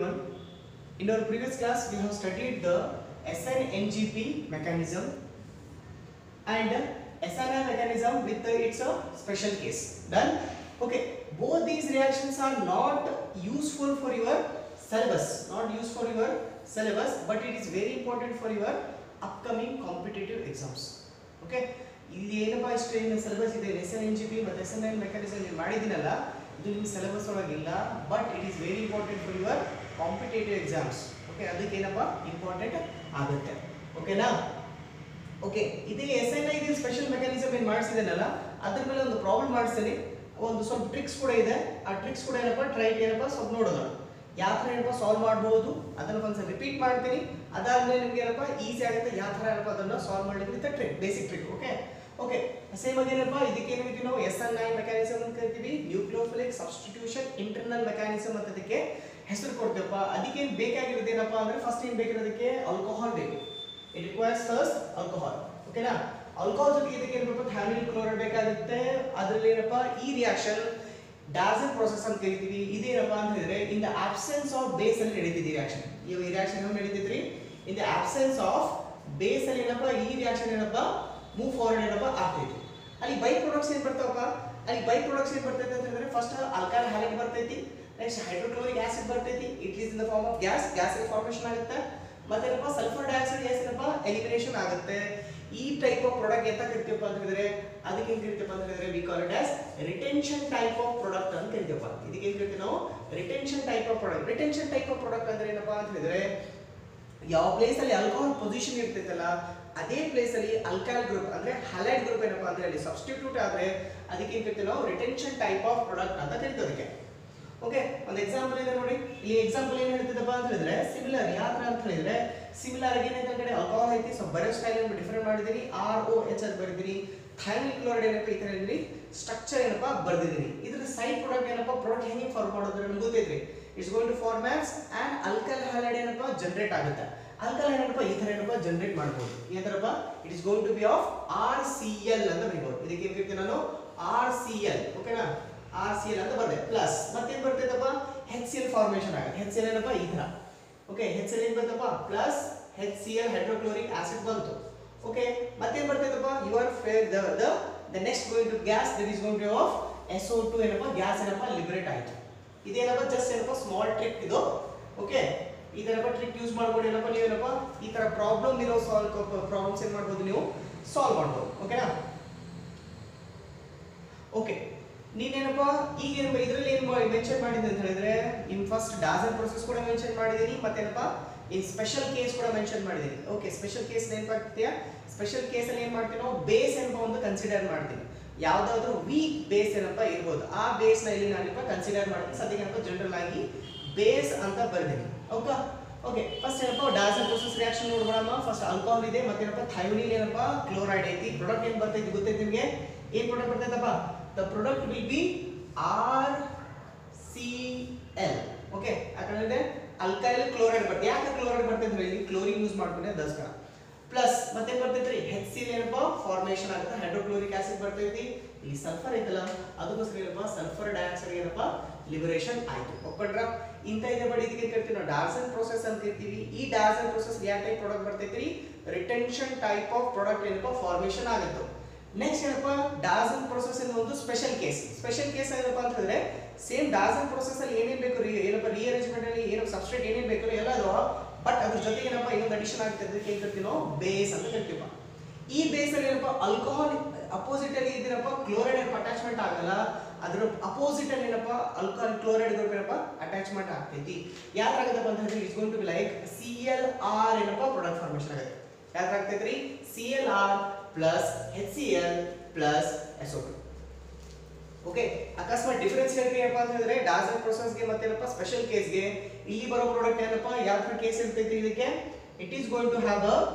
everyone. In our previous class, we have studied the SNNGP mechanism and SNI mechanism with its uh, special case. Done? Okay, both these reactions are not useful for your syllabus, not used for your syllabus, but it is very important for your upcoming competitive exams. Okay? ಇಲ್ಲಿ ಏನಪ್ಪ ಇಷ್ಟು ಏನು syllabus ಇದೆ S N N G P ಮತ್ತು S N N mechanism ನೀವು ಮಾಡಿದ್ದೀನಲ್ಲ ಇದು ನಿಮ್ಮ ಸಿಲೆಬಸ್ ಒಳಗಿಲ್ಲ but it is very important for your competitive exams okay ಅದಕ್ಕೆ ಏನಪ್ಪ ಇಂಪಾರ್ಟೆಂಟ್ ಆಗುತ್ತೆ ಓಕೆನಾ ಓಕೆ ಇದೇ S N I special mechanism ಏನು ಮಾಡಿಸಿದ್ದೇನಲ್ಲ ಅದ್ರ ಮೇಲೆ ಒಂದು ಪ್ರಾಬ್ಲಮ್ ಮಾಡಿಸ್ತೀನಿ ಒಂದು ಸ್ವಲ್ಪ ಟ್ರಿಕ್ಸ್ ಕೂಡ ಇದೆ ಆ ಟ್ರಿಕ್ಸ್ ಕೂಡ ಏನಪ್ಪ ಟ್ರೈ ಏನಪ್ಪ ಸ್ವಲ್ಪ ನೋಡೋಣ ಯಾವ ಥರ ಏನಪ್ಪ ಸಾಲ್ವ್ ಮಾಡ್ಬೋದು ಅದನ್ನು ಒಂದ್ಸಲ ರಿಪೀಟ್ ಮಾಡ್ತೀನಿ ಅದಾದ್ಮೇಲೆ ನಿಮ್ಗೆ ಏನಪ್ಪ ಈಸಿ ಆಗುತ್ತೆ ಯಾವ ಥರ ಏನಪ್ಪ ಅದನ್ನು ಸಾಲ್ವ್ ಮಾಡಲಿಕ್ಕೆ with trick basic trick okay okay same ಅದೇನಪ್ಪ ಇದಕ್ಕೆ ಏನು ಕರಿತೀವಿ ನಾವು ಎಸ್ ಎನ್ ಐ ಮೆಕ್ಯಾನಿಸಮ್ ಅಂತ ಕರಿತೀವಿ ನ್ಯೂಕ್ಲಿಯೋಫಿಲಿಕ್ ಸಬ್ಸ್ಟಿಟ್ಯೂಷನ್ ಇಂಟರ್ನಲ್ ಮೆಕ್ಯಾನಿಸಮ್ ಅಂತ ಅದಕ್ಕೆ ಹೆಸರು ಕೊಡ್ತೀವಪ್ಪ ಅದಕ್ಕೆ ಏನು ಬೇಕಾಗಿರೋದು ಏನಪ್ಪ ಅಂದ್ರೆ ಫಸ್ಟ್ ಏನು ಬೇಕಿರೋದಕ್ಕೆ ಆಲ್ಕೋಹಾಲ್ ಬೇಕು ಇಟ್ ರಿಕ್ವೈರ್ಸ್ ಫಸ್ಟ್ ಆಲ್ಕೋಹಾಲ್ ಓಕೆನಾ ಆಲ್ಕೋಹಾಲ್ ಜೊತೆಗೆ ಇದಕ್ಕೆ ಏನಪ್ಪ ಥ್ಯಾಮಿಲ್ ಕ್ಲೋರೈಡ್ ಬೇಕಾಗುತ್ತೆ ಅದರಲ್ಲಿ ಏನಪ್ಪ ಈ ರಿಯಾಕ್ಷನ್ ಡಾಸನ್ ಪ್ರೋಸೆಸ್ ಅಂತ ಕರಿತೀವಿ ಇದೇನಪ್ಪ ಅಂತ ಹೇಳಿದ್ರೆ in the absence of base ಅಲ್ಲಿ ನಡೀತಿದೆ ರಿಯಾಕ್ಷನ್ ಈ ರಿಯಾಕ್ಷನ್ ಯಾವ ನಡೀತಿದ್ರಿ in the absence of base ಅಲ್ಲಿ ಏನಪ್ಪ ಈ ರಿಯಾಕ್ಷನ್ ಏನಪ್ಪ ಮೂವ್ ಫಾರ್ವರ್ಡ್ ಏನಪ್ಪ ಆಗ್ತೈತಿ ಅಲ್ಲಿ ಬೈ ಪ್ರಾಡಕ್ಟ್ಸ್ ಏನ್ ಬರ್ತಾವಪ್ಪ ಅಲ್ಲಿ ಬೈ ಪ್ರಾಡಕ್ಟ್ಸ್ ಏನ್ ಬರ್ತೈತೆ ಅಂತ ಹೇಳಿದ್ರೆ ಫಸ್ಟ್ ಆಲ್ಕಹಾಲ್ ಹ್ಯಾಲೈಡ್ ಬರ್ತೈತಿ ನೆಕ್ಸ್ಟ್ ಹೈಡ್ರೋಕ್ಲೋರಿಕ್ ಆಸಿಡ್ ಬರ್ತೈತಿ it is in the form of gas gas formation ಆಗುತ್ತೆ ಮತ್ತೇನಪ್ಪ ಸಲ್ಫರ್ ಡೈಆಕ್ಸೈಡ್ ಗ್ಯಾಸ್ ಏನಪ್ಪ ಎಲಿಮಿನೇಷನ್ ಆಗುತ್ತೆ ಈ ಟೈಪ್ ಆಫ್ ಪ್ರಾಡಕ್ಟ್ ಎಂತ ಕರಿತೀವಪ್ಪ ಅಂತ ಹೇಳಿದ್ರೆ ಅದಕ್ಕೆ ಏನ್ ಕರಿತೀವಪ್ಪ ಅಂತ ಹೇಳಿದ್ರೆ we call it as retention type of product ಅಂತ ಕರಿತೀವಪ್ಪ ಇದಕ್ಕೆ ಏನ್ ಕರಿತೀವಿ ನಾವು retention type of product retention type of product ಅಂದ್ರೆ ಏನಪ್ಪಾ ಅಂತ ಹೇಳಿದ್ರೆ ಯಾವ ಪ್ಲೇಸ್ ಅಲ್ಲಿ ಆಲ್ಕೋಹಾಲ್ ಪೊಸಿಷನ್ ಇರ್ತೈತಲ್ಲ ಅದೇ ಪ್ಲೇಸ್ ಅಲ್ಲಿ ಅಲ್ಕಾಲ್ ಗ್ರೂಪ್ ಅಂದ್ರೆ ಹಲೈಡ್ ಗ್ರೂಪ್ ಏನಪ್ಪಾ ಅಂದ್ರೆ ಅಲ್ಲಿ ಸಬ್ಸ್ಟಿಟ್ಯೂಟ್ ಆದ್ರೆ ಅದಕ್ಕೆ ಏನ್ ಕರಿತೀವಿ ನಾವು ರಿಟೆನ್ಷನ್ ಟೈಪ್ ಆಫ್ ಪ್ರಾಡಕ್ಟ್ ಅಂತ ಕರಿತೀವಿ ಅದಕ್ಕೆ ಓಕೆ ಒಂದು ಎಕ್ಸಾಂಪಲ್ ಇದೆ ನೋಡಿ ಇಲ್ಲಿ ಎಕ್ಸಾಂಪಲ್ ಏನ್ ಹೇಳ್ತಿದ್ದಪ್ಪ ಅಂತ ಹೇಳಿದ್ರೆ ಸಿಮಿಲರ್ ಯಾವ ತರ ಅಂತ ಹೇಳಿದ್ರೆ ಸಿಮಿಲರ್ ಆಗಿ ಏನೈತೆ ಕಡೆ ಆಲ್ಕೋಹಾಲ್ ಐತಿ ಸೊ ಬರೋ ಸ್ಟೈಲ್ ಏನು ಡಿಫರೆಂಟ್ ಮಾಡಿದೀನಿ ಆರ್ ಓ ಎಚ್ ಅಂತ ಬರೆದಿನಿ ಥೈಮಿಲ್ ಕ್ಲೋರೈಡ್ ಏನಪ್ಪ ಈ ತರ ಇಲ್ಲಿ ಸ್ಟ್ರಕ್ಚರ್ ಏನಪ್ಪ ಬರ್ದಿದ್ದೀನಿ ಇದ್ರ ಸೈಡ್ ಪ್ರಾಡಕ್ಟ್ ಏನಪ್ಪ ಪ್ರಾಡಕ್ಟ್ ಹೆಂಗೆ ಫಾರ್ಮ್ ಮಾಡೋದ್ರೆ ನಮ್ಗೆ ಗೊತ್ತೈತ್ರಿ it's going to form as and alkyl halide ಏನಪ್ಪ ಜನರೇಟ್ ಆಗುತ್ತೆ ಅಲ್ಕಲ್ ಏನಪ್ಪ ಈ ತರ ಏನಪ್ಪ ಜನರೇಟ್ ಮಾಡ್ಬೋದು ಏನಪ್ಪ it is going to be of R C L ಅಂತ ಬರೀಬಹುದು ಇದಕ್ಕೆ ಏನ್ ಕರಿತೀನಿ ನಾನು ಆರ್ ಸಿ ಎಲ್ ಓಕೆನಾ ಆರ್ ಸಿ ಎಲ್ ಅಂತ ಬರ್ದೆ ಪ್ಲಸ್ ಮತ್ತೇನ್ ಬರ್ತೈತಪ್ಪ ಹೆಚ್ ಸಿ ಎಲ್ ಫಾರ್ಮೇಶನ್ ಆಗುತ್ತೆ ಹೆಚ್ ಸಿ ಎಲ್ ಏನಪ್ಪ ಈ ತರ ಓಕೆ ಹೆಚ್ ಎಲ್ ಏನ್ ಬರ್ತಪ್ಪ plus H C L hydrochloric acid ಬಂತು ಓಕೆ ಮತ್ತೇನ್ ಬರ್ತೈತಪ್ಪ your the the the next going to gas that is going to of S O two ಏನಪ್ಪ ಗ್ಯಾಸ್ ಏನಪ್ಪ ಲಿಬರೇಟ್ ಆಯ್ತು ಇದೇನಪ್ಪ ಜಸ್ಟ್ ಏನಪ್ಪ ಸ್ಮಾಲ್ ಟ್ರಿಕ್ ಇದು ಓಕೆ ಈ ತರಪ್ಪ ಟ್ರಿಕ್ ಯೂಸ್ ಮಾಡ್ಕೊಂಡು ಏನಪ್ಪ ನೀವೇನಪ್ಪ ಈ ತರ ಪ್ರಾಬ್ಲಮ್ ಇರೋ ಸಾಲ್ವ್ ಪ್ರಾಬ್ಲಮ್ಸ್ ಏನ್ ಮಾಡ್ಬೋದು ನೀವು ಸಾಲ್ವ್ ಮಾಡ್ಬೋದು ಓಕೆನಾ ಓಕೆ ನೀನೇನಪ್ಪ ಈಗ ಏನಪ್ಪ ಇದರಲ್ಲಿ ಏನು ಮೆನ್ಷನ್ ಮಾಡಿದ್ದೆ ಅಂತ ಹೇಳಿದ್ರೆ ಇನ್ ಫಸ್ಟ್ ಡಾಸನ್ ಪ್ರೊಸೆಸ್ ಕೂಡ ಮೆನ್ಷನ್ ಮಾಡಿದ್ದೀನಿ ಮತ್ತೇನಪ್ಪ ಇನ್ ಸ್ಪೆಷಲ್ ಕೇಸ್ ಕೂಡ ಮೆನ್ಷನ್ ಮಾಡಿದ್ದೀನಿ ಓಕೆ ಸ್ಪೆಷಲ್ ಕೇಸ್ ನೆನಪಾಗ್ತೀಯಾ ಸ್ಪೆಷಲ್ ಕೇಸಲ್ಲಿ ಏನು ಮಾಡ್ತೀವಿ ನಾವು ಬೇಸ್ ಏನಪ್ಪ ಒಂದು ಕನ್ಸಿಡರ್ ಮಾಡ್ತೀವಿ ಯಾವ್ದಾದ್ರು ವೀಕ್ ಬೇಸ್ ಏನಪ್ಪ ಇರ್ಬೋದು ಆ ಬೇಸ್ನ ಇಲ್ಲಿ ನಾನಪ್ಪ ಕನ್ಸಿಡರ್ ಮಾಡ್ತೀನಿ ಸದ್ಯಕ್ಕೆ ಏನಪ್ಪ ಜನರಲ್ ಆಗಿ ಬೇಸ್ ಅಂತ ಬರ್ತೀನಿ ಓಕೆ ಓಕೆ ಫಸ್ಟ್ ಏನಪ್ಪ ಡಾಸನ್ ಪ್ರೊಸೆಸ್ ರಿಯಾಕ್ಷನ್ ನೋಡ್ಬೋಣಮ್ಮ ಫಸ್ಟ್ ಆಲ್ಕೋಹಾಲ್ ಇದೆ ಮತ್ತೇನಪ್ಪ ಥೈಮಿನಿಲ್ ಏನಪ್ಪ ಕ್ಲೋರೈಡ್ ಐತಿ ಪ್ರಾಡಕ್ಟ್ ಏನು ಬರ್ತೈತಿ ಗೊತ್ತೈತಿ ನಿಮಗೆ ಏನು ಪ್ರಾಡಕ್ಟ್ ಬರ್ತೈತಪ್ಪ the product will be R C L okay ಯಾಕಂದ್ರೆ ಅಲ್ಕೈಲ್ ಕ್ಲೋರೈಡ್ ಬರ್ತದೆ ಯಾಕೆ ಕ್ಲೋರೈಡ್ ಬರ್ತೈತೆ ಇಲ್ಲಿ ಕ್ಲೋರಿನ್ ಯೂಸ್ ಮಾಡ್ಕೊಂಡೆ ಅದಕ್ಕೋಸ್ಕರ ಪ್ಲಸ್ ಮತ್ತೆ ಬರ್ತೈತ್ರಿ ಹೆಚ್ ಸಿ ಏನಪ್ಪ ಫಾರ್ಮೇಷನ್ ಆಗುತ್ತೆ ಹೈಡ್ರೋಕ್ಲೋರಿಕ್ ಆಸಿಡ್ ಬರ್ತೈತಿ ಇಲ್ಲಿ ಸಲ್ಫರ್ ಐತಲ್ಲ ಅದಕ್ಕೋಸ್ಕರ ಏನಪ್ಪ ಸಲ್ಫರ್ ಡೈಆಕ್ಸೈಡ್ ಏನಪ್ಪ ಲಿಬರೇಷನ್ ಆಯ್ತು ಒಪ್ಕೊಂಡ್ರ ಇಂಥ ಇದೆ ಬಡಿ ಇದಕ್ಕೆ ಕರಿತೀವಿ ನಾವು ಡಾರ್ಸನ್ ಪ್ರೋಸೆಸ್ ಅಂತ ಕರಿತೀವಿ ಈ ಡಾರ್ಸನ್ ಪ್ರೋಸೆಸ್ ಯಾವ ಟೈಪ್ ಪ್ರಾಡಕ್ಟ್ ಬರ್ತೈತ್ರಿ ರಿಟೆನ್ಷನ್ ಟೈಪ್ ಆಫ್ ಪ್ರಾಡಕ್ಟ್ ಏನಪ್ಪ ಫಾರ್ಮೇಷನ್ ಆಗುತ್ತೆ ನೆಕ್ಸ್ಟ್ ಏನಪ್ಪ ಡಾಸನ್ ಪ್ರೊಸೆಸ್ ಅನ್ನೋ ಒಂದು ಸ್ಪೆಷಲ್ ಕೇಸ್ ಸ್ಪೆಷಲ್ ಕೇಸ್ ಏನಪ್ಪ ಅಂತ ಹೇಳಿದ್ರೆ ಸೇಮ್ ಡಾಸನ್ ಪ್ರೊಸೆಸ್ ಅಲ್ಲಿ ಏನೇನ್ ಬೇಕು ರೀ ಏನಪ್ಪ ರೀಅರೇಂಜ್ಮೆಂಟ್ ಅಲ್ಲಿ ಏನು ಸಬ್ಸ್ಟ್ರೇಟ್ ಏನೇನ್ ಬೇಕು ಎಲ್ಲ ಅದು ಬಟ್ ಅದ್ರ ಜೊತೆಗೆ ಏನಪ್ಪ ಇನ್ನೊಂದು ಅಡಿಷನ್ ಆಗ್ತದೆ ಅದಕ್ಕೆ ಏನ್ ಕರಿತೀವಿ ನಾವು ಬೇಸ್ ಅಂತ ಕರಿತೀವಿ ಈ ಬೇಸ್ ಅಲ್ಲಿ ಏನಪ್ಪ ಆಲ್ಕೋಹಾಲ್ ಅಪೋಸಿಟ್ ಅಲ್ಲಿ ಇದ್ದೀನಪ್ಪ ಕ್ಲೋರೈಡ್ ಏನಪ್ಪ ಅಟ್ಯಾಚ್ಮೆಂಟ್ ಆಗಲ್ಲ ಅದ್ರ ಅಪೋಸಿಟ್ ಅಲ್ಲಿ ಏನಪ್ಪ ಆಲ್ಕೋಹಾಲ್ ಕ್ಲೋರೈಡ್ ಗ್ರೂಪ್ ಏನಪ್ಪ ಅಟ್ಯಾಚ್ಮೆಂಟ್ ಆಗ್ತೈತಿ ಯಾವ್ದು ಆಗತ್ತಪ್ಪ ಅಂತ ಹೇಳಿದ್ರೆ it's going to be like C L R ಏನಪ್ಪ ಪ್ರಾಡಕ್ಟ್ ಫಾರ್ಮೇಷನ್ ಆಗುತ್ತೆ ಯಾವ್ದು ಆಗ್ತೈತ್ರಿ C L R plus H C L plus S O okay ಅಕಸ್ಮಾತ್ ಡಿಫರೆನ್ಸ್ ಹೇಳ್ರಿ ಏನಪ್ಪ ಅಂತ ಹೇಳಿದ್ರೆ ಡಾಸನ್ ಪ್ರೊಸೆಸ್ಗೆ ಮತ್ತೇನಪ್ಪ ಸ್ಪೆಷಲ್ ಕೇಸ್ಗೆ ಇಲ್ಲಿ ಬರೋ ಪ್ರಾಡಕ್ಟ್ ಏನಪ್ಪ ಯಾವ ತರ ಕೇಸ್ ಇರ್ತೈತಿ ಇದಕ್ಕೆ it is going to have a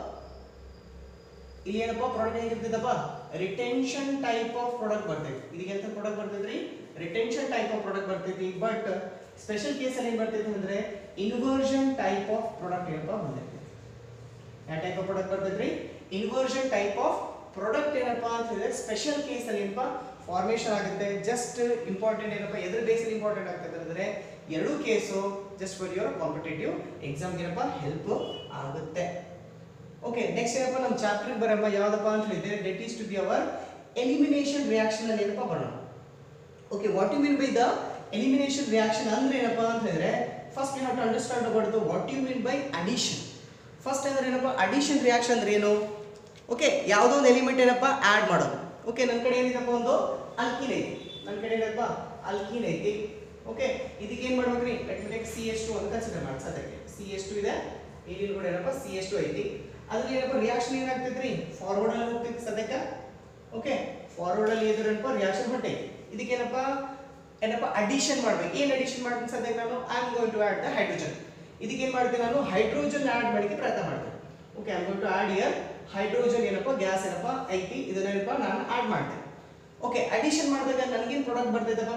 ಇಲ್ಲಿ ಏನಪ್ಪ ಪ್ರಾಡಕ್ಟ್ ಹೇಗಿರ್ತೈತಪ್ಪ ರಿಟೆನ್ಷನ್ ಟೈಪ್ ಆಫ್ ಪ್ರಾಡಕ್ಟ್ ಬರ್ತೈತಿ ಇದಕ್ಕೆ ಎಂತ ಪ್ರಾಡಕ್ಟ್ ಬರ್ತೈತ್ರಿ ರಿಟೆನ್ಷನ್ ಟೈಪ್ ಆಫ್ ಪ್ರಾಡಕ್ಟ್ ಬರ್ತೈತಿ ಬಟ್ ಸ್ಪೆಷಲ್ ಕೇಸ್ ಅಲ್ಲಿ ಏನ್ ಬರ್ತೈತಿ ಅಂದ್ರೆ ಇನ್ವರ್ಷನ್ ಟೈಪ್ ಆಫ್ ಪ್ರಾಡಕ್ಟ್ ಏನಪ್ಪ ಬಂದೈತಿ ಯಾವ ಟೈಪ್ ಆಫ್ ಪ್ರಾಡಕ್ಟ್ ಬರ್ತೈತ್ರಿ ಇನ್ವರ್ಷನ್ ಟೈಪ್ ಆಫ್ ಪ್ರಾಡಕ್ಟ್ ಏನಪ್ಪಾ ಅಂತ ಹೇಳಿದ್ರೆ ಸ್ಪೆಷಲ್ ಕೇಸ್ ಅಲ್ಲಿ ಏನಪ್ಪ ಫಾರ್ಮೇಷನ್ ಆಗುತ್ತೆ ಜಸ್ಟ್ ಇಂಪಾರ್ಟೆಂಟ್ ಏನಪ್ಪ ಎದ್ರ ಬೇಸಲ್ಲಿ ಇಂಪಾರ್ಟೆಂಟ್ ಆಗ್ತದೆ ಅಂದ್ರೆ ಎರಡು case just for your competitive ಎಕ್ಸಾಮ್ಗೆ ಏನಪ್ಪ ಹೆಲ್ಪ್ ಆಗುತ್ತೆ ಓಕೆ ನೆಕ್ಸ್ಟ್ ಏನಪ್ಪ ನಮ್ಮ ಚಾಪ್ಟರ್ ಬರಮ್ಮ ಯಾವ್ದಪ್ಪ ಅಂತ ಹೇಳಿದ್ರೆ that is to be our elimination reaction ಅಲ್ಲಿ ಏನಪ್ಪ ಬರೋಣ okay what you mean by the elimination reaction ಅಂದ್ರೆ ಏನಪ್ಪ ಅಂತ ಹೇಳಿದ್ರೆ first you have to understand about the what you mean by addition first ಅಂದ್ರೆ ಏನಪ್ಪ ಅಡಿಷನ್ ರಿಯಾಕ್ಷನ್ ಅಂದ್ರೆ ಏನು ಓಕೆ ಯಾವುದೋ ಒಂದು ಎಲಿಮೆಂಟ್ ಏನಪ್ಪ ಆಡ್ ಮಾಡೋದು ಓಕೆ ನನ್ನ ಕಡೆ ಏನಿದೆಪ್ಪ ಒಂದು ಅಲ್ಕಿನ್ ಐತಿ ನನ್ನ ಕಡೆ ಏನಪ್ಪ ಅಲ್ಕಿನ್ ಐತಿ ಓಕೆ ಇದಕ್ಕೆ ಏನು ಮಾಡ್ಬೇಕ್ರಿ let me take C S two ಅಂತ ಕನ್ಸಿಡರ್ ಮಾಡಿ ಸದ್ಯಕ್ಕೆ ಸಿ ಎಸ್ ಟು ಇದೆ ಇಲ್ಲಿ ಕೂಡ ಏನಪ್ಪ ಸಿ ಎಸ್ ಟು ಐತಿ ಅದ್ರಲ್ಲಿ ಏನಪ್ಪ ರಿಯಾಕ್ಷನ್ ಏನಾಗ್ತೈತ್ರಿ ಫಾರ್ವರ್ಡ್ ಅಲ್ಲಿ ಹೋಗ್ತೈತಿ ಸದ್ಯಕ್ಕೆ ಓಕೆ ಫಾರ್ವರ್ಡ್ ಅಲ್ಲಿ ಇದ್ರೆ ಏನಪ್ಪ ರಿಯಾಕ್ಷನ್ ಹೊಂಟೈತಿ ಇದಕ್ಕೇನಪ್ಪ ಏನಪ್ಪ ಅಡಿಷನ್ ಮಾಡ್ಬೇಕು ಏನು ಅಡಿಷನ್ ಮಾಡ್ತೀನಿ ಸದ್ಯಕ್ಕೆ ನಾನು I am going to add the hydrogen ಇದಕ್ಕೆ ಏನು ಮಾಡ್ತೀನಿ ನಾನು ಹೈಡ್ರೋಜನ್ ಆಡ್ ಮಾಡಲಿಕ್ಕೆ ಪ್ರಯತ್ನ ಮಾಡ್ತೀನಿ okay I going to add here hydrogen ಏನಪ್ಪ ಗ್ಯಾಸ್ ಏನಪ್ಪ ಐತಿ ಇದನ್ನೇನಪ್ಪ ನಾನು ಆಡ್ ಮಾಡ್ತೇನೆ ಓಕೆ ಅಡಿಷನ್ ಮಾಡಿದಾಗ ನನಗೇನು ಪ್ರಾಡಕ್ಟ್ ಬರ್ತೈತಪ್ಪ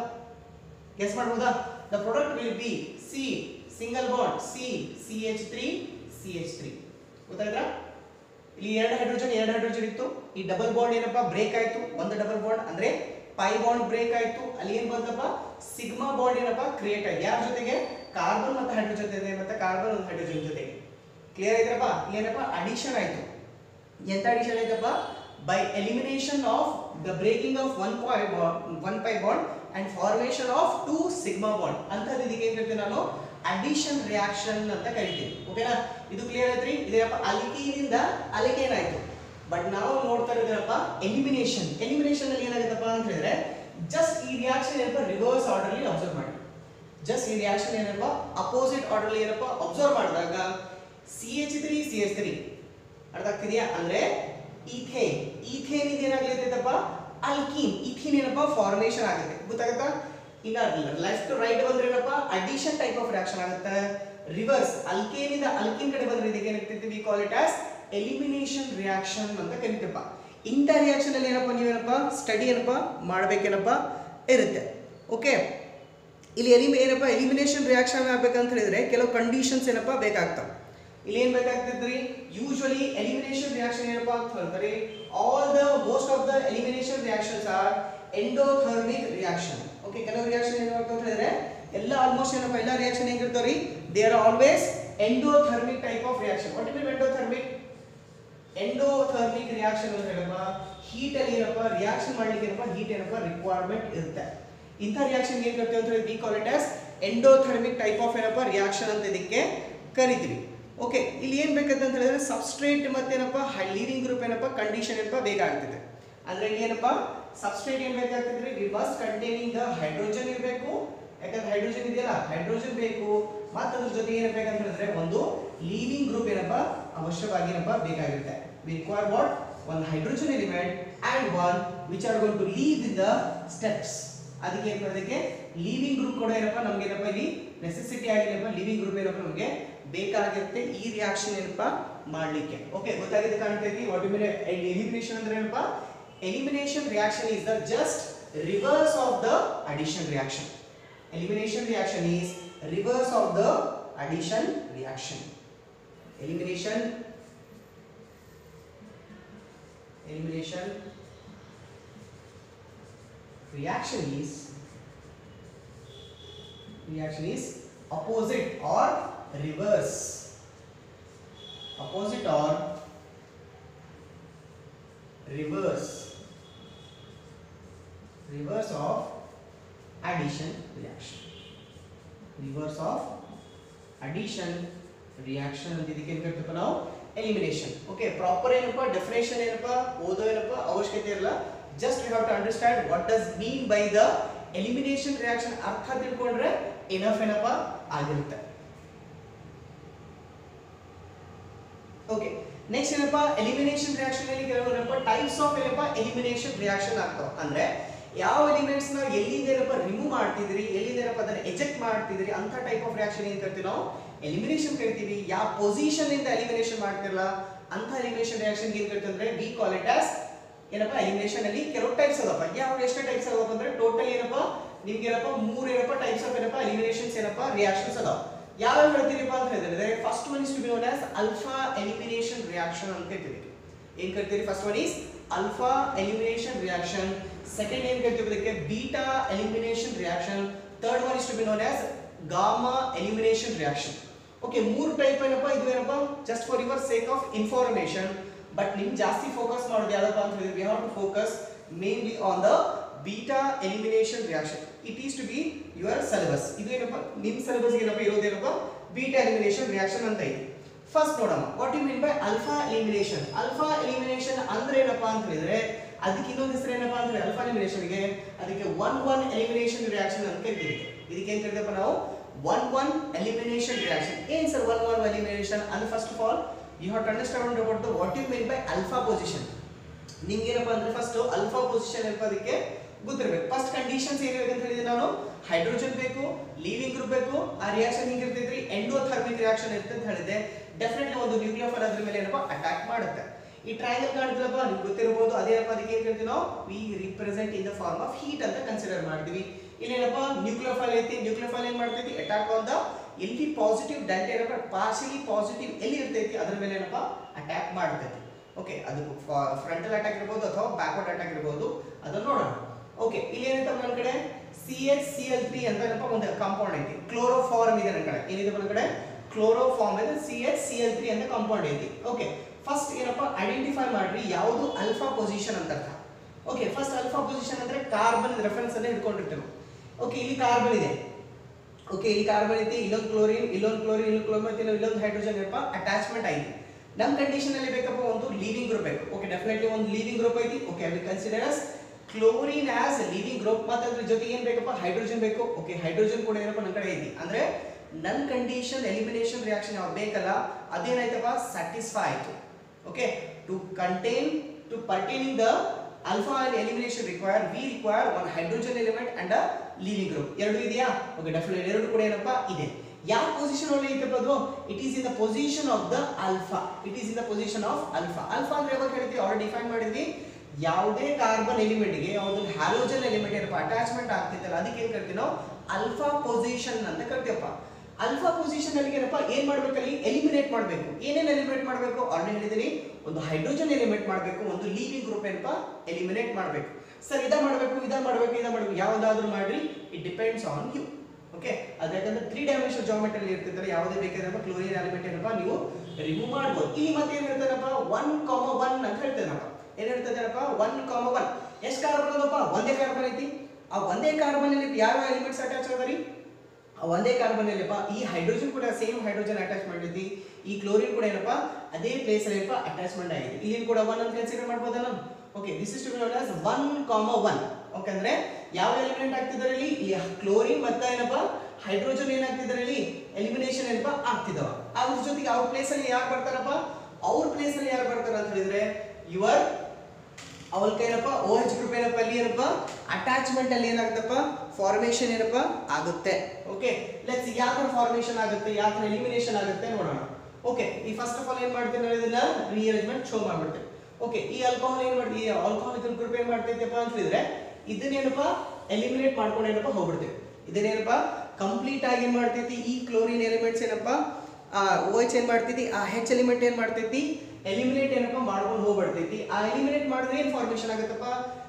ಗೆಸ್ ಮಾಡ್ಬೋದಾ the product will be C single bond C C H three C H three ಗೊತ್ತಾಯ್ತಾ ಇಲ್ಲಿ ಎರಡು ಹೈಡ್ರೋಜನ್ ಎರಡು ಹೈಡ್ರೋಜನ್ ಇತ್ತು ಈ ಡಬಲ್ ಬಾಂಡ್ ಏನಪ್ಪ ಬ್ರೇಕ್ ಆಯ್ತು ಒಂದು ಡಬಲ್ ಬಾಂಡ್ ಅಂದ್ರೆ ಪೈ ಬಾಂಡ್ ಬ್ರೇಕ್ ಆಯ್ತು ಅಲ್ಲಿ ಏನ್ ಬಂತಪ್ಪ ಸಿಗ್ಮಾ ಬಾಂಡ್ ಏನಪ್ಪ ಕ್ರಿಯೇಟ್ ಆಯ್ತು ಯಾರ ಜೊತೆಗೆ ಕಾರ್ಬನ್ ಮತ್ತೆ ಹೈಡ್ರೋಜನ್ ಜೊತೆ ಮತ್ತೆ ಕಾರ್ಬನ್ ಒಂದು ಹೈಡ್ರೋಜನ್ ಜೊತೆಗೆ ಕ್ಲಿಯರ್ ಆಯ್ತಪ್ಪ ಇಲ್ಲಿ ಏನಪ್ಪ ಅಡಿಷನ್ ಆಯ್ತು ಎಂತ ಅಡಿಷನ್ ಆಯ್ತಪ್ಪ by elimination of the breaking of one pi one pi bond and formation of two sigma bond ಅಂತದ್ದು ಇದಕ್ಕೆ ಏನ್ ಕರಿತೀನಿ ನಾನು ಅಡಿಷನ್ ರಿಯಾಕ್ಷನ್ ಅಂತ ಕರಿತೀನಿ ಓಕೆನಾ ಇದು ಕ್ಲಿಯರ್ ಐತ್ರಿ ಇದೇನಪ್ಪ ಅಲಿಕೀನಿಂದ ಅಲಿಕೇನ್ ಆಯ್ತು ಬಟ್ ನಾವು ನೋಡ್ತಾ ಇರೋದೇನಪ್ಪ ಎಲಿಮಿನೇಷನ್ ಎಲಿಮಿನೇಷನ್ ಅಲ್ಲಿ ಏನಾಗುತ್ತಪ್ಪ ಅಂತ ಹೇಳಿದ್ರೆ ಜಸ್ಟ್ ಈ ರಿಯಾಕ್ಷನ್ ಏನಪ್ಪ ರಿವರ್ಸ್ ಆರ್ಡರ್ ಅಲ್ಲಿ ಅಬ್ಸರ್ವ್ ಮಾಡಿ ಜಸ್ಟ್ ಈ ರಿಯಾಕ್ಷನ್ ಏನಪ್ಪ ಅಪೋಸಿಟ್ ಆರ್ಡರ್ ಏನಪ್ಪ ಅಬ್ಸರ್ವ್ ಮಾಡಿದಾಗ C H three C H three ಅರ್ಥ ಆಗ್ತಿದೆಯಾ ಅಂದ್ರೆ ಈಥೇನ್ ಈಥೇನ್ ಇದು ಏನಾಗ್ಲಿತ್ತಪ್ಪ ಅಲ್ಕೀನ್ ಈಥೀನ್ ಏನಪ್ಪ ಫಾರ್ಮೇಶನ್ ಆಗುತ್ತೆ ಗೊತ್ತಾಗುತ್ತಾ ಇನ್ನ ಲೆಫ್ಟ್ ಟು ರೈಟ್ ಬಂದ್ರೆ ಏನಪ್ಪ ಅಡಿಷನ್ ಟೈಪ್ ಆಫ್ ರಿಯಾಕ್ಷನ್ ಆಗುತ್ತೆ ರಿವರ್ಸ್ ಅಲ್ಕೇನ್ ಇಂದ ಅಲ್ಕಿನ್ ಕಡೆ ಬಂದ್ರೆ ಇದಕ್ಕೆ ಏನಾಗ್ತೈತಿ we call it as elimination reaction ಅಂತ ಕರಿತೀವಪ್ಪ ಇಂಥ ರಿಯಾಕ್ಷನ್ ಅಲ್ಲಿ ಏನಪ್ಪ ನೀವೇನಪ್ಪ ಸ್ಟಡಿ ಏನಪ್ಪ ಮಾಡ್ಬೇಕೇನಪ್ಪ ಇರುತ್ತೆ ಓಕೆ ಇಲ್ಲಿ ಎಲಿಮಿ ಏನಪ್ಪ ಎಲಿಮಿನೇಷನ್ ರಿಯಾಕ್ಷನ್ ಆಗ್ಬೇಕಂತ ಹೇಳಿದ್ರೆ ಕೆಲವು ಕಂಡೀಷನ್ಸ್ ಏನಪ್ಪ ಬೇಕಾಗ್ತಾವ ಇಲ್ಲಿ ಏನ್ ಬೇಕಾಗ್ತದ್ರಿ ಯೂಶುವಲಿ ಎಲಿಮಿನೇಷನ್ ರಿಯಾಕ್ಷನ್ ಏನಪ್ಪಾ ಅಂತ ಹೇಳ್ತಾರೆ all the most of the elimination reactions are endothermic reaction okay ಕೆಲವು ರಿಯಾಕ್ಷನ್ ಏನು ಅಂತ ಹೇಳಿದ್ರೆ ಎಲ್ಲ ಆಲ್ಮೋಸ್ಟ್ ಏನಪ್ಪ ಎಲ್ಲ ರಿಯಾಕ್ಷನ್ ಹೆಂಗಿರ್ತಾವ್ರಿ they are always endothermic type of reaction what mean endothermic endothermic reaction ಅಂತ ಹೇಳಪ್ಪ ಹೀಟ್ ಅಲ್ಲಿ ಏನಪ್ಪ ರಿಯಾಕ್ಷನ್ ಮಾಡ್ಲಿಕ್ಕೆ ಏನಪ್ಪ ಹೀಟ್ ಏನಪ್ಪ ರಿಕ್ವೈರ್ಮೆಂಟ್ ಇರುತ್ತೆ ಇಂಥ ರಿಯಾಕ್ಷನ್ ಏನ್ ಕರಿತೀವಿ ಅಂತ ಹೇಳಿ we call it as endothermic type of ಏನಪ್ಪ ರಿಯಾಕ್ಷನ್ ಅಂತ ಇದಕ್ಕೆ ಕರಿತೀವಿ ಓಕೆ ಇಲ್ಲಿ ಏನ್ ಬೇಕಂತ ಹೇಳಿದ್ರೆ ಸಬ್ಸ್ಟ್ರೇಟ್ ಮತ್ತೇನಪ್ಪ ಲೀಡಿಂಗ್ ಗ್ರೂಪ್ ಏನಪ್ಪ ಕಂಡೀಷನ್ ಏನಪ್ಪ ಬೇಕಾಗ್ತದೆ ಅಂದ್ರೆ ಇಲ್ಲಿ ಏನಪ್ಪ ಸಬ್ಸ್ಟ್ರೇಟ್ ಏನ್ ಬೇಕಾಗ್ತದ್ರಿ we must containing the hydrogen ಇರಬೇಕು ಯಾಕಂದ್ರೆ ಹೈಡ್ರೋಜನ್ ಇದೆಯಲ್ಲ ಹೈಡ್ರೋಜನ್ ಬೇಕು ಮತ್ತೆ ಅದ್ರ ಜೊತೆ ಏನ್ ಬೇಕಂತ ಹೇಳಿದ್ರೆ ಒಂದು ಲೀವಿಂಗ್ ಗ್ರೂಪ್ ಏನಪ್ಪ ಅವಶ್ಯವಾಗಿ ಏನಪ್ಪ ಬೇಕಾಗಿರುತ್ತೆ ವಿ ರಿಕ್ವೈರ್ ವಾಟ್ ಒಂದು hydrogen element and one which are going to leave in the steps ಅದಕ್ಕೆ ಏನ್ ಮಾಡೋದಕ್ಕೆ ಲೀವಿಂಗ್ ಗ್ರೂಪ್ ಕೂಡ ಏನಪ್ಪ ನಮ್ಗೆ ಏನಪ್ಪ ಇಲ್ಲಿ ನೆಸೆಸಿಟಿ ಆಗಿಲ್ಲಪ್ಪ ಲಿವಿಂಗ್ ಗ್ರೂಪ್ ಏನಪ್ಪ ನಮಗೆ ಬೇಕಾಗಿರುತ್ತೆ ಈ ರಿಯಾಕ್ಷನ್ ಏನಪ್ಪ ಮಾಡ್ಲಿಕ್ಕೆ ಓಕೆ ಗೊತ್ತಾಗಿದೆ ಕಾಣ್ತೈತಿ ವಾಟ್ ಮೀನ್ ಎಲಿಮಿನೇಷನ್ ಅಂದ್ರೆ ಏನಪ್ಪ elimination reaction is the just reverse of the addition reaction elimination reaction is reverse of the addition reaction elimination elimination reaction is reaction is opposite or reverse opposite or reverse reverse of addition reaction reverse of addition reaction ಅಂತ ಇದಕ್ಕೆ ಏನು ಕರಿತೀವಪ್ಪ ನಾವು elimination okay proper ಏನಪ್ಪ definition ಏನಪ್ಪ ಓದೋ ಏನಪ್ಪ ಅವಶ್ಯಕತೆ ಇರಲ್ಲ just you have to understand what does mean by the elimination reaction ಅರ್ಥ ತಿಳ್ಕೊಂಡ್ರೆ ಎನಫ್ ಏನಪ್ಪ ಆಗಿರುತ್ತೆ ಓಕೆ ನೆಕ್ಸ್ಟ್ ಏನಪ್ಪ ಎಲಿಮಿನೇಷನ್ ರಿಯಾಕ್ಷನ್ ಅಲ್ಲಿ ಕೆಲವು ಏನಪ್ಪ ಟೈಪ್ಸ್ ಆಫ್ ಏನಪ್ಪ ಎಲಿಮಿನೇಷನ್ ರಿಯಾಕ್ಷನ್ ಆಗ್ತಾವ ಅಂದ್ರೆ ಯಾವ ಎಲಿಮೆಂಟ್ಸ್ ನ ಎಲ್ಲಿಂದ ಏನಪ್ಪ ರಿಮೂವ್ ಮಾಡ್ತಿದ್ರಿ ಎಲ್ಲಿಂದ ಏನಪ್ಪ ಅದನ್ನ ಎಜೆಕ್ಟ್ ಮಾಡ್ತಿದ್ರಿ ಅಂತ ಟೈಪ್ ಆಫ್ ರಿಯಾಕ್ಷನ್ ಏನ್ ಕರಿತೀವಿ ನಾವು ಎಲಿಮಿನೇಷನ್ ಕರಿತೀವಿ ಯಾವ ಪೊಸಿಷನ್ ಇಂದ ಎಲಿಮಿನೇಷನ್ ಮಾಡ್ತಿರಲ್ಲ ಅಂತ ಎಲಿಮಿನೇಷನ್ ರಿಯಾಕ್ಷನ್ ಏನ್ ಕರಿತೀವಿ ಅಂದ್ರೆ ವಿ ಕಾಲ್ ಇಟ್ ಆಸ್ ಏನಪ್ಪ ಎಲಿಮಿನೇಷನ್ ಅಲ್ಲಿ ಕೆಲವು ಟೈಪ್ಸ್ ಅದಾವ ಯಾವ ಎಷ್ಟು ಟೈಪ್ಸ್ ಅದಾವ ಅಂದ್ರೆ ಟೋಟಲ್ ಏನಪ್ಪ ನಿಮ್ಗೆ ಏನಪ್ಪ ಮೂರ್ ಏನಪ್ಪ ಟೈಪ್ಸ್ ಆಫ್ ಏನಪ್ಪ ಎಲಿಮಿನೇಷನ್ಸ್ ಏನಪ್ಪ ರಿಯಾಕ್ಷನ್ಸ್ ಅದಾವ ಯಾವ ಹೇಳ್ತೀರಿಪ್ಪ ಅಂತ ಹೇಳಿದ್ರೆ first one is to be known as alpha elimination reaction ಅಂತ ಕರಿತೀವಿ ಏನ್ ಕರಿತೀರಿ first one is alpha elimination reaction second ಏನ್ ಕರಿತೀವಿ ಅದಕ್ಕೆ beta elimination reaction third one is to be known as gamma elimination reaction okay ಮೂರು type ಏನಪ್ಪ ಇದು ಏನಪ್ಪ just for your sake of information but ನಿಮ್ ಜಾಸ್ತಿ ಫೋಕಸ್ ಮಾಡೋದು ಯಾವ್ದಪ್ಪ ಅಂತ ಹೇಳಿದ್ರೆ we have to focus mainly on the beta elimination reaction it is to be your syllabus ಇದು ಏನಪ್ಪ ನಿಮ್ ಸಿಲೆಬಸ್ ಏನಪ್ಪ ಇರೋದೇನಪ್ಪ ಬೀಟಾ ಎಲಿಮಿನೇಷನ್ ರಿಯಾಕ್ಷನ್ ಅಂತ ಇದೆ ಫಸ್ಟ್ ನೋಡಮ್ಮ what you mean by alpha elimination alpha elimination ಅಂದ್ರೆ ಏನಪ್ಪಾ ಅಂತ ಹೇಳಿದ್ರೆ ಅದಕ್ಕೆ ಇನ್ನೊಂದು ಹೆಸರು ಏನಪ್ಪಾ ಅಂದ್ರೆ ಅಲ್ಫಾ ಎಲಿಮಿನೇಷನ್ಗೆ ಅದಕ್ಕೆ ಒನ್ ಒನ್ ಎಲಿಮಿನೇಷನ್ ರಿಯಾಕ್ಷನ್ ಅಂತ ಕರಿತೀವಿ ಇದಕ್ಕೆ ಏನ್ ಕರಿತಪ್ಪ ನಾವು ಒನ್ ಒನ್ ಎಲಿಮಿನೇಷನ್ ರಿಯಾಕ್ಷನ್ ಏನ್ ಸರ್ ಒನ್ ಒನ್ ಎಲಿಮಿನೇಷನ್ ಅಂದ್ರೆ first of all you have to understand about what you mean by alpha position ನಿಮ್ಗೆ ಏನಪ್ಪಾ ಅಂದ್ರೆ ಫಸ್ಟ್ ಅಲ್ಫಾ ಪೊಸಿಷನ್ ಏನಪ್ಪ ಅದಕ್ಕೆ ಗೊತ್ತಿರಬೇಕು ಫಸ್ಟ್ ಕಂಡೀಷನ್ಸ್ ಏನಿರಬೇಕು ಅಂತ ಹೇಳಿದ್ರೆ ನಾನು ಹೈಡ್ರೋಜನ್ ಬೇಕು ಲೀವಿಂಗ್ ಗ್ರೂಪ್ ಬೇಕು ಆ ರಿಯಾಕ್ಷನ್ ಹಿಂಗಿರ್ತೈತ್ರಿ ಎಂಡೋಥರ್ಮಿಕ್ ರಿಯಾಕ್ಷನ್ ಇರುತ್ತೆ ಅಂತ ಹೇಳಿದೆ ಡೆಫಿನೆಟ್ಲಿ ಒಂದು ನ್ಯೂಕ್ಲಿಯೋಫೈಲ್ ಅದ್ರ ಮೇಲೆ ಏನಪ್ಪ ಅಟ್ಯಾಕ್ ಮಾಡುತ್ತೆ ಈ ಟ್ರಯಾಂಗಲ್ ಕಾಣ್ತಿಲ್ಲಪ್ಪ ನಿಮ್ಗೆ ಗೊತ್ತಿರಬಹುದು ಅದೇನಪ್ಪ ಅದಕ್ಕೆ ಏನ್ ಹೇಳ್ತೀವಿ ನಾವು we represent in the form of heat ಅಂತ ಕನ್ಸಿಡರ್ ಮಾಡ್ತೀವಿ ಇಲ್ಲೇನಪ್ಪ ನ್ಯೂಕ್ಲಿಯೋಫೈಲ್ ಐತಿ ನ್ಯೂಕ್ಲಿಯೋಫೈಲ್ ಏನ್ ಮಾಡ್ತೈತಿ ಅಟ್ಯಾಕ್ ಆನ್ ದ ಎಲ್ಲಿ ಪಾಸಿಟಿವ್ ಡೆಲ್ಟಾ ಏನಪ್ಪ ಪಾರ್ಷಿಯಲಿ ಪಾಸಿಟಿವ್ ಎಲ್ಲಿ ಇರ್ತೈತಿ ಅದ್ರ ಮೇಲೆ ಏನಪ್ಪ ಅಟ್ಯಾಕ್ ಮಾಡ್ತೈತಿ ಓಕೆ ಅದು ಫ್ರಂಟಲ್ ಅಟ್ಯಾಕ್ ಇರ್ಬೋದು ಅಥವಾ ಬ್ಯಾಕ್ವರ್ಡ್ ಅಟ್ಯಾಕ್ ಇರ್ಬೋದು ಅದನ್ನ ನೋಡೋಣ ಓಕೆ ಇಲ್ಲಿ ಏನಂತ ನನ್ನ ಕಡೆ C H C L three ಅಂತ ಏನಪ್ಪ ಒಂದು ಕಾಂಪೌಂಡ್ ಐತಿ ಕ್ಲೋರೋಫಾರ್ಮ್ ಇದೆ ನನ್ನ ಕಡೆ ಏನಿದೆ ನನ್ನ ಕಡೆ ಕ್ಲೋರೋಫಾರ್ಮ್ ಇದೆ C H C L three ಅಂತ ಕಾಂಪೌಂಡ್ ಐತಿ ಓಕೆ ಫಸ್ಟ್ ಏನಪ್ಪ ಐಡೆಂಟಿಫೈ ಮಾಡ್ರಿ ಯಾವುದು ಅಲ್ಫಾ ಪೊಸಿಷನ್ ಅಂತ ಅರ್ಥ ಓಕೆ ಫಸ್ಟ್ ಅಲ್ಫಾ ಪೊಸಿಷನ್ ಅಂದ್ರೆ ಕಾರ್ಬನ್ ರೆಫರೆನ್ಸ್ ಅನ್ನ ಹಿಡ್ಕೊಂಡಿರ್ತೇವೆ ಓಕೆ ಇಲ್ಲಿ ಕಾರ್ಬನ್ ಇದೆ ಓಕೆ ಇಲ್ಲಿ ಕಾರ್ಬನ್ ಐತಿ ಇಲ್ಲೊಂದು ಕ್ಲೋರಿನ್ ಇಲ್ಲೊಂದು ಕ್ಲೋರಿನ್ ಇಲ್ಲೊಂದು ಕ್ಲೋರಿನ್ ಮತ್ತೆ ಇಲ್ಲೊಂದು ಹೈಡ್ರೋಜನ್ ಏನಪ್ಪ ಅಟ್ಯಾಚ್ಮೆಂಟ್ ಐತಿ ನಮ್ಮ ಕಂಡೀಷನ್ ಅಲ್ಲಿ ಬೇಕಪ್ಪ ಒಂದು ಲೀವಿಂಗ್ ಗ್ರೂಪ್ ಬೇಕು ಓಕೆ ಡೆಫಿನೆಟ್ಲಿ ಒಂದು ಲೀವಿಂಗ್ ಗ್ರೂಪ್ ಐತಿ okay I will consider as chlorine as leaving group ಮತ್ತೆ ಅದ್ರ ಜೊತೆಗೆ ಏನ್ ಬೇಕಪ್ಪ ಹೈಡ್ರೋಜನ್ ಬೇಕು ಓಕೆ ಹೈಡ್ರೋಜನ್ ಕೂಡ ಏನಪ್ಪ ನನ್ನ ಕಡೆ ಐತಿ ಅಂದ್ರೆ ನನ್ನ ಕಂಡೀಷನ್ ಎಲಿಮಿನೇಷನ್ ರಿಯಾಕ್ಷನ್ ಯಾವ್ದು ಬೇಕಲ್ಲ ಅದೇನಾಯ್ತಪ್ಪ ಸ್ಯಾಟಿಸ್ಫೈ ಆಯ್ತು okay to contain to pertaining the alpha and elimination require we require one hydrogen element and a leaving group ಎರಡು ಇದೆಯಾ ಓಕೆ ಡೆಫಿನೆಟ್ ಎರಡು ಕೂಡ ಏನಪ್ಪಾ ಇದೆ ಯಾವ ಪೊಸಿಷನ್ ಒಳಗೆ ಐತಪ್ಪ ಅದು it is in the position of the alpha it is in the position of alpha alpha ಅಂದ್ರೆ ಯಾವಾಗ ಹೇಳ್ತೀವಿ ಆಲ್ರೆಡಿ ಡಿಫೈನ್ ಮಾಡಿದ್ವಿ ಯಾವುದೇ ಕಾರ್ಬನ್ ಎಲಿಮೆಂಟ್ಗೆ ಯಾವುದೊಂದು ಹ್ಯಾಲೋಜನ್ ಎಲಿಮೆಂಟ್ ಏನಪ್ಪ ಅಟ್ಯಾಚ್ಮೆಂಟ್ ಆಗ್ತಿತ್ತಲ್ಲ ಅದಕ್ಕೆ ಏನ್ ಕರಿತೀವಿ ನಾವು ಅಲ್ಫಾ ಪೊಸಿಷನ್ ಅಂತ ಕರಿತೀವಪ್ಪ ಅಲ್ಫಾ ಪೊಸಿಷನ್ ಅಲ್ಲಿ ಏನಪ್ಪ ಏನ್ ಮಾಡ್ಬೇಕಲ್ಲಿ ಎಲಿಮಿನೇಟ್ ಮಾಡಬೇಕು ಏನೇನ್ ಎಲಿಮಿನೇಟ್ ಮಾಡಬೇಕು ಆಲ್ರೆಡಿ ಹೇಳಿದೀನಿ ಒಂದು ಹೈಡ್ರೋಜನ್ ಎಲಿಮಿನೇಟ್ ಮಾಡಬೇಕು ಒಂದು ಲೀವಿಂಗ್ ಗ್ರೂಪ್ ಏನಪ್ಪ ಎಲಿಮಿನೇಟ್ ಮಾಡಬೇಕು ಸರ್ ಇದ ಮಾಡಬೇಕು ಇದ ಮಾಡಬೇಕು ಇದ ಮಾಡಬೇಕು ಯಾವ್ದಾದ್ರು ಮಾಡ್ರಿ it depends on you okay ಅದು ಯಾಕಂದ್ರೆ ತ್ರೀ ಡೈಮೆನ್ಷನ್ ಜಾಮೆಟ್ರಿ ಇರ್ತಿದ್ರೆ ಯಾವುದೇ ಬೇಕಾದ್ರಪ್ಪ ಕ್ಲೋರಿನ್ ಎಲಿಮೆಂಟ್ ಏನಪ್ಪ ನೀವು ರಿಮೂವ್ ಮಾಡ್ಬೋದು ಇಲ್ಲಿ ಮತ್ತೆ ಏನ್ ಹೇಳ್ತಾರಪ್ಪ ಒನ್ ಕಾಮ ಒನ್ ಅಂತ ಹೇಳ್ತೇನಪ್ಪ ಏನ್ ಹೇಳ್ತದೇನಪ್ಪ ಒನ್ ಕಾಮ ಒನ್ ಎಷ್ಟು ಕಾರ್ಬನ್ ಅದಪ್ಪ ಒಂದೇ ಕಾರ್ಬನ್ ಐತಿ ಆ ಒಂದೇ ಕಾರ್ಬನ್ ಅಲ್ಲಿ ಯಾವ ಎಲಿಮೆಂಟ್ಸ್ ಅಟ್ಯಾಚ್ ಅದರಿ ಆ ಒಂದೇ ಕಾರ್ಬನ್ ಅಲ್ಲಿಪ್ಪ ಈ ಹೈಡ್ರೋಜನ್ ಕೂಡ ಸೇಮ್ ಹೈಡ್ರೋಜನ್ ಅಟ್ಯಾಚ್ ಮಾಡಿದ್ವಿ ಈ ಕ್ಲೋರಿನ್ ಕೂಡ ಏನಪ್ಪ ಅದೇ ಪ್ಲೇಸ್ ಅಲ್ಲಿ ಏನಪ್ಪ ಅಟ್ಯಾಚ್ಮೆಂಟ್ ಆಗಿದೆ ಇಲ್ಲಿ ಕೂಡ ಒನ್ ಅಂತ ಕನ್ಸಿಡರ್ ಮಾಡ್ಬೋದಲ್ಲ okay this is to be known as one comma one okay ಅಂದ್ರೆ ಯಾವ ಎಲಿಮೆಂಟ್ ಆಗ್ತಿದ್ದಾರೆ ಇಲ್ಲಿ ಇಲ್ಲಿ ಕ್ಲೋರಿನ್ ಮತ್ತೆ ಏನಪ್ಪ ಹೈಡ್ರೋಜನ್ ಏನಾಗ್ತಿದ್ದಾರೆ ಇಲ್ಲಿ ಎಲಿಮಿನೇಷನ್ ಏನಪ್ಪ ಆಗ್ತಿದಾವ ಅದ್ರ ಜೊತೆಗೆ ಅವ್ರ ಪ್ಲೇಸ್ ಅಲ್ಲಿ ಯಾರು ಬರ್ತಾರಪ್ಪ ಅವ್ರ ಪ್ಲೇಸ್ ಅಲ್ಲಿ ಯಾರು ಬರ್ತಾರ ಅಂತ ಹೇಳಿದ್ರೆ ಯುವರ್ ಅವಲ್ಕ ಏನಪ್ಪ ಓ ಎಚ್ ಗ್ರೂಪ್ ಏನಪ್ಪ ಅಲ್ಲಿ ಏನಪ್ಪ ಅಟ್ಯಾಚ್ಮೆಂಟ್ ಅಲ್ಲಿ ಏನಾಗುತ್ತಪ್ಪ ಫಾರ್ಮೇಶನ್ ಏನಪ್ಪ ಆಗುತ್ತೆ ಓಕೆ ಲೆಟ್ಸ್ ಯಾವ ತರ ಫಾರ್ಮೇಶನ್ ಆಗುತ್ತೆ ಯಾವ ತರ ಎಲಿಮಿನೇಷನ್ ಆಗುತ್ತೆ ನೋಡೋಣ ಓಕೆ ಈ ಫಸ್ಟ್ ಆಫ್ ಆಲ್ ಏನ್ ಮಾಡ್ತೇನೆ ನಾನು ಇದನ್ನ ರೀಅರೇಂಜ್ಮೆಂಟ್ ಶೋ ಮಾಡ್ಬಿಡ್ತೇನೆ ಓಕೆ ಈ ಆಲ್ಕೋಹಾಲ್ ಏನ್ ಮಾಡ್ತೀವಿ ಆಲ್ಕೋಹಾಲ್ ಇದ್ರ ಗ್ರೂಪ್ ಏನ್ ಮಾಡ್ತೈತಪ್ಪ ಅಂತ ಹೇಳಿದ್ರೆ ಇದನ್ನೇನಪ್ಪ ಎಲಿಮಿನೇಟ್ ಮಾಡ್ಕೊಂಡು ಏನಪ್ಪ ಹೋಗ್ಬಿಡ್ತೇವೆ ಇದನ್ನೇನಪ್ಪ ಕಂಪ್ಲೀಟ್ ಆಗಿ ಏನ್ ಮಾಡ್ತೈತಿ ಈ ಕ್ಲೋರಿನ್ ಎಲಿಮೆಂಟ್ಸ್ ಏನಪ್ಪ ಓ ಎಚ್ ಏನ್ ಮಾಡ್ತೈತಿ ಆ ಹೆಚ್ ಎಲಿಮೆಂಟ್ ಏನ್ ಮಾಡ್ತೈತಿ ಎಲಿಮಿನೇಟ್ ಏನಪ್ಪ ಮಾಡ್ಕೊಂಡು ಹೋಗ್ಬಿಡ್ತೈತಿ ಆ ಎಲಿಮಿನೇಟ್ ಮಾಡಿದ್ರೆ ಏನ್ ಫಾರ್ಮೇಶನ್ ಆಗುತ್ತಪ್ಪ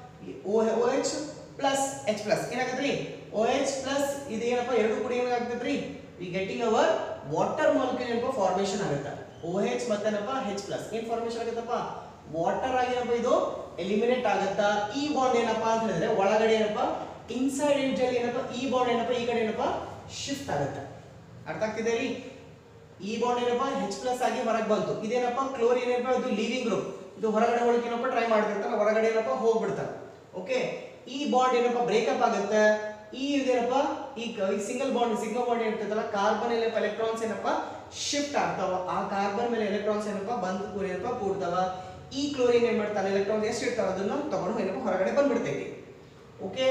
O H plus H plus ಏನಾಗತ್ರಿ ಓ ಎಚ್ ಪ್ಲಸ್ ಇದೇನಪ್ಪ ಎರಡು ಕೂಡ ಏನಾಗ್ತೈತ್ರಿ we getting our water molecule ಏನಪ್ಪ ಫಾರ್ಮೇಶನ್ ಆಗುತ್ತೆ ಓ ಎಚ್ ಮತ್ತೇನಪ್ಪ ಹೆಚ್ ಪ್ಲಸ್ ಏನ್ ಫಾರ್ಮೇಶನ್ ಆಗುತ್ತಪ್ಪ ವಾಟರ್ ಆಗಿನಪ್ಪ ಇದು ಎಲಿಮಿನೇಟ್ ಆಗುತ್ತಾ ಈ ಬಾಂಡ್ ಏನಪ್ಪಾ ಅಂತ ಹೇಳಿದ್ರೆ ಒಳಗಡೆ ಏನಪ್ಪ ಇನ್ಸೈಡ್ ಎಡ್ಜ್ ಅಲ್ಲಿ ಏನಪ್ಪ ಈ ಬಾಂಡ್ ಏನಪ್ಪ ಈ ಕಡೆ ಏನಪ್ಪ ಶಿಫ್ಟ್ ಆಗುತ್ತೆ ಅರ್ಥ ಆಗ್ತಿದೆ ರೀ ಈ ಬಾಂಡ್ ಏನಪ್ಪ ಹೆಚ್ ಪ್ಲಸ್ ಆಗಿ ಹೊರಗೆ ಬಂತು ಇದೇನಪ್ಪ ಕ್ಲೋರಿನ್ ಏನಪ್ಪ ಇದು ಲೀವಿಂಗ್ ಗ್ರೂಪ್ ಇದು ಹೊರಗಡೆ ಒಳಗೆ ಏನಪ್ಪ ಟ್ರೈ ಮಾಡ್ತಿರ್ತಾನೆ ಹೊರಗಡೆ ಏನಪ್ಪ ಹೋಗ್ಬಿಡ್ತಾನೆ ಓಕೆ ಈ ಬಾಂಡ್ ಏನಪ್ಪ ಬ್ರೇಕಪ್ ಆಗುತ್ತೆ ಈ ಇದೇನಪ್ಪ ಈ ಸಿಂಗಲ್ ಬಾಂಡ್ ಸಿಂಗಲ್ ಬಾಂಡ್ ಇರ್ತೈತಲ್ಲ ಕಾರ್ಬನ್ ಏನಪ್ಪ ಎಲೆಕ್ಟ್ರಾನ್ಸ್ ಏನಪ್ಪ ಶಿಫ್ಟ್ ಆಗ್ತಾವ ಆ ಕಾರ್ಬನ್ ಮೇಲೆ ಎಲೆಕ್ಟ್ರಾನ್ಸ್ ಏನಪ್ಪ ಬಂದು ಕೂಡ ಏನಪ್ಪ ಕೂಡ್ತಾವ ಈ ಕ್ಲೋರಿನ್ ಏನ್ ಮಾಡ್ತಾನೆ ಎಲೆಕ್ಟ್ರಾನ್ಸ್ ಎಷ್ಟು ಇರ್ತಾವ ಅದನ್ನ ತಗೊಂಡು ಏನಪ್ಪ ಹೊರಗಡೆ ಬಂದ್ಬಿಡ್ತೈತಿ ಓಕೆ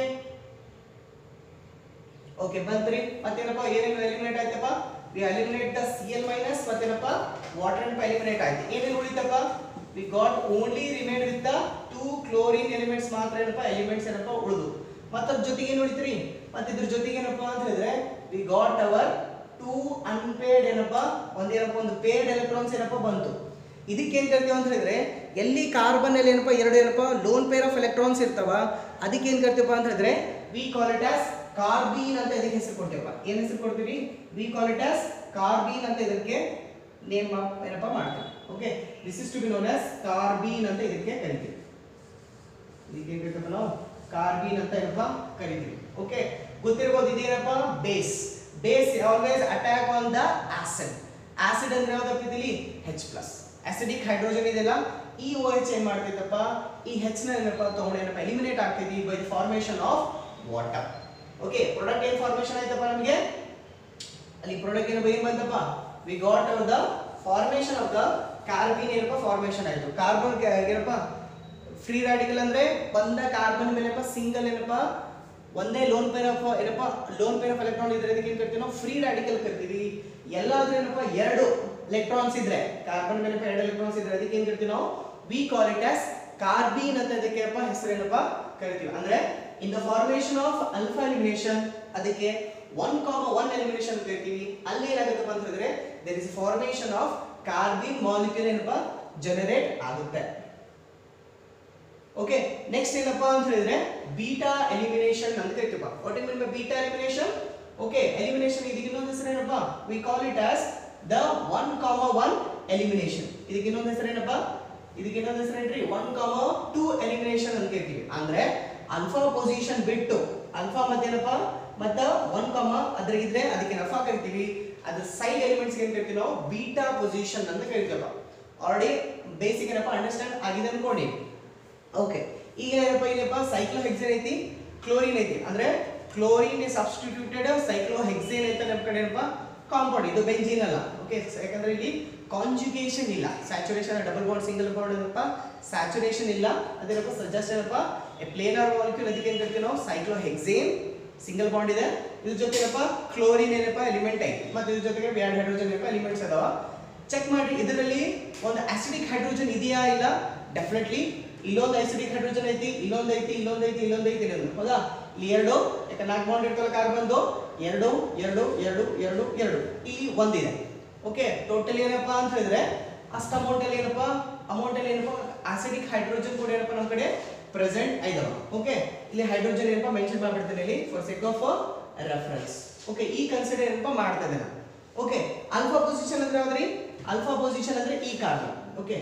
ಓಕೆ ಬಂತ್ರಿ ಮತ್ತೇನಪ್ಪ ಏನೇನು ಎಲಿಮಿನೇಟ್ ಆಯ್ತಪ್ಪ we eliminate the C L minus ಮತ್ತೇನಪ್ಪ ವಾಟರ್ ಅಂಡ್ ಎಲಿಮಿನೇಟ್ ಆಯ್ತು ಏನೇನು ಉಳಿತಪ್ಪ we got only remain with the two chlorine elements ಮಾತ್ರ ಏನಪ್ಪ ಎಲಿಮೆಂಟ್ಸ್ ಏನಪ್ಪ ಉಳಿದು ಮತ್ತೆ ಅದ್ರ ಜೊತೆಗೆ ಏನು ಉಳಿತ್ರಿ ಮತ್ತೆ ಇದ್ರ ಜೊತೆಗೆ ಏನಪ್ಪ ಅಂತ ಹೇಳಿದ್ರೆ we got our two unpaired ಏನಪ್ಪ ಒಂದೇನಪ್ಪ ಒಂದು ಪೇಡ್ ಎಲೆಕ್ಟ್ರಾನ್ಸ್ ಏನಪ್ಪ ಬಂತು ಇದಕ್ಕೆ ಏನ್ ಕರಿತೀವಿ ಅಂತ ಹೇಳಿದ್ರೆ ಎಲ್ಲಿ ಕಾರ್ಬನ್ ಅಲ್ಲಿ ಏನಪ್ಪ ಎರಡು ಏನಪ್ಪ ಲೋನ್ ಪೇರ್ ಆಫ್ ಎಲೆಕ್ಟ್ರಾನ್ಸ್ ಇರ್ತಾವ ಅದಕ್ಕೆ ಏನ್ ಕರಿತೀವಪ್ಪ ಅಂತ ಹೇಳಿದ್ರೆ we call it as carbene ಅಂತ ಇದಕ್ಕೆ ಹೆಸರು ಕೊಡ್ತೀವಪ್ಪ ಏನ್ ಹೆಸರು ಕೊಡ್ತೀವಿ we call it as carbene ಅಂತ ಇದಕ್ಕೆ ನೇಮ್ ಏನಪ್ಪ ಮಾಡ್ತೀವಿ okay this is to be known as carbene ಅಂತ ಇದಕ್ಕೆ ಕರಿತೀವಿ ಇದಕ್ಕೆ ಏನ್ ಕರಿತೀವಪ್ಪ ನಾವು ಕಾರ್ಬೀನ್ ಅಂತ ಏನಪ್ಪ ಕರಿತೀವಿ ಓಕೆ ಗೊತ್ತಿರ್ಬೋದು ಇದೇನಪ್ಪ base base always attack on the acid acid ಅಂದ್ರೆ ಯಾವ್ದಪ್ಪ ಇಲ್ಲಿ ಹೆಚ್ ಪ್ಲಸ್ ಅಸಿಡಿಕ್ ಹೈಡ್ರೋಜನ್ ಇದೆಲ್ಲ ಈ ಓ ಎಚ್ ಏನ್ ಮಾಡ್ತೈತಪ್ಪ ಈ ಹೆಚ್ ನ ಏನಪ್ಪ ತಗೊಂಡು ಏನಪ್ಪ ಎಲಿಮಿನೇಟ್ ಆಗ್ತೈತಿ by the formation of water okay product ಏನ್ ಫಾರ್ಮೇಶನ್ ಆಯ್ತಪ್ಪ ನಮಗೆ ಅಲ್ಲಿ ಪ್ರಾಡಕ್ಟ್ ಏನಪ್ಪ ಏನ್ ಬಂತಪ್ಪ we got our the formation of the carbon ಏನಪ್ಪ ಫಾರ್ಮೇಶನ್ ಆಯ್ತು ಕಾರ್ಬನ್ ಏನಪ್ಪ ಫ್ರೀ ರಾಡಿಕಲ್ ಅಂದ್ರೆ ಬಂದ ಕಾರ್ಬನ್ ಮೇಲೆಪ್ಪ ಸಿಂಗಲ್ ಏನಪ್ಪ ಒಂದೇ ಲೋನ್ ಪೇರ್ ಆಫ್ ಏನಪ್ಪ ಲೋನ್ ಪೇರ್ ಆಫ್ ಎಲೆಕ್ಟ್ರಾನ್ ಇದ್ರೆ ಇದಕ್ಕೆ ಏನ್ ಕರಿತೀವಿ ನಾವು ಫ್ರೀ ರಾಡಿಕಲ್ ಕರಿತೀವಿ ಎಲ್ಲಾದ್ರೂ ಏನಪ್ಪ ಎರಡು ಎಲೆಕ್ಟ್ರಾನ್ಸ್ ಇದ್ರೆ ಕಾರ್ಬನ್ ಮೇಲೆಪ್ಪ ಎರಡು ಎಲೆಕ್ಟ್ರಾನ್ಸ್ ಇದ್ರೆ ಅದಕ್ಕೆ ಏನ್ ಕರಿತೀವಿ ನಾವು we call it as carbene ಅಂತ ಇದಕ್ಕೆ ಏನಪ್ಪ ಹೆಸರೇನಪ್ಪ ಕರಿತೀವಿ ಅಂದ್ರೆ in the formation of alpha elimination ಅದಕ್ಕೆ ಒನ್ ಕಾಮ ಒನ್ ಎಲಿಮಿನೇಷನ್ ಅಂತ ಕರಿತೀವಿ ಅಲ್ಲಿ ಏನಾಗುತ್ತಪ್ಪ ಅಂತ ಹೇಳಿದ್ರೆ there is formation of carbene molecule ಏನಪ್ಪ ಜನರೇಟ್ ಆಗುತ್ತೆ ಓಕೆ ನೆಕ್ಸ್ಟ್ ಏನಪ್ಪಾ ಅಂತ ಹೇಳಿದ್ರೆ ಬೀಟಾ ಎಲಿಮಿನೇಷನ್ ಅಂತ ಕರಿತೀವಪ್ಪ what is mean by beta elimination okay elimination ಇದಕ್ಕೆ ಇನ್ನೊಂದು ಹೆಸರು ಏನಪ್ಪ we call it as the one comma one elimination ಇದಕ್ಕೆ ಇನ್ನೊಂದು ಹೆಸರು ಏನಪ್ಪ ಇದಕ್ಕೆ ಇನ್ನೊಂದು ಹೆಸರು ಏನ್ರಿ ಒನ್ ಕಾಮ ಟೂ ಎಲಿಮಿನೇಷನ್ ಅಂತ ಕರಿತೀವಿ ಅಂದ್ರೆ ಅಲ್ಫಾ ಪೊಸಿಷನ್ ಬಿಟ್ಟು ಅಲ್ಫಾ ಮತ್ತೇನಪ್ಪ ಮತ್ತ ಒನ್ ಕಾಮ ಅದ್ರಾಗಿದ್ರೆ ಅದಕ್ಕೆ ಅಲ್ಫಾ ಕರಿತೀವಿ ಅದ್ರ ಸೈಡ್ ಎಲಿಮೆಂಟ್ಸ್ ಏನ್ ಕರಿತೀವಿ ನಾವು ಬೀಟಾ ಪೊಸಿಷನ್ ಅಂತ ಕರಿತೀವಪ್ಪ ಆಲ್ರೆಡಿ ಬೇಸಿಕ್ ಏನಪ್ಪ ಅಂಡರ್ಸ್ಟ್ಯಾಂಡ್ ಆಗಿದೆ ಅನ್ಕೊಂಡಿ ಓಕೆ ಈಗ ಏನಪ್ಪ ಇಲ್ಲಪ್ಪ ಸೈಕ್ಲೋಹೆಕ್ಸೇನ್ ಐತಿ ಕ್ಲೋರಿನ್ ಐತಿ ಅಂದ್ರೆ ಕ್ಲೋರಿನ್ ಸಬ್ಸ್ಟಿಟ್ಯೂಟೆಡ್ ಸೈಕ್ಲೋಹೆಕ್ಸೇನ್ ಐತೆ ನಮ್ಮ ಕಡೆ ಏನಪ್ಪ ಕಾಂಪೌಂಡ್ ಇದು ಬೆಂಜಿನ್ ಅಲ್ಲ ಓಕೆ ಯಾಕಂದ್ರೆ ಇಲ್ಲಿ ಕಾಂಜುಗೇಷನ್ ಇಲ್ಲ saturation double bond single bond ಏನಪ್ಪ ಸ್ಯಾಚುರೇಷನ್ ಇಲ್ಲ ಅದೇನಪ್ಪ ಸಜೆಸ್ಟ್ ಏನಪ್ಪ ಪ್ಲೇನರ್ ಮಾಲಿಕ್ಯೂಲ್ ಅದಕ್ಕೆ ಏನ್ ಕರಿತೀವಿ ನಾವು ಸೈಕ್ಲೋಹೆಕ್ಸೇನ್ ಸಿಂಗಲ್ ಬಾಂಡ್ ಇದೆ ಇದ್ರ ಜೊತೆ ಏನಪ್ಪ ಕ್ಲೋರಿನ್ ಏನಪ್ಪ ಎಲಿಮೆಂಟ್ ಐತಿ ಮತ್ತೆ ಇದ್ರ ಜೊತೆಗೆ ಬ್ಯಾಡ್ ಹೈಡ್ರೋಜನ್ ಏನಪ್ಪ ಎಲಿಮೆಂಟ್ಸ್ ಅದಾವ ಚೆಕ್ ಮಾಡಿ ಇದರಲ್ಲಿ ಒಂದು ಆಸಿಡಿಕ್ ಹೈಡ್ರೋಜನ್ ಇದೆಯಾ ಇಲ್ಲ ಡೆಫಿನೆಟ್ಲಿ ಇಲ್ಲೊಂದು ಆಸಿಡಿಕ್ ಹೈಡ್ರೋಜನ್ ಐತಿ ಇಲ್ಲೊಂದು ಐತಿ ಇಲ್ಲೊಂದು ಐತಿ ಇಲ್ಲೊಂದು ಐತಿ ಇಲ್ಲೊಂದು ಹೌದಾ ಇಲ್ಲಿ ಎರಡು ಯಾಕೆ ನಾಲ್ಕು ಬಾಂಡ್ ಇರ್ತಲ್ಲ ಕಾರ್ಬನ್ದು ಎರಡು ಎರಡು ಎರಡು ಎರಡು ಎರಡು ಇಲ್ಲಿ ಒಂದಿದೆ ಓಕೆ ಟೋಟಲ್ ಏನಪ್ಪಾ ಅಂತ ಹೇಳಿದ್ರೆ ಅಷ್ಟು ಅಮೌಂಟ್ ಅಲ್ಲಿ ಏನಪ್ಪಾ ಅಮೌಂಟ್ ಅಲ್ಲಿ ಏನಪ್ಪಾ ಆಸಿಡಿಕ್ ಹೈಡ್ರೋಜನ್ ಕೂಡ ಏನಪ್ಪಾ ನಮ್ಮ ಕಡೆ ಪ್ರೆಸೆಂಟ್ ಐದವ ಓಕೆ ಇಲ್ಲಿ ಹೈಡ್ರೋಜನ್ ಏನಪ್ಪಾ ಮೆನ್ಷನ್ ಮಾಡ್ಬಿಡ್ತೇನೆ ಇಲ್ಲಿ for sake of reference okay ಈ ಕನ್ಸಿಡರ್ ಏನಪ್ಪಾ ಮಾಡ್ತಾ ಇದ್ದೇನೆ ಓಕೆ ಅಲ್ಫಾ ಪೊಸಿಷನ್ ಅಂದ್ರೆ ಯಾವ್ದ್ರಿ ಅಲ್ಫಾ ಪೊಸಿಷನ್ ಅಂದ್ರೆ ಈ ಕಾರ್ಬನ್ ಓಕೆ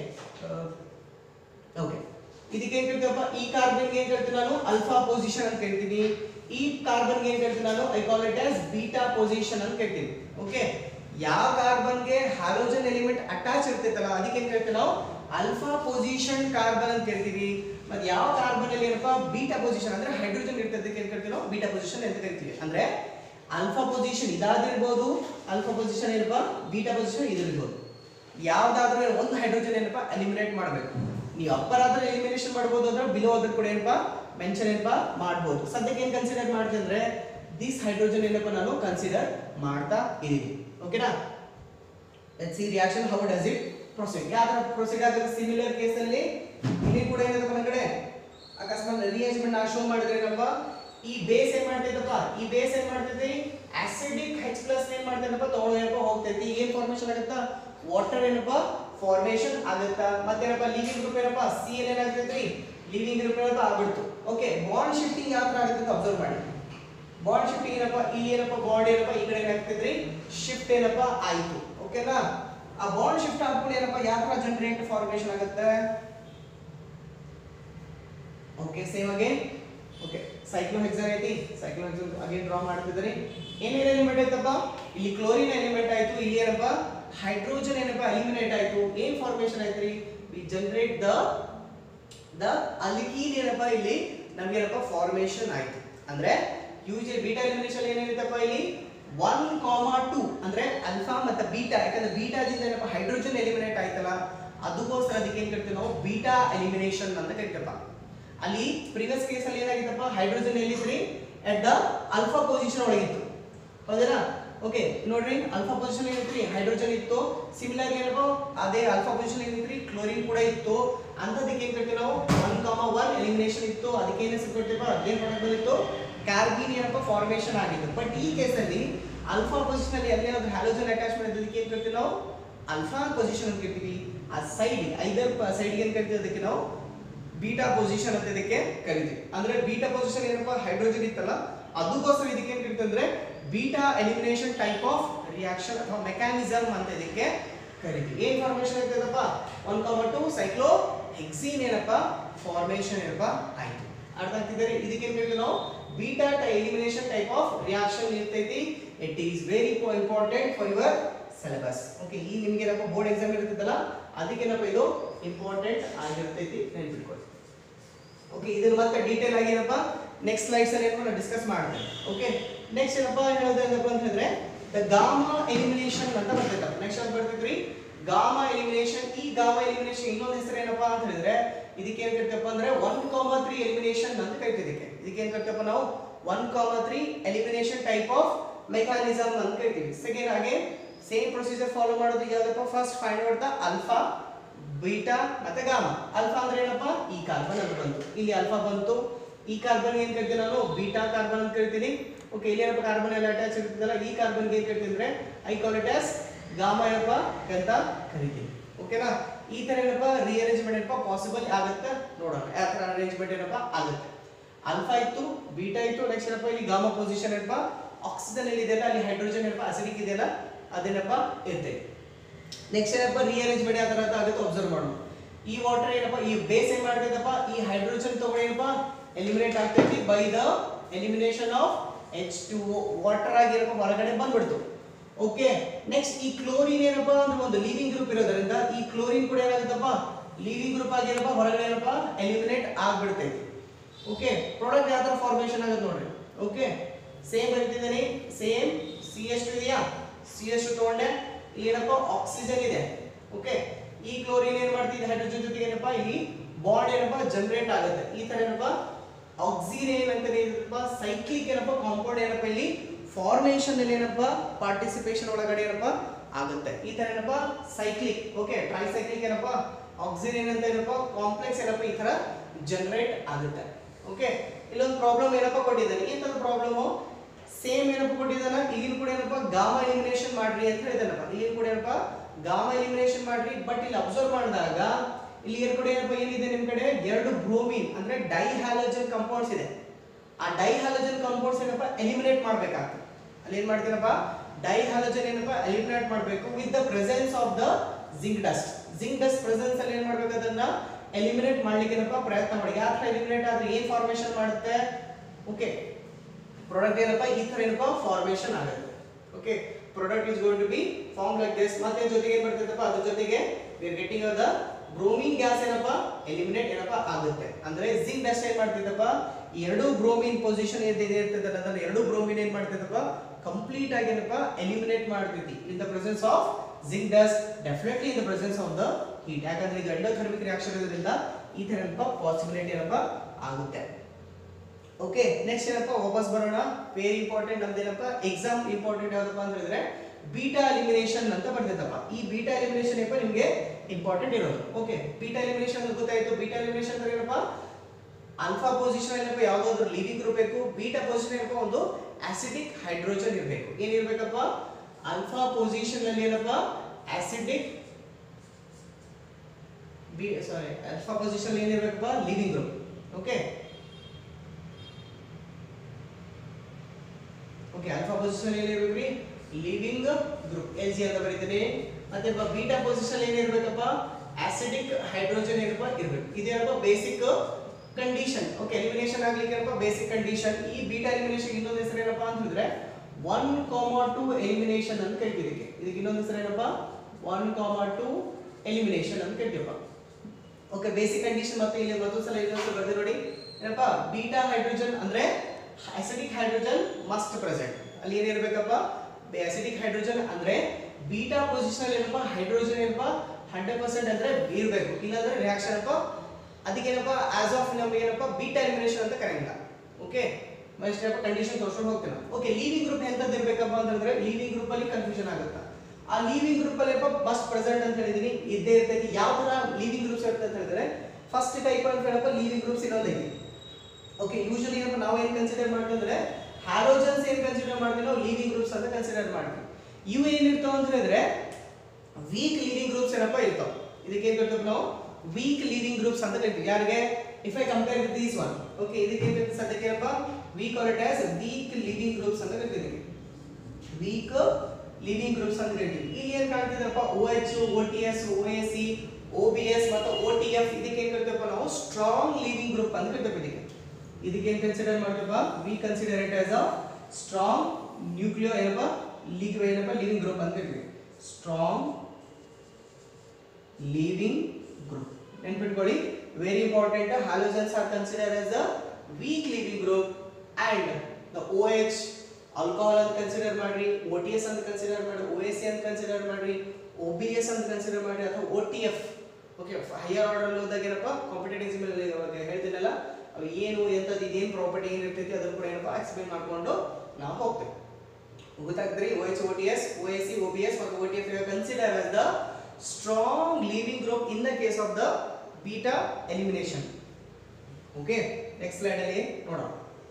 ಓಕೆ ಇದಕ್ಕೆ ಏನ್ ಕರಿತೀವಪ್ಪ ಈ ಕಾರ್ಬನ್ ಏನ್ ಕರಿತೀನಿ ನಾನು ಅಲ್ಫಾ ಪೊಸಿಷನ್ ಅಂತ ಕರಿತೀನಿ ಈ ಕಾರ್ಬನ್ ಏನ್ ಕರಿತೀನಿ ನಾನು I call it as beta position ಅಂತ ಕರಿತೀನಿ ಓಕೆ ಯಾವ ಕಾರ್ಬನ್ ಗೆ ಹ್ಯಾಲೋಜನ್ ಎಲಿಮೆಂಟ್ ಅಟ್ಯಾಚ್ ಇರ್ತೈತಲ್ಲ ಅದಕ್ಕೆ ಏನ್ ಕರಿತೀವಿ ನಾವು ಅಲ್ಫಾ ಪೊಸಿಷನ್ ಕಾರ್ಬನ್ ಅಂತ ಕರಿತೀವಿ ಮತ್ತೆ ಯಾವ ಕಾರ್ಬನ್ ಅಲ್ಲಿ ಏನಪ್ಪಾ ಬೀಟಾ ಪೊಸಿಷನ್ ಅಂದ್ರೆ ಹೈಡ್ರೋಜನ್ ಇರ್ತದಕ್ಕೆ ಏನ್ ಕರಿತೀವಿ ನಾವು ಬೀಟಾ ಪೊಸಿಷನ್ ಅಂತ ಕರಿತೀವಿ ಅಂದ್ರೆ ಅಲ್ಫಾ ಪೊಸಿಷನ್ ಇದಾದಿರ್ಬೋದು ಅಲ್ಫಾ ಪೊಸಿಷನ್ ಏನಪ್ಪ ಬೀಟಾ ಪೊಸಿಷನ್ ಇದಿರ್ಬೋದು ಯಾವ್ದಾದ್ರೂ ಒಂದು ಹೈಡ್ರೋಜನ್ ಏನಪ್ಪ ಎಲಿಮಿನೇಟ್ ಮಾಡಬೇಕು ನೀವು ಅಪ್ಪರ್ ಆದ್ರೆ ಎಲಿಮಿನೇಷನ್ ಮಾಡ್ಬೋದು ಅಂದ್ರೆ ಬಿಲೋ ಅದ್ರ ಕೂಡ ಏನಪ್ಪ ಮೆನ್ಷನ್ ಏನಪ್ಪ ಮಾಡ್ಬೋದು ಸದ್ಯಕ್ಕೆ ಏನ್ ಕನ್ಸಿಡರ್ ಮಾಡ್ತೀನಿ ಅಂದ್ರೆ ದಿಸ್ ಹೈಡ್ರೋಜನ್ ಏನಪ್ಪ ನಾನು ಕನ್ಸಿಡರ್ ಮಾಡ್ತಾ ಇದೀನಿ ಓಕೆನಾ let's see reaction how does it proceed ಯಾವ ತರ ಪ್ರೊಸೀಡ್ ಆಗುತ್ತೆ ಸಿಮಿಲರ್ ಕೇಸ್ ಅಲ್ಲಿ ಇಲ್ಲಿ ಕೂಡ ಏನಪ್ಪ ನನ್ನ ಕಡೆ ಅಕಸ್ಮಾತ್ ರಿಯೇಜ್ಮೆಂಟ್ ನಾ ಶೋ ಮಾಡಿದ್ರೆ ಏನಪ್ಪ ಈ ಬೇಸ್ ಏನ್ ಮಾಡ್ತೈತಪ್ಪ ಈ ಬೇಸ್ ಏನ್ ಮಾಡ್ತೈತಿ ಆಸಿಡಿಕ್ ಹೆಚ್ ಪ್ಲಸ್ ಏನ್ ಮಾಡ್ತೈತಪ್ಪ ತಗೊಂಡು ಏನಪ್ಪ ಹೋಗ್ತೈತಿ ಏನ್ ಫಾರ್ಮೇಶನ್ ಆಗುತ್ತಾ ವಾಟರ್ ಏನಪ್ಪ ಫಾರ್ಮೇಶನ್ ಆಗುತ್ತಾ ಮತ್ತೇನಪ್ಪ ಲಿವಿಂಗ್ ಗ್ರೂಪ್ ಏನಪ್ಪ ಸಿ ಎಲ್ ಏನಾಗ್ತೈತ್ರಿ ಲಿವಿಂಗ್ ಗ್ರೂಪ್ ಏನಪ್ಪ ಆಗ್ಬಿಡ್ತು ಓಕೆ ಬಾಂಡ್ ಶಿಫ್ಟಿಂಗ್ ಯಾವ ತರ ಆಗುತ್ತೆ ಅಂತ ಅಬ್ಸರ್ವ್ ಮಾಡಿ ಬಾಂಡ್ ಶಿಫ್ಟಿಂಗ್ ಏನಪ್ಪ ಇಲ್ಲಿ ಏನಪ್ಪ ಬಾಂಡ್ ಏನಪ್ಪ ಈ ಕಡೆ ಏನಾಗ್ತೈತ್ರಿ ಶಿಫ್ಟ್ ಏನಪ್ಪ ಆಯ್ತು ಓಕೆನಾ ಆ ಬಾಂಡ್ ಶಿಫ್ಟ್ ಆದ್ಮೇಲೆ ಏನಪ್ಪ ಯಾವ ತರ ಜನರೇಟ್ ಫಾರ್ಮೇಶನ್ ಆಗುತ್ತೆ okay same again okay cyclohexane ಐತಿ ಸೈಕ್ಲೋಹೆಕ್ಸಾನ್ ಅಗೇನ್ ಡ್ರಾ ಮಾಡ್ತಿದ್ರಿ ಏನೇನು ಎಲಿಮೆಂಟ್ ಐತಪ್ಪ ಇಲ್ಲಿ ಕ್ಲೋರಿನ್ ಎಲಿಮೆಂಟ್ ಆಯ್ತು ಇಲ್ಲಿ ಏನಪ್ಪ ಹೈಡ್ರೋಜನ್ ಏನಪ್ಪ ಎಲಿಮಿನೇಟ್ ಆಯ್ತು ಏನ್ ಫಾರ್ಮೇಶನ್ ಆಯ್ತ್ರಿ we generate the the alkene ಏನಪ್ಪ ಇಲ್ಲಿ ನಮ್ಗೆ ಏನಪ್ಪ ಫಾರ್ಮೇಶನ್ ಆಯ್ತು ಅಂದ್ರೆ ಯೂಜಲ್ ಬೀಟಾ ಎಲಿಮಿನೇಷನ್ ಏನೇನಿತ್ತಪ್ಪ ಇಲ್ಲಿ ಒನ್ ಕಾಮಾ ಟು ಅಂದ್ರೆ ಅಲ್ಫಾ ಮತ್ತೆ ಬೀಟಾ ಯಾಕಂದ್ರೆ ಬೀಟಾದಿಂದ ಏನಪ್ಪ ಹೈಡ್ರೋಜನ್ ಎಲಿಮಿನೇಟ್ ಆಯ್ತಲ್ಲ ಅದಕ್ಕೋಸ್ಕರ ಅದಕ್ಕೆ ಏನ್ ಕರಿತೀವಿ ನಾವು ಬೀಟಾ ಎಲಿಮಿನೇಷನ್ ಅಂತ ಕರಿತಪ್ಪ ಅಲ್ಲಿ ಪ್ರೀವಿಯಸ್ ಕೇಸ್ ಅಲ್ಲಿ ಏನಾಗಿತ್ತಪ್ಪ ಹೈಡ್ರೋಜನ್ ಎಲ್ಲಿದ್ರಿ ಅಟ್ ದ ಅಲ್ಫಾ ಪೊಸಿಷನ್ ಒಳಗಿತ್ತು ಹೌದೇನಾ ಓಕೆ ನೋಡ್ರಿ ಅಲ್ಫಾ ಪೊಸಿಷನ್ ಏನಿತ್ರಿ ಹೈಡ್ರೋಜನ್ ಇತ್ತು ಸಿಮಿಲರ್ ಏನಪ್ಪ ಅದೇ ಅಲ್ಫಾ ಪೊಸಿಷನ್ ಏನಿತ್ರಿ ಕ್ಲೋರಿನ್ ಕೂಡ ಇತ್ತು ಅಂತದಕ್ಕೆ ಏನ್ ಕರಿತೀವಿ ನಾವು ಒನ್ ಕಾಮ ಒನ್ ಎಲಿಮಿನೇಷನ್ ಇತ್ತು ಅದಕ್ಕೆ ಏನ್ ಹೆಸರು ಕೊಡ್ತೀವಿ ಅದೇನ್ ಮಾಡಕ್ ಬಂದಿತ್ತು ಕಾರ್ಬಿನ್ ಏನಪ್ಪ ಫಾರ್ಮೇಶನ್ ಆಗಿತ್ತು ಬಟ್ ಈ ಕೇಸಲ್ಲಿ ಅಲ್ಫಾ ಪೊಸಿಷನ್ ಅಲ್ಲಿ ಎಲ್ಲಿಯಾದ್ರೂ ಹ್ಯಾಲೋಜನ್ ಅಟ್ಯಾಚ್ ಮಾಡಿದ್ದಕ್ಕೆ ಏನ್ ಕರಿತೀವಿ ನಾವು ಅಲ್ಫಾ ಪೊಸಿಷನ್ ಅಂತ ಕರಿತೀವಿ ಆ ಸೈಡ್ ಐದರ್ ಸೈಡ್ ಏನ್ ಕರಿತೀವಿ ಅದಕ್ಕೆ ನಾವು ಬೀಟಾ ಪೊಸಿಷನ್ ಅಂತ ಇದಕ್ಕೆ ಕರಿತೀವಿ ಅಂದ್ರೆ ಬೀಟಾ ಪೊಸಿಷನ್ ಏನಪ್ಪ ಹೈಡ್ರೋಜನ್ ಇತ್ತಲ್ಲ ಅದಕ್ಕೋಸ್ಕರ ಇದಕ್ಕೆ ಏನ್ ಕರಿತೀವಿ ಅಂದ್ರೆ beta elimination type of reaction ಅಥವಾ ಮೆಕ್ಯಾನಿಸಮ್ ಅಂತ ಇದಕ್ಕೆ ಕರಿತೀವಿ ಏನ್ ಫಾರ್ಮೇಶನ್ ಇರ್ತದಪ್ಪ one comma two cyclohexene ಏನಪ್ಪ ಫಾರ್ಮೇಶನ್ ಏನಪ್ಪ ಆಯ್ತು ಅರ್ಥ ಆಗ್ತಿದ್ದಾರೆ ಇದಕ್ಕೆ ಏನ್ ಕರಿತೀವಿ ನಾವು beta elimination type of reaction ಇರ್ತೈತಿ it is very important for your syllabus okay ಈ ನಿಮ್ಗೆ ಏನಪ್ಪ ಬೋರ್ಡ್ ಎಕ್ಸಾಮ್ ಇರ್ತೈತಲ್ಲ ಅದಕ್ಕೇನಪ್ಪ ಇದು ಇಂಪಾರ್ಟೆಂಟ್ ಆಗಿರ್ತೈತಿ ನೆನ್ಪಿಟ್ಕೊಳ್ಳಿ ಓಕೆ ಇದನ್ನ ಮತ್ತೆ ಡೀಟೇಲ್ ಆಗಿ ಏನಪ್ಪ ನೆಕ್ಸ್ಟ್ ಸ್ಲೈಡ್ಸ್ ಅಲ್ಲಿ ಏನಪ್ಪ ಡಿಸ್ಕಸ್ ಮಾಡ್ತೇವೆ ಓಕೆ ನೆಕ್ಸ್ಟ್ ಏನಪ್ಪ ಹೇಳೋದು ಏನಪ್ಪ ಅಂತ ಹೇಳಿದ್ರೆ ದ ಗಾಮಾ ಎಲಿಮಿನೇಷನ್ ಅಂತ ಬರ್ತೈತಪ್ಪ ನೆಕ್ಸ್ಟ್ ಅಂತ ಬರ್ತೈತ್ರಿ ಗಾಮಾ ಎಲಿಮಿನೇಷನ್ ಈ ಗಾಮಾ ಎಲಿಮಿನೇಷನ್ ಇನ್ನೊಂದು ಹೆಸರು ಏನಪ್ಪಾ ಅಂತ ಹೇಳಿದ್ರೆ ಇದಕ್ಕೆ ಏನ್ ಕರಿತಪ್ಪ ಅಂದ್ರೆ ಒನ್ ಕಾಮ ತ್ರೀ ಎಲಿಮಿನೇಷನ್ ಅಂತ ಕರಿತೀವಿ ಇದಕ್ಕೆ ಇದಕ್ಕೆ ಏನ್ ಕರಿತಪ್ಪ ನಾವು one comma three elimination type of mechanism ಅಂತ ಕರಿತೀವಿ ಸೆಕೆಂಡ್ ಹಾಗೆ ಸೇಮ್ ಪ್ರೊಸೀಜರ್ ಫಾಲೋ ಮಾಡೋದು ಯಾವ್ದಪ್ಪ first find out the alpha beta ಮತ್ತೆ ಗಾಮಾ ಅಲ್ಫಾ ಅಂದ್ರೆ ಏನಪ್ಪ ಈ ಕಾರ್ಬನ್ ಅಂತ ಬಂತು ಇಲ್ಲಿ ಅಲ್ಫಾ ಬಂತು ಈ ಕಾರ್ಬನ್ ಏನ್ ಕರಿತೀನಿ ನಾನು ಬೀಟಾ ಕಾರ್ಬನ್ ಅಂತ ಕರಿತೀನಿ ಓಕೆ ಇಲ್ಲಿ ಏನಪ್ಪ ಕಾರ್ಬನ್ ಎಲ್ಲ ಅಟ್ಯಾಚ್ ಇರ್ತದಲ್ಲ ಈ ಕಾರ್ಬನ್ ಏನ್ ಕರಿತೀನಿ ಅಂದ್ರೆ I call it as gamma ಏನಪ್ಪ ಅಂತ ಕರಿತೀನಿ ಓಕೆನಾ ಈ ತರ ಏನಪ್ಪ ರಿಅರೇಂಜ್ಮೆಂಟ್ ಏನಪ್ಪ ಪಾಸಿಬಲ್ ಆಗುತ್ತೆ ನೋಡೋಣ ಯಾವ ತರ ಅರೇಂಜ್ಮೆಂಟ್ ಏನಪ್ಪ ಆಗುತ್ತೆ ಅಲ್ಫಾ ಇತ್ತು ಬೀಟಾ ಇತ್ತು ನೆಕ್ಸ್ಟ್ ಏನಪ್ಪ ಇಲ್ಲಿ ಗಾಮಾ ಪೊಸಿಷನ್ ಏನಪ್ಪ ಆಕ್ಸಿಜನ್ ಎಲ್ಲಿ ಇದೆಯಲ್ಲ ಅಲ್ಲಿ ಹೈಡ್ರೋಜನ್ ಏನಪ್ಪ ಅಸಿಡಿಕ್ ಇದೆಯಲ್ಲ ಅದೇನಪ್ಪ ಇರ್ತೈತೆ ನೆಕ್ಸ್ಟ್ ಏನಪ್ಪ ರಿಅರೇಂಜ್ಮೆಂಟ್ ಯಾವ ತರ ಆಗುತ್ತೆ ಅಬ್ಸರ್ವ್ ಮಾಡೋಣ ಈ ವಾಟರ್ ಏನಪ್ಪ ಈ ಬೇಸ್ ಏನ್ ಮಾಡ್ತೈತಪ್ಪ ಈ ಹೈಡ್ರೋಜನ್ ತಗೊಂಡು ಏನಪ್ಪ ಎಲಿಮಿನೇಟ್ ಆಗ್ತೈತಿ by the elimination of H two water ಆಗಿ ಏನಪ್ಪ ಹೊರಗಡೆ ಬಂದ್ಬಿಡ್ತು ಓಕೆ ನೆಕ್ಸ್ಟ್ ಈ ಕ್ಲೋರಿನ್ ಏನಪ್ಪ ಅಂದ್ರೆ ಒಂದು ಲೀವಿಂಗ್ ಗ್ರೂಪ್ ಇರೋದ್ರಿಂದ ಈ ಕ್ಲೋರಿನ್ ಕೂಡ ಏನಾಗುತ್ತಪ್ಪ ಲೀವಿಂಗ್ ಗ್ರೂಪ್ ಆಗಿ ಏನಪ್ಪ ಹೊರಗಡೆ ಏನಪ್ಪ ಎಲಿಮಿನೇಟ್ ಆಗ್ಬಿಡ್ತೈತಿ ಓಕೆ ಪ್ರಾಡಕ್ಟ್ ಯಾವ ತರ ಫಾರ್ಮೇಶನ್ ಆಗುತ್ತೆ ನೋಡ್ರಿ ಓಕೆ ಸೇಮ್ ಬರೀತಿದ್ದೀನಿ ಸೇಮ್ ಸಿ ಎಸ್ ಟು ಇದೆಯಾ ಸಿ ಎಸ್ ಟು ತಗೊಂಡೆ ಇಲ್ಲಿ ಏನಪ್ಪ ಆಕ್ಸಿಜನ್ ಇದೆ ಓಕೆ ಈ ಕ್ಲೋರಿನ್ ಏನ್ ಮಾಡ್ತಿದೆ ಹೈಡ್ರೋಜನ್ ಜೊತೆಗೆ ಏನಪ್ಪ ಇಲ್ಲಿ ಬಾಂಡ್ ಏನಪ್ಪ ಜನರೇಟ್ ಆಗುತ್ತೆ ಈ ತರ ಏನಪ್ಪ ಆಕ್ಸಿರೇನ್ ಅಂತ ಏನಪ್ಪ ಸೈಕ್ಲಿಕ್ ಏನಪ್ಪ ಕಾಂಪೌಂಡ್ ಏನಪ್ಪ ಇಲ್ಲಿ ಫಾರ್ಮೇಶನ್ ಅಲ್ಲಿ ಏನಪ್ಪ ಪಾರ್ಟಿಸಿಪೇಷನ್ ಒಳಗಡೆ ಏನಪ್ಪ ಆಗುತ್ತೆ ಈ ತರ ಏನಪ್ಪ ಸೈಕ್ಲಿಕ್ ಓಕೆ ಟ್ರೈಸೈಕ್ಲಿಕ್ ಏನಪ್ಪ ಆಕ್ಸಿರೇನ್ ಅಂತ ಏನಪ್ಪ ಕಾಂಪ್ಲೆಕ್ಸ್ ಏನಪ್ಪ ಈ ತರ ಜನರೇಟ್ ಆಗುತ್ತೆ ಓಕೆ ಇಲ್ಲೊಂದು ಪ್ರಾಬ್ಲಮ್ ಏನಪ್ಪ ಕೊಟ್ಟಿದ್ದಾನೆ ಈ ತರ ಪ್ರಾಬ್ಲಮ್ ಸೇಮ್ ಏನಪ್ಪ ಕೊಟ್ಟಿದ್ದಾನ ಇಲ್ಲಿನ ಕೂಡ ಏನಪ್ಪ ಗಾಮಾ ಎಲಿಮಿನೇಷನ್ ಮಾಡ್ರಿ ಅಂತ ಹೇಳಿದಾನಪ್ಪ ಇಲ್ಲಿನ ಕೂಡ ಏನಪ್ಪ ಗಾಮಾ ಎಲಿಮಿನೇಷನ್ ಮಾಡ್ರಿ ಬಟ್ ಇಲ್ಲಿ ಅಬ್ಸರ್ವ್ ಮಾಡಿದಾಗ ಇಲ್ಲಿ ಏನ್ ಕೂಡ ಏನಪ್ಪ ಏನಿದೆ ನಿಮ್ ಕಡೆ ಎರಡು ಬ್ರೋಮಿನ್ ಅಂದ್ರೆ ಡೈ ಹ್ಯಾಲೋಜನ್ ಕಾಂಪೌಂಡ್ಸ್ ಇದೆ ಆ ಡೈ ಹ್ಯಾಲೋಜನ್ ಕಾಂಪೌಂಡ್ಸ್ ಏನಪ್ಪ ಎಲಿಮಿನೇಟ್ ಮಾಡ್ಬೇಕಾಗ್ತದೆ ಅಲ್ಲಿ ಏನ್ ಮಾಡ್ತೀನಪ್ಪ ಡೈ ಹ್ಯಾಲೋಜನ್ ಏನಪ್ಪ ಎಲಿಮಿನೇಟ್ ಮಾಡಬೇಕು with the presence of the zinc dust zinc dust presence ಅಲ್ಲಿ ಏನ್ ಮಾಡ್ಬೇಕು ಅದನ್ನ ಎಲಿಮಿನೇಟ್ ಮಾಡ್ಲಿಕ್ಕೆ ಏನಪ್ಪ ಪ್ರಯತ್ನ ಮಾಡಿ ಯಾವ ತರ ಎಲಿಮಿನೇಟ್ ಆದ್ರೆ ಏನ್ ಫಾರ್ಮೇಶನ್ ಮಾಡುತ್ತೆ ಓಕೆ ಪ್ರಾಡಕ್ಟ್ ಏನಪ್ಪ ಈ ತರ ಏನಪ್ಪ ಫಾರ್ಮೇಶನ್ ಆಗುತ್ತೆ okay product is going to be form like this ಮತ್ತೆ ಜೊತೆಗೆ ಏನ್ ಬರ್ತೈತಪ್ಪ ಅದ್ರ ಜೊತೆಗೆ we are getting the bromine gas ಏನಪ್ಪ ಎಲಿಮಿನೇಟ್ ಏನಪ್ಪ ಆಗುತ್ತೆ ಅಂದ್ರೆ ಜಿಂಕ್ ಡಸ್ಟ್ ಏನ್ ಮಾಡ್ತಿದ್ದಪ್ಪ ಈ ಎರಡು ಬ್ರೋಮಿನ್ ಪೊಸಿಷನ್ ಏನಿದೆ ಇರ್ತದಲ್ಲ ಅದನ್ನ ಎರಡು ಬ್ರೋಮಿನ್ ಏನ್ ಮಾಡ್ತಿದ್ದಪ್ಪ ಕಂಪ್ಲೀಟ್ ಆಗಿ ಏನಪ್ಪ ಎಲಿಮಿನೇಟ್ ಮಾಡ್ತೈತಿ in the presence of zinc dust definitely in the presence of the heat ಯಾಕಂದ್ರೆ ಇದು ಎಂಡೋಥರ್ಮಿಕ್ ರಿಯಾಕ್ಷನ್ ಇರೋದ್ರಿಂದ ಈ ತರ ಏನಪ್ಪ ಪಾಸಿಬಿಲಿಟಿ ಏನಪ್ಪ ಆಗುತ್ತೆ ಓಕೆ ನೆಕ್ಸ್ಟ್ ಏನಪ್ಪ ವಾಪಸ್ ಬರೋಣ ವೆರಿ ಇಂಪಾರ್ಟೆಂಟ್ ನಮ್ದೇನಪ್ಪ ಎಕ್ಸಾಮ್ ಇಂಪಾರ್ಟೆಂಟ್ ಯಾವ್ದಪ್ಪ ಅಂತ ಹೇಳಿದ್ರೆ ಬೀಟಾ ಎಲಿಮಿನೇಷನ್ ಅಂತ ಬರ್ತೈತಪ್ಪ ಈ ಬೀಟಾ ಎಲಿಮಿನೇಷನ್ ಏನಪ್ಪ ನಿಮಗೆ ಇಂಪಾರ್ಟೆಂಟ್ ಇರೋದು ಓಕೆ ಬೀಟಾ ಎಲಿಮಿನೇಷನ್ ಗೊತ್ತಾಯ್ತು ಬೀಟಾ ಎಲಿಮಿನೇಷನ್ ಅಂದ್ರೆ ಏನಪ್ಪ ಆಲ್ಫಾ ಪೊಸಿಷನ್ ಏನಪ್ಪ ಯಾವ್ದಾದ್ರು ಲೀವಿಂಗ್ ಇರಬೇಕು ಬೀಟಾ ಪೊಸಿಷನ್ ಏನಪ್ಪ ಒಂದು ಆಸಿಡಿಕ್ ಹೈಡ್ರೋಜನ್ ಇರಬೇಕು ಏನಿರ್ಬೇಕಪ್ಪ ಆಲ್ಫಾ ಪೊಸಿಷನ್ ಅಲ್ಲಿ ಏನಪ್ಪ acidic B sorry alpha position ಏನಿರ್ಬೇಕಪ್ಪ leaving group okay okay alpha position ಏನಿರ್ಬೇಕ್ರಿ ಲಿವಿಂಗ್ ಗ್ರೂಪ್ ಎಲ್ ಸಿ ಅಂತ ಬರೀತೀನಿ ಮತ್ತೆ ಬೀಟಾ ಪೊಸಿಷನ್ ಏನಿರ್ಬೇಕಪ್ಪ ಆಸಿಡಿಕ್ ಹೈಡ್ರೋಜನ್ ಏನಪ್ಪ ಇರ್ಬೇಕು ಇದೇನಪ್ಪ ಬೇಸಿಕ್ ಕಂಡೀಷನ್ ಓಕೆ ಎಲಿಮಿನೇಷನ್ ಆಗ್ಲಿಕ್ಕೆ ಏನಪ್ಪ ಬೇಸಿಕ್ ಕಂಡೀಷನ್ ಈ ಬೀಟಾ ಎಲಿಮಿನೇಷನ್ ಇನ್ನೊಂದು ಹೆಸರು ಏನಪ್ಪ ಅಂತ ಹೇಳಿದ್ರೆ ಒನ್ ಕಾಮಾ ಟು ಎಲಿಮಿನೇಷನ್ ಅಂತ ಕರಿತೀವಿ ಇದಕ್ಕೆ ಇದಕ್ಕೆ ಇನ್ನೊಂದು ಹೆಸರು ಏನಪ್ಪ ಒನ್ ಕಾಮಾ ಟು ಎಲಿಮಿನೇಷನ್ ಅಂತ ಕರಿತೀವಪ್ಪ ಓಕೆ ಬೇಸಿಕ್ ಕಂಡೀಷನ್ ಮತ್ತೆ ಇಲ್ಲಿ ಮತ್ತೊಂದು ಸಲ ಇನ್ನೊಂದು ಬರ್ದೆ ನೋಡಿ ಏನಪ್ಪ ಬೀಟಾ ಹೈಡ್ರೋಜನ್ ಅಂದ್ರೆ ಅಸಿಡಿಕ್ ಹೈಡ್ರೋಜನ್ ಮಸ್ಟ್ ಪ್ರೆಸೆಂಟ್ ಅಲ್ಲಿ ಏನಿರ್ಬೇಕಪ್ಪ ಅಸಿಡಿಕ್ ಹೈಡ್ರೋಜನ್ ಅಂದ್ರೆ ಬೀಟಾ ಪೊಸಿಷನ್ ಅಲ್ಲಿ ಏನಪ್ಪ ಹೈಡ್ರೋಜನ್ ಏನಪ್ಪ ಹಂಡ್ರೆಡ್ ಪರ್ಸೆಂಟ್ ಅಂದ್ರೆ ಇರಬೇಕು ಇಲ್ಲಾಂದ್ರೆ ರಿಯಾಕ್ಷನ್ ಅಪ್ಪ ಅದಕ್ಕೇನಪ್ಪ ಆಸ್ ಆಫ್ ನಮ್ಗೆ ಏನಪ್ಪ ಬೀಟಾ ಎಲಿಮಿನೇಷನ್ ಅಂತ ಕರೆಯಂಗಿಲ್ಲ ಓಕೆ ನೆಕ್ಸ್ಟ್ ಏನಪ್ಪ ಕಂಡೀಷನ್ ತೋರ್ಸ್ಕೊಂಡು ಹೋಗ್ತೀನಿ ಓಕೆ ಲೀವಿಂಗ್ ಗ್ರೂಪ್ ಎಂತದ್ದು ಇರ್ಬೇಕಪ್ಪ ಅಂತಂದ್ರೆ ಲೀವಿಂಗ್ ಗ್ರೂಪ್ ಅಲ್ಲಿ ಕನ್ಫ್ಯೂಷನ್ ಆಗುತ್ತೆ ಆ ಲೀವಿಂಗ್ ಗ್ರೂಪ್ ಅಲ್ಲಿ ಫಸ್ಟ್ ಪ್ರೆಸೆಂಟ್ ಅಂತ ಹೇಳಿದೀನಿ ಇದ್ದೇ ಇರ್ತೈತಿ ಯಾವ ತರ ಲೀವಿಂಗ್ ಗ್ರೂಪ್ಸ್ ಇರ್ತದೆ ಅಂತ ಹೇಳಿದ್ರೆ ಫಸ್ಟ್ ಟೈಪ್ ಅಂತ ಹೇಳಪ್ಪ ಲೀವಿಂಗ್ ಗ್ರೂಪ್ಸ್ ಇನ್ನೊಂದೈತಿ ಓಕೆ ಯೂಶಲಿ ಏನಪ್ಪ ನಾವು ಏನ್ ಕನ್ಸಿಡರ್ ಮಾಡ್ತೀವಿ ಅಂದ್ರೆ ಹ್ಯಾಲೋಜನ್ಸ್ ಏನ್ ಕನ್ಸಿಡರ್ ಮಾಡ್ತೀವಿ ನಾವು ಲೀವಿಂಗ್ ಗ್ರೂಪ್ಸ್ ಅಂತ ಕನ್ಸಿಡರ್ ಮಾಡ್ತೀವಿ ಇವು ಏನಿರ್ತಾವ ಅಂತ ಹೇಳಿದ್ರೆ ವೀಕ್ ಲೀವಿಂಗ್ ಗ್ರೂಪ್ಸ್ ಏನಪ್ಪ ಇರ್ತಾವ ಇದಕ್ಕೆ ಏನ್ ಕರಿತೀವಿ ನಾವು ವೀಕ್ ಲೀವಿಂಗ್ ಗ್ರೂಪ್ಸ್ ಅಂತ ಕರಿತೀವಿ ಯಾರಿಗೆ if I compare with these one okay ಇದಕ್ಕೆ ಏನ್ ಕರಿತೀವಿ ಸದ್ಯಕ್ಕೆ ಏನಪ್ಪ we call it as weak leaving groups ಅಂತ ಕರಿತೀವಿ ವೀಕ್ ಲಿವಿಂಗ್ ಗ್ರೂಪ್ಸ್ ಅಂತ ಕರಿತೀವಿ ಇಲ್ಲಿ ಏನ್ ಕಾಣ್ತಿದೆಪ್ಪ O H O T S O A C O B S ಮತ್ತು ಓ ಟಿ ಎಫ್ ಇದಕ್ಕೆ ಏನ್ ಕರಿತೀವಪ್ಪ ನಾವು ಸ್ಟ್ರಾಂಗ್ ಲಿವಿಂಗ್ ಗ್ರೂಪ್ ಅಂತ ಕರಿತೀವಿ ಇದಕ್ಕೆ ಇದಕ್ಕೆ ಏನ್ ಕನ್ಸಿಡರ್ ಮಾಡ್ತೀವಪ್ಪ we consider it as a strong nucleo ಏನಪ್ಪ ಲಿಗ್ ಏನಪ್ಪ ಲಿವಿಂಗ್ ಗ್ರೂಪ್ ಅಂತ ಕರಿತೀವಿ ಸ್ಟ್ರಾಂಗ್ ಲಿವಿಂಗ್ ಗ್ರೂಪ್ ನೆನ್ಪಿಟ್ಕೊಳ್ಳಿ very important halogens are consider as the weak leaving group and the O H alcohol ಅಂತ ಕನ್ಸಿಡರ್ ಮಾಡ್ರಿ ಓ ಟಿ ಎಸ್ ಅಂತ consider ಮಾಡ್ರಿ ಓ ಎಸ್ ಸಿ ಅಂತ ಕನ್ಸಿಡರ್ ಮಾಡ್ರಿ ಒ ಬಿ ಎಸ್ ಅಂತ ಕನ್ಸಿಡರ್ ಮಾಡ್ರಿ ಅಥವಾ O T F okay higher order ಹೋದಾಗ ಏನಪ್ಪ ಕಾಂಪಿಟೇಟಿವ್ ಮೇಲೆ ಇವಾಗ ಹೇಳ್ತೀನಲ್ಲ ಅವು ಏನು ಎಂಥದ್ದು ಇದೇನು ಪ್ರಾಪರ್ಟಿ ಏನಿರ್ತೈತಿ ಅದ್ರ ಕೂಡ ಏನಪ್ಪ ಎಕ್ಸ್ಪ್ಲೇನ್ ಮಾಡ್ಕೊಂಡು ನಾವು ಹೋಗ್ತೇವೆ ಗೊತ್ತಾಗ್ತದ್ರಿ O H O T S O S C O B S ಮತ್ತು O T F consider as the strong leaving group in the case of the beta elimination okay next slide ಅಲ್ಲಿ ನೋಡೋಣ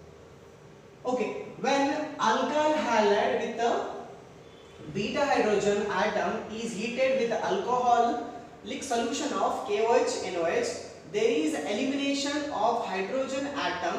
okay when alkyl halide with the beta hydrogen atom is heated with alcoholic solution of KOH NOH there is elimination of hydrogen atom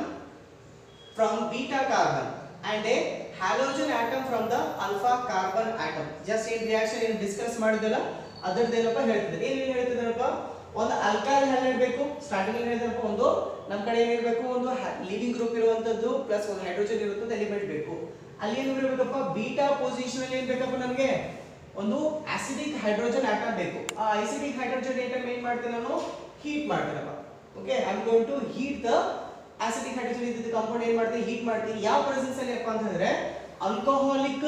from beta carbon and a halogen atom from the alpha carbon atom just in reaction ಏನು discuss ಮಾಡಿದಲ್ಲ ಅದರದ್ದೇನಪ್ಪ ಹೇಳ್ತಿದ್ದಾರೆ ಏನೇನು ಹೇಳ್ತಿದ್ದಾರಪ್ಪ ಒಂದು ಅಲ್ಕಾಲ್ halide ಬೇಕು starting ಏನು ಹೇಳಿದ್ರಪ್ಪ ಒಂದು ನಮ್ಮ ಕಡೆ ಏನಿರಬೇಕು ಒಂದು ಲಿವಿಂಗ್ ಗ್ರೂಪ್ ಇರುವಂತದ್ದು ಪ್ಲಸ್ ಒಂದು ಹೈಡ್ರೋಜನ್ ಇರುವಂತದ್ದು ಎಲಿಮೆಂಟ್ ಬೇಕು ಅಲ್ಲಿ ಏನು ಇರಬೇಕಪ್ಪ ಬೀಟಾ ಪೊಸಿಷನ್ ಅಲ್ಲಿ ಏನ್ ಬೇಕಪ್ಪ ನಮಗೆ ಒಂದು ಆಸಿಡಿಕ್ ಹೈಡ್ರೋಜನ್ ಆಟಮ್ ಬೇಕು ಆ ಆಸಿಡಿಕ್ ಹೈಡ್ರೋಜನ್ ಆಟಮ್ ಏನ್ ಮಾಡ್ತೀನಿ ನಾನು ಹೀಟ್ ಮಾಡ್ತೀನಪ್ಪ okay I am going to heat the acidic hydrogen ಇದ್ದಿದ್ದ ಕಾಂಪೌಂಡ್ ಏನ್ ಮಾಡ್ತೀನಿ ಹೀಟ್ ಮಾಡ್ತೀನಿ ಯಾವ ಪ್ರೆಸೆನ್ಸ್ ಅಲ್ಲಿ ಅಪ್ಪ ಅಂತಂದ್ರೆ ಆಲ್ಕೋಹಾಲಿಕ್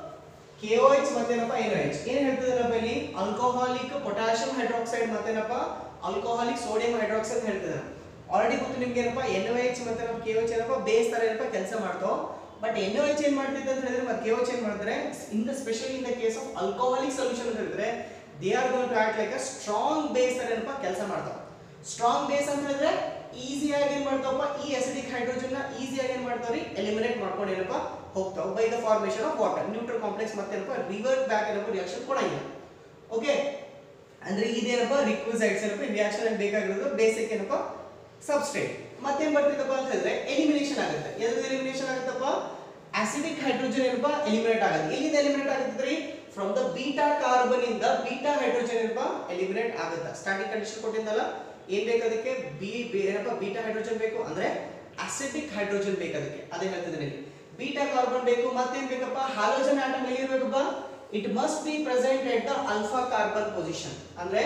KOH ಮತ್ತೇನಪ್ಪ NOH ಏನ್ ಹೇಳ್ತಿದಾರಪ್ಪ ಇಲ್ಲಿ ಆಲ್ಕೋಹಾಲಿಕ್ ಪೊಟ್ಯಾಷಿಯಂ ಹೈಡ್ರಾಕ್ಸೈಡ್ ಮತ್ತೇನಪ್ಪ ಆಲ್ಕೋಹಾಲಿಕ್ ಸೋಡಿಯಂ ಹೈಡ್ರಾಕ್ಸೈಡ್ ಹೇಳ್ತಿದ್ದಾರೆ ಆಲ್ರೆಡಿ ಗೊತ್ತು ನಿಮ್ಗೆ ಏನಪ್ಪ NOH ಮತ್ತೇನಪ್ಪ KOH ಏನಪ್ಪ ಬೇಸ್ ತರ ಏನಪ್ಪ ಕೆಲಸ ಮಾಡ್ತಾವ ಬಟ್ NOH ಏನ್ ಮಾಡ್ತಿದ್ದೆ ಅಂತ ಹೇಳಿದ್ರೆ ಮತ್ತೆ KOH ಏನ್ ಮಾಡ್ತಾರೆ in the specially in the case of alcoholic solution ಅಂತ ಹೇಳಿದ್ರೆ they are going to act like a strong base ತರ ಏನಪ್ಪ ಕೆಲಸ ಮಾಡ್ತಾವ ಸ್ಟ್ರಾಂಗ್ ಬೇಸ್ ಅಂತ ಹೇಳಿದ್ರೆ ಈಸಿಯಾಗಿ ಏನ್ ಮಾಡ್ತಾವಪ್ಪ ಈ ಅಸಿಡಿಕ್ ಹೈಡ್ರೋಜನ್ ನ ಈಸಿಯಾಗಿ ಏನ್ ಮಾಡ್ತಾವ್ರಿ ಎಲಿಮಿನೇಟ್ ಮಾಡ್ಕೊಂಡು ಏನಪ್ಪ ಹೋಗ್ತಾವ by the formation of water neutral complex ಮತ್ತೇನಪ್ಪ ರಿವರ್ಟ್ ಬ್ಯಾಕ್ ಏನಪ್ಪ ರಿಯಾಕ್ಷನ್ ಕೊಡಂಗಿಲ್ಲ ಓಕೆ ಅಂದ್ರೆ ಇದೇನಪ್ಪ ರಿಕ್ವಿಸೈಟ್ಸ್ ಏನಪ್ಪ ರಿಯಾಕ್ಷನ್ ಅಲ್ಲಿ ಬೇಕಾಗಿರೋದು ಬೇಸಿಕ್ ಏನಪ್ಪ ಸಬ್ಸ್ಟ್ರೇಟ್ ಮತ್ತೇನ್ ಬರ್ತಿದ್ದಪ್ಪ ಅಂತ ಹೇಳಿದ್ರೆ ಎಲಿಮಿನೇಷನ್ ಆಗುತ್ತೆ ಎಲ್ಲಿ ಎಲಿಮಿನೇಷನ್ ಆಗುತ್ತಪ್ಪ ಆಸಿಡಿಕ್ ಹೈಡ್ರೋಜನ್ ಏನಪ್ಪ ಎಲಿಮಿನೇಟ್ ಆಗುತ್ತೆ ಎಲ್ಲಿಂದ ಎಲಿಮಿನೇಟ್ ಆಗುತ್ತದ್ರಿ ಫ್ರಮ್ ದ ಬೀಟಾ ಕಾರ್ಬನ್ ಇಂದ ಬೀಟಾ ಹೈಡ್ರೋಜನ್ ಏನಪ್ಪ ಎಲಿಮಿನೇಟ್ ಆಗುತ್ತೆ ಸ್ಟಾರ್ಟಿಂಗ್ ಕಂಡೀಷನ್ ಕೊಟ್ಟಿದ್ದಲ್ಲ ಏನ್ ಬೇಕು ಅದಕ್ಕೆ ಬಿ ಏನಪ್ಪ ಬೀಟಾ ಹೈಡ್ರೋಜನ್ ಬೇಕು ಅಂದ್ರೆ ಅಸಿಡಿಕ್ ಹೈಡ್ರೋಜನ್ ಬೇಕು ಅದಕ್ಕೆ ಅದೇ ಹೇಳ್ತಿದ್ದೀನಿ ಇಲ್ಲಿ ಬೀಟಾ ಕಾರ್ಬನ್ ಬೇಕು ಮತ್ತೇನ್ ಬೇಕಪ್ಪ ಹಾಲೋಜನ್ ಆಟಮ್ ಎಲ್ಲಿ ಇರಬೇಕಪ್ಪ it must be present at the alpha carbon position ಅಂದ್ರೆ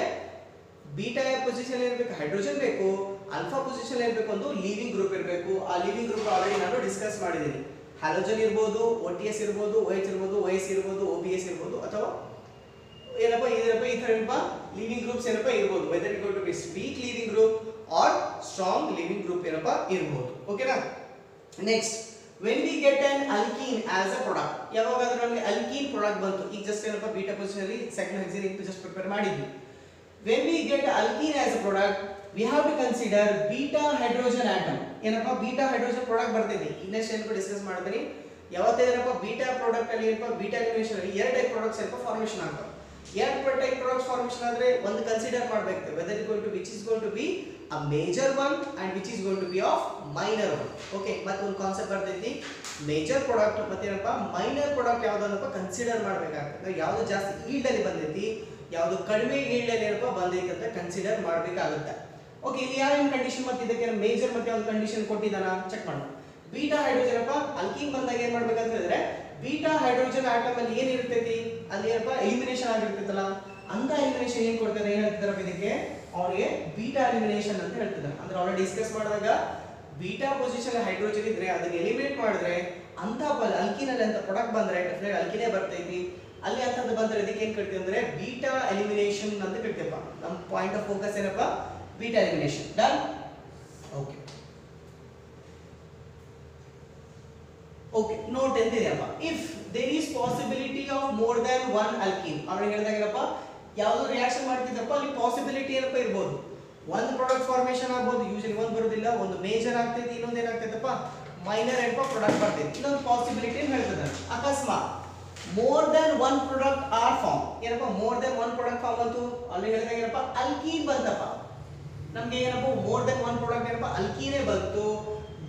ಬೀಟಾ ಪೊಸಿಷನ್ ಇರಬೇಕು ಹೈಡ್ರೋಜನ್ ಬೇಕು ಆಲ್ಫಾ ಪೊಸಿಷನ್ ಇರಬೇಕು ಒಂದು ಲಿವಿಂಗ್ ಗ್ರೂಪ್ ಇರಬೇಕು ಆ ಲಿವಿಂಗ್ ಗ್ರೂಪ್ ಆಲ್ರೆಡಿ ನಾನು ಡಿಸ್ಕಸ್ ಮಾಡಿದ್ದೀನಿ ಹ್ಯಾಲೋಜನ್ ಇರ್ಬೋದು ಒ ಟಿ ಎಸ್ ಇರ್ಬೋದು ಒ ಎಚ್ ಇರ್ಬೋದು ಒ ಎಸ್ ಇರ್ಬೋದು ಒ ಬಿ ಎಸ್ ಇರ್ಬೋದು ಅಥವಾ ಏನಪ್ಪ ಇದೇನಪ್ಪ ಈ ಥರ ಏನಪ್ಪ ಲಿವಿಂಗ್ ಗ್ರೂಪ್ಸ್ ಏನಪ್ಪ ಇರ್ಬೋದು whether it to be weak leaving group or strong leaving group ಏನಪ್ಪ ಇರ್ಬೋದು ಓಕೆನಾ next when we get an alkene as a product ಯಾವಾಗಾದ್ರೂ ನಮಗೆ ಅಲ್ಕೀನ್ ಪ್ರಾಡಕ್ಟ್ ಬಂತು ಈಗ ಜಸ್ಟ್ ಏನಪ್ಪ ಬೀಟಾ ಪೊಸಿಷನ್ ಅಲ್ಲಿ second hexene into just prepare ಮಾಡಿದ್ವಿ when we get alkene as a product we have to consider beta hydrogen atom ಏನಪ್ಪ beta hydrogen product ಬರ್ತೈತಿ ಇನ್ನಷ್ಟು ಏನಪ್ಪ ಡಿಸ್ಕಸ್ ಮಾಡ್ತೀನಿ ಯಾವತ್ತೇನಪ್ಪ ಬೀಟಾ ಪ್ರಾಡಕ್ಟ್ ಅಲ್ಲಿ ಏನಪ್ಪ ಬೀಟಾ ಎಲಿಮಿನೇಷನ್ ಅಲ್ಲಿ ಎರಡು ಟೈಪ್ ಪ್ರಾಡಕ್ಟ್ಸ್ ಏನಪ್ಪ ಫಾರ್ಮೇಷನ್ ಆಗ್ತವೆ ಎರಡು ಟೈಪ್ ಪ್ರಾಡಕ್ಟ್ಸ್ ಫಾರ್ಮೇಷನ್ ಆದ್ರೆ ಒಂದು ಕನ್ಸಿಡರ್ ಮಾಡಬೇಕು whether is going to which is going to be a major one and which is going to be of minor one okay ಮತ್ತೆ ಒಂದು ಕಾನ್ಸೆಪ್ಟ್ ಬರ್ತೈತಿ ಮೇಜರ್ ಪ್ರಾಡಕ್ಟ್ ಮತ್ತೇನಪ್ಪ ಮೈನರ್ ಪ್ರಾಡಕ್ಟ್ ಯಾವ್ದನ್ನಪ್ಪ consider ಮಾಡ್ಬೇಕಾಗ್ತದೆ ಯಾವ್ದು ಜಾಸ್ತಿ ಈಲ್ಡ್ ಅಲ್ಲಿ ಬಂದೈತಿ ಯಾವ್ದು ಕಡಿಮೆ ಈಲ್ಡ್ ಅಲ್ಲಿ ಏನಪ್ಪ ಬಂದೈತಿ ಅಂತ ಕನ್ಸಿಡರ್ ಮಾಡ್ಬೇಕಾಗುತ್ತೆ ಓಕೆ ಇಲ್ಲಿ ಯಾವೇನು ಕಂಡೀಷನ್ ಮತ್ತೆ ಇದಕ್ಕೆ ಮೇಜರ್ ಮತ್ತೆ ಯಾವ್ದು ಕಂಡೀಷನ್ ಕೊಟ್ಟಿದ್ದಾನ ಚೆಕ್ ಮಾಡೋಣ ಬೀಟಾ ಹೈಡ್ರೋಜನ್ ಅಪ್ಪ ಅಲ್ಕಿನ್ ಬಂದಾಗ ಏನ್ ಮಾಡ್ಬೇಕಂತ ಹೇಳಿದ್ರೆ ಬೀಟಾ ಹೈಡ್ರೋಜನ್ ಆಟಮ್ ಅಲ್ಲಿ ಏನ್ ಇರ್ತೈತಿ ಅಲ್ಲಿ ಏನಪ್ಪ ಎಲಿಮಿನೇಷನ್ ಆಗಿರ್ತೈತಲ್ಲ ಅಂತ ಎಲಿಮಿನೇಷನ್ ಏನ್ ಕೊಡ್ತಾರೆ ಏನ್ ಹೇಳ್ತಿದಾರಪ್ಪ ಇದಕ್ಕೆ ಅವ್ರಿಗೆ ಬೀಟಾ ಎಲಿಮಿನೇಷನ್ ಅಂತ ಹೇಳ್ತಿದ್ದಾರೆ ಅಂದ್ರೆ ಆಲ್ರೆಡಿ ಡಿಸ್ಕಸ್ ಮಾಡಿದಾಗ ಬೀಟಾ ಪೊಸಿಷನ್ ಹೈಡ್ರೋಜನ್ ಇದ್ರೆ ಅದನ್ನ ಎಲಿಮಿನೇಟ್ ಮಾಡಿದ್ರೆ ಅಂತ ಅಲ್ಕಿನಲ್ಲಿ ಅಂತ ಪ್ರಾಡಕ್ಟ್ ಬಂದ್ರೆ ಡೆಫಿನೆಟ್ ಅಲ್ಕಿನೇ ಬರ್ತೈತಿ ಅಲ್ಲಿ ಅಂತದ್ದು ಬಂದ್ರೆ ಇದಕ್ಕೆ ಏನ್ ಕರಿತೀವಿ ಅಂದ್ರೆ ಬೀಟಾ ಎಲಿಮಿನೇಷನ್ ಅಂತ ಕರಿತೀವಪ್ಪ ನಮ್ಮ ಪಾಯಿಂಟ್ ಆಫ್ ಫೋಕಸ್ ಏನಪ್ಪ beta elimination done okay okay note ಎಂತಿದೆಯಪ್ಪ if there is possibility of more than one alkene ಅವ್ರಿಗೆ ಹೇಳಿದಾಗಪ್ಪ ಯಾವ್ದು ರಿಯಾಕ್ಷನ್ ಮಾಡ್ತಿದ್ದಪ್ಪ ಅಲ್ಲಿ ಪಾಸಿಬಿಲಿಟಿ ಏನಪ್ಪ ಇರ್ಬೋದು ಒಂದು ಪ್ರಾಡಕ್ಟ್ ಫಾರ್ಮೇಷನ್ ಆಗ್ಬೋದು ಯೂಶಲಿ ಒಂದು ಬರೋದಿಲ್ಲ ಒಂದು ಮೇಜರ್ ಆಗ್ತೈತಿ ಇನ್ನೊಂದು ಏನಾಗ್ತೈತಪ್ಪ ಮೈನರ್ ಏನಪ್ಪ ಪ್ರಾಡಕ್ಟ್ ಬರ್ತೈತಿ ಇನ್ನೊಂದು ಪಾಸಿಬಿಲಿಟಿ ಏನು ಹೇಳ್ತಿದ್ದಾರೆ ಅಕಸ್ಮಾತ್ more than one product are form ಏನಪ್ಪ more than one product form ಅಂತೂ ಅಲ್ಲಿ ಹೇಳಿದಾಗ ಏನಪ್ಪ ಅಲ್ಕೀನ್ ಬಂತಪ್ಪ ನಮ್ಗೆ ಏನಪ್ಪ ಮೋರ್ ದೆನ್ ಒನ್ ಪ್ರಾಡಕ್ಟ್ ಏನಪ್ಪ ಅಲ್ಕೀನೇ ಬಂತು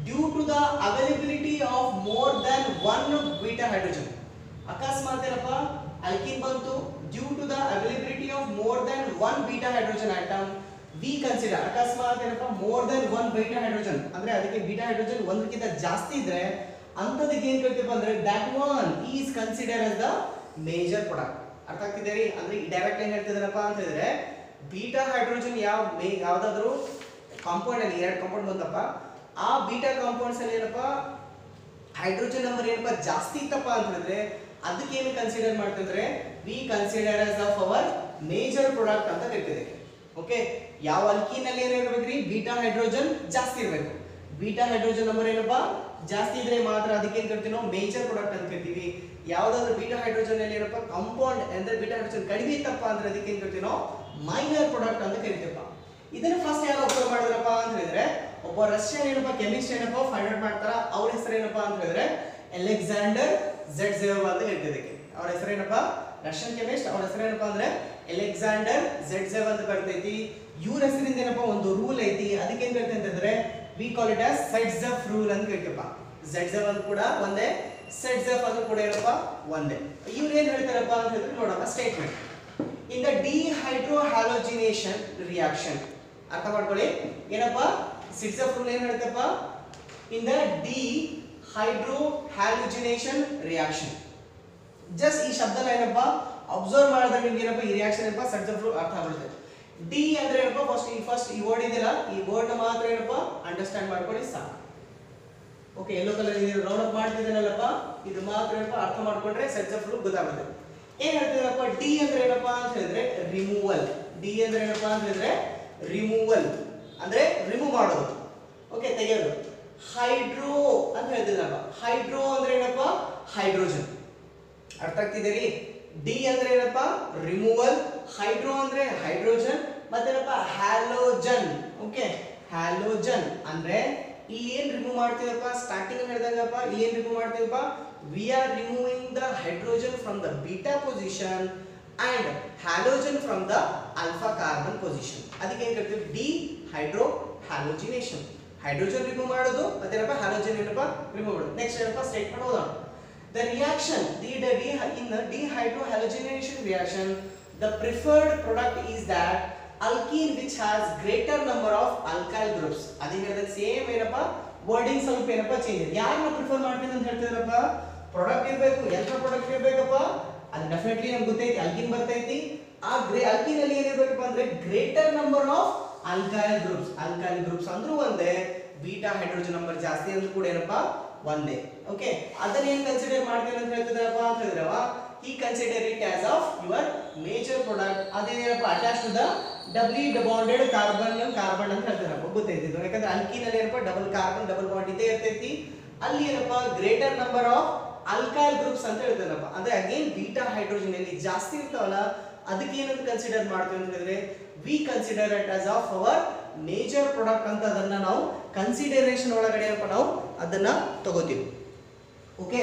due to the availability of more than one beta hydrogen ಅಕಸ್ಮಾತ್ ಏನಪ್ಪ ಅಲ್ಕಿನ್ ಬಂತು due to the availability of more than one beta hydrogen atom we consider ಅಕಸ್ಮಾತ್ ಏನಪ್ಪ more than one beta hydrogen ಅಂದ್ರೆ ಅದಕ್ಕೆ ಬೀಟಾ ಹೈಡ್ರೋಜನ್ ಒಂದಕ್ಕಿಂತ ಜಾಸ್ತಿ ಇದ್ರೆ ಅಂತದಕ್ಕೆ ಏನ್ ಕರಿತೀವಿ ಅಂದ್ರೆ that one is consider as the major product ಅರ್ಥ ಆಗ್ತಿದೆ ರೀ ಅಂದ್ರೆ ಡೈರೆಕ್ಟ್ ಏನ್ ಹೇಳ್ತಿದಾರಪ್ಪ ಅಂತ ಹೇಳಿದ್ರೆ ಬೀಟಾ ಹೈಡ್ರೋಜನ್ ಯಾವ ಮೇ ಯಾವ್ದಾದ್ರು ಕಾಂಪೌಂಡ್ ಅಲ್ಲಿ ಎರಡು ಕಾಂಪೌಂಡ್ ಬಂತಪ್ಪ ಆ ಬೀಟಾ ಕಾಂಪೌಂಡ್ಸ್ ಅಲ್ಲಿ ಏನಪ್ಪ ಹೈಡ್ರೋಜನ್ ನಂಬರ್ ಏನಪ್ಪ ಜಾಸ್ತಿ ಇತ್ತಪ್ಪ ಅಂತ ಹೇಳಿದ್ರೆ ಅದಕ್ಕೆ ಏನು ಕನ್ಸಿಡರ್ ಮಾಡ್ತಿದ್ರೆ we consider as of our major product ಅಂತ ಕರಿತಿದೆ ಓಕೆ ಯಾವ ಅಲ್ಕೀನ್ ಅಲ್ಲಿ ಏನಿರ್ಬೇಕ್ರಿ ಬೀಟಾ ಹೈಡ್ರೋಜನ್ ಜಾಸ್ತಿ ಇರಬೇಕು ಬೀಟಾ ಹೈಡ್ರೋಜನ್ ನಂಬರ್ ಏನಪ್ಪ ಜಾಸ್ತಿ ಇದ್ರೆ ಮಾತ್ರ ಅದಕ್ಕೆ ಏನ್ ಕರಿತೀವಿ ನಾವು ಮೇಜರ್ ಪ್ರಾಡಕ್ಟ್ ಅಂತ ಕರಿತೀವಿ ಯಾವ್ದಾದ್ರು ಬೀಟಾ ಹೈಡ್ರೋಜನ್ ಅಲ್ಲಿ ಏನಪ್ಪ ಕಾಂಪೌಂಡ್ ಅಂದ್ರೆ ಬೀಟಾ ಹೈಡ್ರೋಜನ್ ಕಡಿಮೆ ಇತ್ತಪ್ಪ ಅಂದ್ರೆ ಅದಕ್ಕೆ ಏನ್ ಕರಿತೀವಿ ನಾವು ಮೈನರ್ ಪ್ರಾಡಕ್ಟ್ ಅಂತ ಕರಿತೀವಪ್ಪ ಇದನ್ನ ಫಸ್ಟ್ ಯಾರು ಅಬ್ಸರ್ವ್ ಮಾಡಿದ್ರಪ್ಪ ಅಂತ ಹೇಳಿದ್ರೆ ಒಬ್ಬ ರಷ್ಯನ್ ಏನಪ್ಪ ಕೆಮಿಸ್ಟ್ ಏನಪ್ಪ ಫೈಂಡ್ ಔಟ್ ಮಾಡ್ತಾರ ಅವ್ರ ಹೆಸರು ಏನಪ್ಪ ಅಂತ ಹೇಳಿದ್ರೆ ಅಲೆಕ್ಸಾಂಡರ್ ಝೆಡ್ ಝೆವ್ ಅಂತ ಹೇಳ್ತಿದ್ದಕ್ಕೆ ಅವ್ರ ಹೆಸರೇನಪ್ಪ ರಷ್ಯನ್ ಕೆಮಿಸ್ಟ್ ಅವ್ರ ಹೆಸರೇನಪ್ಪ ಅಂದ್ರೆ ಅಲೆಕ್ಸಾಂಡರ್ ಝೆಡ್ ಝೆವ್ ಅಂತ ಬರ್ತೈತಿ ಇವ್ರ ಹೆಸರಿಂದ ಏನಪ್ಪ ಒಂದು ರೂಲ್ ಐತಿ ಅದಕ್ಕೆ ಏನ್ ಕರಿತೀವಿ ಅಂತಂದ್ರೆ we call it as Saytzeff rule ಅಂತ ಕರಿತೀವಪ್ಪ ಝೆಡ್ ಝೆವ್ ಅಂತ ಕೂಡ ಒಂದೇ ಸೆಟ್ ಝಫ್ ಅದು ಕೂಡ ಏನಪ್ಪ ಒಂದೇ ಇವ್ರು ಏನ್ ಹೇಳ್ತಾರಪ್ಪ ಅಂತ ಹೇಳಿದ್ರೆ ನೋಡಪ್ಪ statement in the dehydrohalogenation reaction ಅರ್ಥ ಮಾಡ್ಕೊಳ್ಳಿ ಏನಪ್ಪ ಸಿಟ್ಸ್ ಆಫ್ ರೂಲ್ ಏನ್ ಹೇಳ್ತಪ್ಪ in the dehydrohalogenation reaction just ಈ ಶಬ್ದನ ಏನಪ್ಪ ಅಬ್ಸರ್ವ್ ಮಾಡಿದ್ರೆ ನಿಮ್ಗೆ ಏನಪ್ಪ ಈ ರಿಯಾಕ್ಷನ್ ಏನಪ್ಪ ಸೆಟ್ಸ್ ಆಫ್ ರೂಲ್ ಅರ್ಥ ಆಗ್ಬಿಡುತ್ತೆ ಡಿ ಅಂದ್ರೆ ಏನಪ್ಪ ಫಸ್ಟ್ ಈ ಫಸ್ಟ್ ಈ ವರ್ಡ್ ಇದೆಯಲ್ಲ ಈ ವರ್ಡ್ ಮಾತ್ರ ಏನಪ್ಪ ಅಂಡರ್ಸ್ಟ್ಯಾಂಡ್ ಮಾಡ್ಕೊಳ್ಳಿ ಸಾಕು ಓಕೆ ಎಲ್ಲೋ ಕಲರ್ ಇದೆ ರೌಂಡ್ ಅಪ್ ಮಾಡ್ತಿದ್ದೀನಲ್ಲಪ್ಪ ಇದು ಮಾತ್ರ ಏನಪ್ಪ ಅರ್ಥ ಮಾಡ್ಕೊಂಡ್ರೆ ಸೆಟ್ಸ್ ಆಫ್ ರೂಲ್ ಗೊತ್ತಾಗುತ್ತೆ ಏನ್ ಹೇಳ್ತಿದ್ರಪ್ಪ ಡಿ ಅಂದ್ರೆ ಏನಪ್ಪಾ ಅಂತ ಹೇಳಿದ್ರೆ ರಿಮೂವಲ್ ಡಿ ಅಂದ್ರೆ ಏನಪ್ಪಾ ಅಂತ ಹೇಳಿದ್ರೆ ರಿಮೂವಲ್ ಅಂದ್ರೆ ರಿಮೂವ್ ಮಾಡೋದು ಓಕೆ ತೆಗೆಯೋದು ಹೈಡ್ರೋ ಅಂತ ಹೇಳ್ತಿದ್ರಪ್ಪ ಹೈಡ್ರೋ ಅಂದ್ರೆ ಏನಪ್ಪ ಹೈಡ್ರೋಜನ್ ಅರ್ಥ ಆಗ್ತಿದೆ ಡಿ ಅಂದ್ರೆ ಏನಪ್ಪ ರಿಮೂವಲ್ ಹೈಡ್ರೋ ಅಂದ್ರೆ ಹೈಡ್ರೋಜನ್ ಮತ್ತೇನಪ್ಪ ಹ್ಯಾಲೋಜನ್ ಓಕೆ ಹ್ಯಾಲೋಜನ್ ಅಂದ್ರೆ ಇಲ್ಲಿ ಏನ್ ರಿಮೂವ್ ಮಾಡ್ತೀವಪ್ಪ ಸ್ಟಾರ್ಟಿಂಗ್ ಹೇಳಿದಂಗಪ್ಪ ಇಲ್ಲಿ ಏನ್ ರಿಮೂವ್ ಮಾಡ್ತೀವಪ್ಪ we are removing the hydrogen from the beta position and halogen from the alpha carbon position ಅದಕ್ಕೆ ಏನ್ ಕರಿತೀವಿ dehydrohalogenation hydrogen remove ಮಾಡೋದು ಮತ್ತೇನಪ್ಪ ಹ್ಯಾಲೋಜನ್ ಏನಪ್ಪ ರಿಮೂವ್ ಮಾಡೋದು ನೆಕ್ಸ್ಟ್ ಏನಪ್ಪ ಸ್ಟೇಟ್ಮೆಂಟ್ ಓದೋಣ The reaction, the, the, the, in the dehydrohalogenation reaction, the preferred product is that alkene which has greater number of alkyl groups. ಅದೇ ಹೇಳಿದ same ಏನಪ್ಪ wording ಸ್ವಲ್ಪ ಏನಪ್ಪ ಚೇಂಜ್ ಇದೆ ಯಾರನ್ನ ಪ್ರಿಫರ್ ಮಾಡ್ತೀನಿ ಅಂತ ಹೇಳ್ತಿದ್ರಪ್ಪ ಪ್ರಾಡಕ್ಟ್ ಇರಬೇಕು ಎಂತ ಪ್ರಾಡಕ್ಟ್ ಇರಬೇಕಪ್ಪ ಅದು ಡೆಫಿನೆಟ್ಲಿ ನಮ್ಗೆ ಗೊತ್ತೈತಿ ಅಲ್ಕಿನ್ ಬರ್ತೈತಿ ಆ ಗ್ರೇ ಅಲ್ಕಿನ್ ಅಲ್ಲಿ ಏನಿರ್ಬೇಕಪ್ಪ ಅಂದ್ರೆ greater number of alkyl groups alkyl groups ಅಂದ್ರೂ ಒಂದೇ ಬೀಟಾ ಹೈಡ್ರೋಜನ್ ನಂಬರ್ ಜಾಸ್ತಿ ಅಂದ್ರೂ ಕೂಡ ಏನಪ್ಪ ಒಂದೇ ಓಕೆ ಅದನ್ನ ಏನ್ ಕನ್ಸಿಡರ್ ಮಾಡ್ತೇನೆ ಅಂತ ಹೇಳ್ತಿದ್ರಪ್ಪ ಅಂತ ಹೇಳಿದ್ರವ ಈ consider it as of your major product ಅದೇನಪ್ಪ attach to the doubly bonded carbon carbon ಅಂತ ಹೇಳ್ತಾರಪ್ಪ ಗೊತ್ತೈತಿ ಇದು ಯಾಕಂದ್ರೆ ಅಲ್ಕಿನ್ ಅಲ್ಲಿ ಏನಪ್ಪ ಡಬಲ್ ಕಾರ್ಬನ್ ಡಬಲ್ ಬಾಂಡ್ ಇದ್ದೇ ಇರ್ತೈತಿ ಅಲ್ಲಿ ಏನಪ್ಪ greater number of alkyl groups ಅಂತ ಹೇಳ್ತಾರಪ್ಪ ಅಂದ್ರೆ ಅಗೇನ್ ಬೀಟಾ ಹೈಡ್ರೋಜನ್ ಅಲ್ಲಿ ಜಾಸ್ತಿ ಇರ್ತಾವಲ್ಲ ಅದಕ್ಕೆ ಏನಂತ ಕನ್ಸಿಡರ್ ಮಾಡ್ತೀವಿ ಅಂತ ಹೇಳಿದ್ರೆ we consider it as of our major product ಅಂತ ಅದನ್ನ ನಾವು ಕನ್ಸಿಡರೇಷನ್ ಒಳಗಡೆ ಏನಪ್ಪ ನಾವು ಅದನ್ನ ತಗೋತೀವಿ ಓಕೆ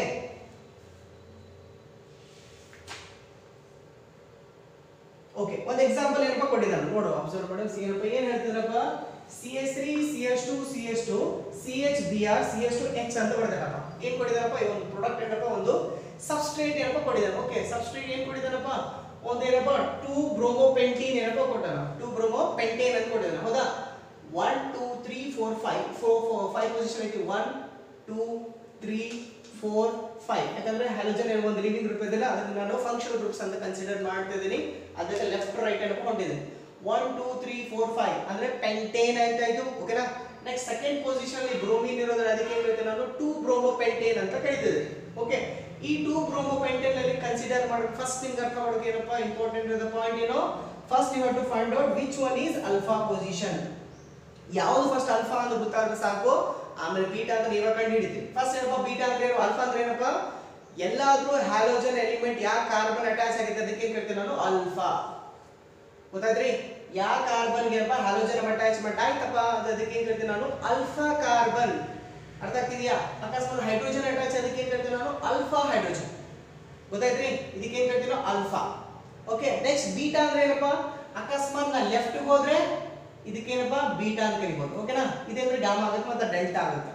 ಓಕೆ ಒಂದು ಎಕ್ಸಾಂಪಲ್ ಏನಪ್ಪ ಕೊಟ್ಟಿದ್ದಾನೆ ನೋಡು ಅಬ್ಸರ್ವ್ ಮಾಡಿ ಸಿ ಏನಪ್ಪ ಏನ್ ಹೇಳ್ತಿದ್ರಪ್ಪ C S three C S two C S two C H B R C S two X ಅಂತ ಕೊಟ್ಟಿದ್ದಾರಪ್ಪ ಏನ್ ಕೊಟ್ಟಿದ್ದಾರಪ್ಪ ಈ ಒಂದು ಪ್ರಾಡಕ್ಟ್ ಏನಪ್ಪ ಒಂದು ಸಬ್ಸ್ಟ್ರೇಟ್ ಏನಪ್ಪ ಕೊಟ್ಟಿದ್ದಾರೆ ಓಕೆ ಸಬ್ಸ್ಟ್ರೇಟ್ ಏನ್ ಕೊಟ್ಟಿದ್ದಾರಪ್ಪ ಒಂದೇನಪ್ಪ ಟೂ ಬ್ರೋಮೋ ಪೆಂಟೀನ್ ಏನಪ್ಪ ಕೊಟ್ಟಾನ ಟೂ ಬ್ರೋಮೋ ಪೆಂಟೇನ್ ಅಂತ ಕೊಟ್ಟಿದ್ದಾನೆ ಹೌದಾ one two three four five four four five position ಐತಿ one two three four five ಯಾಕಂದ್ರೆ ಹ್ಯಾಲೋಜನ್ ಏನೋ ಒಂದು ಲಿವಿಂಗ್ ಗ್ರೂಪ್ ಇದೆಯಲ್ಲ ಅದನ್ನ ನಾನು ಫಂಕ್ಷನಲ್ ಗ್ರೂಪ್ಸ್ ಅಂತ ಕನ್ಸಿಡರ್ ಮಾಡ್ತಾ ಇದ್ದೀನಿ ಅದಕ್ಕೆ ಲೆಫ್ಟ್ ರೈಟ್ ಏನಪ್ಪ ಹೊಂದಿದ್ದೀನಿ one two three four five ಅಂದ್ರೆ ಪೆಂಟೇನ್ ಆಯ್ತಾಯ್ತು ಓಕೆನಾ ನೆಕ್ಸ್ಟ್ ಸೆಕೆಂಡ್ ಪೊಸಿಷನ್ ಅಲ್ಲಿ ಬ್ರೋಮಿನ್ ಇರೋದ್ರ ಅದಕ್ಕೆ ಏನ್ ಹೇಳ್ತೇನೆ ನಾನು ಟೂ ಬ್ರೋಮೋ ಪೆಂಟೇನ್ ಅಂತ ಕರಿತಿದ್ದೆ ಓಕೆ ಈ ಟೂ ಬ್ರೋಮೋ ಪೆಂಟೇನ್ ಅಲ್ಲಿ ಕನ್ಸಿಡರ್ ಮಾಡಿ ಫಸ್ಟ್ ನಿಮ್ಗೆ ಅರ್ಥ ಮಾಡೋಕೆ ಏನಪ್ಪ ಇಂಪಾರ್ಟೆಂಟ್ ಇರೋ ಪಾಯಿಂಟ್ ಏನು first you have to find out which one is alpha position ಯಾವ್ದು ಫಸ್ಟ್ ಅಲ್ಫಾ ಅಂತ ಗೊತ್ತಾದ್ರೆ ಸಾಕು ಆಮೇಲೆ ಬೀಟಾ ಅಂತ ನೀವೇ ಕಂಡು ಹಿಡಿತೀವಿ ಫಸ್ಟ್ ಏನಪ್ಪ ಬೀಟಾ ಅಂದ್ರೆ ಏನು ಅಲ್ಫಾ ಅಂದ್ರೆ ಏನಪ್ಪ ಎಲ್ಲಾದ್ರೂ ಹ್ಯಾಲೋಜನ್ ಎಲಿಮೆಂಟ್ ಯಾ ಕಾರ್ಬನ್ ಅಟ್ಯಾಚ್ ಆಗಿದೆ ಅದಕ್ಕೆ ಏನ್ ಕರಿತೀನಿ ನಾನು ಅಲ್ಫಾ ಗೊತ್ತಾಯ್ತ್ರಿ ಯಾ ಕಾರ್ಬನ್ ಏನಪ್ಪ ಹ್ಯಾಲೋಜನ್ ಅಟ್ಯಾಚ್ಮೆಂಟ್ ಆಯ್ತಪ್ಪ ಅದು ಅದಕ್ಕೆ ಏನ್ ಕರಿತೀನಿ ನಾನು ಅಲ್ಫಾ ಕಾರ್ಬನ್ ಅರ್ಥ ಆಗ್ತಿದ್ಯಾ ಅಕಸ್ಮಾತ್ ಹೈಡ್ರೋಜನ್ ಅಟ್ಯಾಚ್ ಅದಕ್ಕೆ ಏನ್ ಕರಿತೀನಿ ನಾನು ಅಲ್ಫಾ ಹೈಡ್ರೋಜನ್ ಗೊತ್ತಾಯ್ತ್ರಿ ಇದಕ್ಕೆ ಏನ್ ಕರಿತೀನೋ ಅಲ್ಫಾ ಓಕೆ ನೆಕ್ಸ್ಟ್ ಬೀಟಾ ಅಂದ್ರೆ ಏನಪ್ಪ ಅಕಸ್ಮಾತ್ ನಾ ಲೆಫ್ಟ್ ಹೋದ್ರೆ ಇದಕ್ಕೇನಪ್ಪ ಬೀಟಾ ಅಂತ ಕರಿಬಹುದು ಓಕೆನಾ ಇದಂದ್ರೆ ಗಾಮಾ ಆಗುತ್ತೆ ಮತ್ತೆ ಡೆಲ್ಟಾ ಆಗುತ್ತೆ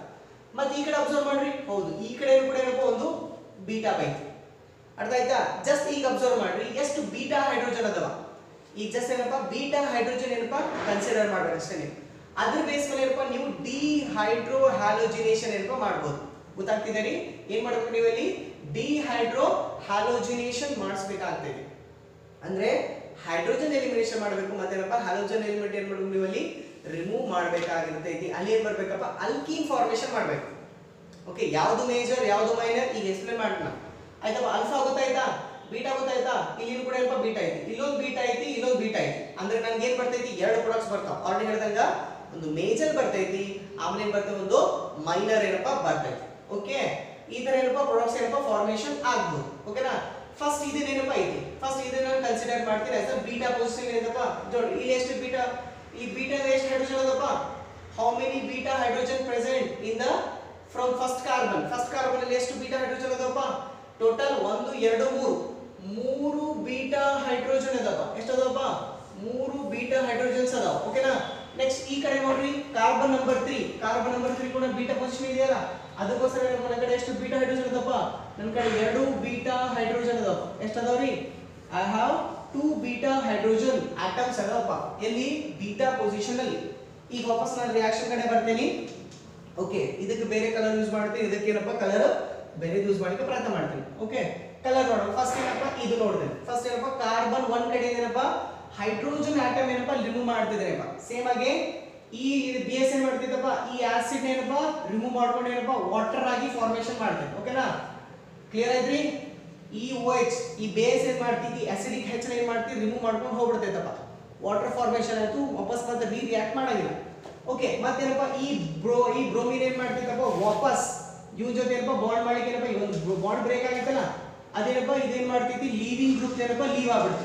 ಮತ್ತೆ ಈ ಕಡೆ ಅಬ್ಸರ್ವ್ ಮಾಡ್ರಿ ಹೌದು ಈ ಕಡೆ ಕೂಡ ಏನಪ್ಪ ಒಂದು ಬೀಟಾ ಬೈಕ್ ಅರ್ಥ ಆಯ್ತಾ ಜಸ್ಟ್ ಈಗ ಅಬ್ಸರ್ವ್ ಮಾಡ್ರಿ ಎಷ್ಟು ಬೀಟಾ ಹೈಡ್ರೋಜನ್ ಅದಾವ ಈಗ ಜಸ್ಟ್ ಏನಪ್ಪ ಬೀಟಾ ಹೈಡ್ರೋಜನ್ ಏನಪ್ಪ ಕನ್ಸಿಡರ್ ಮಾಡ್ಬೇಕು ಅಷ್ಟೇ ನೀವು ಅದ್ರ ಬೇಸ್ ಮೇಲೆ ಏನಪ್ಪ ನೀವು ಡಿ ಹೈಡ್ರೋ ಹ್ಯಾಲೋಜಿನೇಷನ್ ಏನಪ್ಪ ಮಾಡ್ಬೋದು ಗೊತ್ತಾಗ್ತಿದೆ ರೀ ಏನ್ ಮಾಡ್ಬೇಕು ನೀವು ಇಲ್ಲಿ ಡಿ ಹೈಡ್ರೋ ಹ್ಯಾಲೋಜಿನೇಷನ್ ಮಾಡಿಸ್ಬೇಕಾಗ್ತದೆ ಅಂದ್ರೆ ಹೈಡ್ರೋಜನ್ ಎಲಿಮಿನೇಷನ್ ಮಾಡಬೇಕು ಮತ್ತೇನಪ್ಪ ಹ್ಯಾಲೋಜನ್ ಎಲಿಮೆಂಟ್ ಏನ್ ಮಾಡಬೇಕು ನೀವು ಅಲ್ಲಿ ರಿಮೂವ್ ಮಾಡಬೇಕಾಗಿರ್ತೈತಿ ಅಲ್ಲಿ ಏನ್ ಬರ್ಬೇಕಪ್ಪ ಅಲ್ಕೀನ್ ಫಾರ್ಮೇಶನ್ ಮಾಡಬೇಕು ಓಕೆ ಯಾವುದು ಮೇಜರ್ ಯಾವುದು ಮೈನರ್ ಈಗ ಎಕ್ಸ್ಪ್ಲೇನ್ ಮಾಡೋಣ ಆಯ್ತಪ್ಪ ಅಲ್ಫಾ ಗೊತ್ತಾಯ್ತಾ ಬೀಟಾ ಗೊತ್ತಾಯ್ತಾ ಇಲ್ಲಿ ಕೂಡ ಏನಪ್ಪ ಬೀಟಾ ಐತಿ ಇಲ್ಲೊಂದು ಬೀಟಾ ಐತಿ ಇಲ್ಲೊಂದು ಬೀಟಾ ಐತಿ ಅಂದ್ರೆ ನನ್ಗೆ ಏನ್ ಬರ್ತೈತಿ ಎರಡು ಪ್ರಾಡಕ್ಟ್ಸ್ ಬರ್ತಾವ ಆಲ್ರೆಡಿ ಹೇಳ್ದಂಗ ಒಂದು ಮೇಜರ್ ಬರ್ತೈತಿ ಆಮೇಲೆ ಏನ್ ಬರ್ತದೆ ಒಂದು ಮೈನರ್ ಏನಪ್ಪ ಬರ್ತೈತಿ ಓಕೆ ಈ ತರ ಏನಪ್ಪ ಪ್ರಾಡಕ್ಟ್ಸ್ ಏನಪ್ಪ ಫಾರ್ಮೇಶನ್ ಆಗ್ಬೋದು ಓಕೆನಾ ಫಸ್ಟ್ ಇದೇನೇನಪ್ಪ ಐತಿ ಫಸ್ಟ್ ಇದನ್ನ ನಾನು ಕನ್ಸಿಡರ್ ಮಾಡ್ತೀನಿ ಆಸ್ ಬೀಟಾ ಪೊಸಿಷನ್ ಏನಪ್ಪ ನೋಡಿ ಇಲ್ಲಿ ಎಷ್ಟು ಬೀಟಾ ಈ ಬೀಟಾ ಎಷ್ಟು ಹೈಡ್ರೋಜನ್ ಅದಪ್ಪ how many beta hydrogen present in the from first carbon first carbon ಅಲ್ಲಿ ಎಷ್ಟು ಬೀಟಾ ಹೈಡ್ರೋಜನ್ ಅದಪ್ಪ ಟೋಟಲ್ ಒಂದು ಎರಡು ಮೂರು ಮೂರು ಬೀಟಾ ಹೈಡ್ರೋಜನ್ ಅದಪ್ಪ ಎಷ್ಟು ಅದಪ್ಪ ಮೂರು ಬೀಟಾ ಹೈಡ್ರೋಜನ್ಸ್ ಅದಾವ ಓಕೆನಾ ನೆಕ್ಸ್ಟ್ ಈ ಕಡೆ ನೋಡ್ರಿ carbon number three carbon number three ಕೂಡ ಬೀಟಾ ಪೊಸಿಷನ್ ಇದೆಯಲ್ಲ ಅದಕ್ಕೋಸ್ಕರ ನನ್ನ ಕಡೆ ಎಷ್ಟು ಬೀಟಾ ಹೈಡ್ರೋಜನ್ ಅದಪ್ಪ ನನ್ನ ಕಡೆ ಎರಡು ಬೀಟಾ ಹೈಡ್ರೋಜನ್ ಅದಾವ ಎಷ್ಟು ಅದಾವ್ರಿ I have two beta hydrogen atoms ಅದಾವಪ್ಪ ಎಲ್ಲಿ ಬೀಟಾ ಪೊಸಿಷನ್ ಅಲ್ಲಿ ಈಗ ವಾಪಸ್ ನಾನು ರಿಯಾಕ್ಷನ್ ಕಡೆ ಬರ್ತೇನೆ ಓಕೆ ಇದಕ್ಕೆ ಬೇರೆ ಕಲರ್ ಯೂಸ್ ಮಾಡ್ತೀನಿ ಇದಕ್ಕೆ ಏನಪ್ಪ ಕಲರ್ ಬೇರೆ ಯೂಸ್ ಮಾಡಲಿಕ್ಕೆ ಪ್ರಯತ್ನ ಮಾಡ್ತೀನಿ ಓಕೆ ಕಲರ್ ನೋಡೋಣ ಫಸ್ಟ್ ಏನಪ್ಪ ಇದು ನೋಡ್ತೇನೆ ಫಸ್ಟ್ ಏನಪ್ಪ ಕಾರ್ಬನ್ ಒನ್ ಕಡೆ ಏನಪ್ಪ ಹೈಡ್ರೋಜನ್ ಆಟಮ್ ಏನಪ್ಪ ರಿಮೂವ್ ಮಾಡ್ತಿದ್ದೇನೆಪ್ಪ ಸೇಮ್ ಆಗಿ ಈ ಬಿ ಎಸ್ ಏನ್ ಮಾಡ್ತಿದ್ದಪ್ಪ ಈ ಆಸಿಡ್ ಏನಪ್ಪ ರಿಮೂವ್ ಮಾಡ್ಕೊಂಡು ಏನಪ್ಪ ವಾಟರ್ ಆಗಿ ಫಾರ್ಮೇಶನ್ ಮಾಡ್ತೇನೆ ಓಕೆನಾ ಕ್ಲಿಯರ್ ಆಯ್ತ್ರಿ ಈ ಓ ಎಚ್ ಈ ಬೇಸ್ ಏನ್ ಮಾಡ್ತಿದ್ದಿ ಅಸಿಡಿಕ್ ಹೆಚ್ ಏನ್ ಮಾಡ್ತೀವಿ ರಿಮೂವ್ ಮಾಡ್ಕೊಂಡು ಹೋಗ್ಬಿಡ್ತೈತಪ್ಪ ವಾಟರ್ ಫಾರ್ಮೇಶನ್ ಆಯ್ತು ವಾಪಸ್ ಮತ್ತೆ ರೀ ರಿಯಾಕ್ಟ್ ಮಾಡಂಗಿಲ್ಲ ಓಕೆ ಮತ್ತೇನಪ್ಪ ಈ ಬ್ರೋ ಈ ಬ್ರೋಮಿನ್ ಏನ್ ಮಾಡ್ತಿದ್ದಪ್ಪ ವಾಪಸ್ ಇವ್ ಜೊತೆ ಏನಪ್ಪ ಬಾಂಡ್ ಮಾಡ್ಲಿಕ್ಕೆ ಏನಪ್ಪ ಈ ಒಂದು ಬಾಂಡ್ ಬ್ರೇಕ್ ಆಗಿತ್ತಲ್ಲ ಅದೇನಪ್ಪ ಇದೇನ್ ಮಾಡ್ತೈತಿ ಲೀವಿಂಗ್ ಗ್ರೂಪ್ ಏನಪ್ಪ ಲೀವ್ ಆಗ್ಬಿಡ್ತು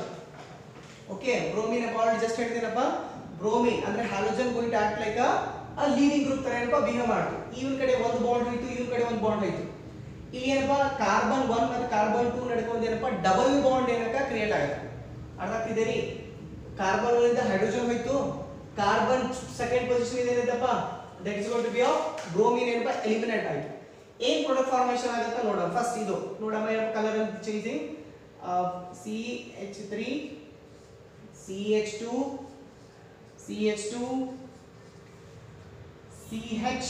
ಓಕೆ ಬ್ರೋಮಿನ್ ಬಾಂಡ್ ಜಸ್ಟ್ ಹೇಳ್ತೀನಪ್ಪ ಬ್ರೋಮಿನ್ ಅಂದ್ರೆ halogen going to act like a leaving group ತರ ಏನಪ್ಪ ಬಿಹೇವ್ ಮಾಡ್ತು ಇವನ್ ಕಡೆ ಒಂದು ಬಾಂಡ್ ಹೋಯ್ತು ಇವನ್ ಕಡೆ ಒಂದು ಬಾಂಡ್ ಹೋಯ್ತು ಇಲ್ಲಿ ಏನಪ್ಪ ಕಾರ್ಬನ್ ಒನ್ ಮತ್ತು ಕಾರ್ಬನ್ ಟೂ ನಡ್ಕೊಂಡು ಏನಪ್ಪ ಡಬಲ್ ಬಾಂಡ್ ಏನಕ್ಕ ಕ್ರಿಯೇಟ್ ಆಗುತ್ತೆ ಅರ್ಥ ಆಗ್ತಿದೆ ರೀ ಕಾರ್ಬನ್ ಇಂದ ಹೈಡ್ರೋಜನ್ ಹೋಯ್ತು ಕಾರ್ಬನ್ ಸೆಕೆಂಡ್ ಪೊಸಿಷನ್ ಇದೆ ಏನಂತಪ್ಪ that is got to be of bromine ಏನಪ್ಪ ಎಲಿಮಿನೇಟ್ ಆಯ್ತು ಏನ್ ಪ್ರಾಡಕ್ಟ್ ಫಾರ್ಮೇಶನ್ ಆಗುತ್ತೆ ನೋಡೋಣ ಫಸ್ಟ್ ಇದು ನೋಡಮ್ಮ ಏನಪ್ಪ colour changing C H three C H two C H two C H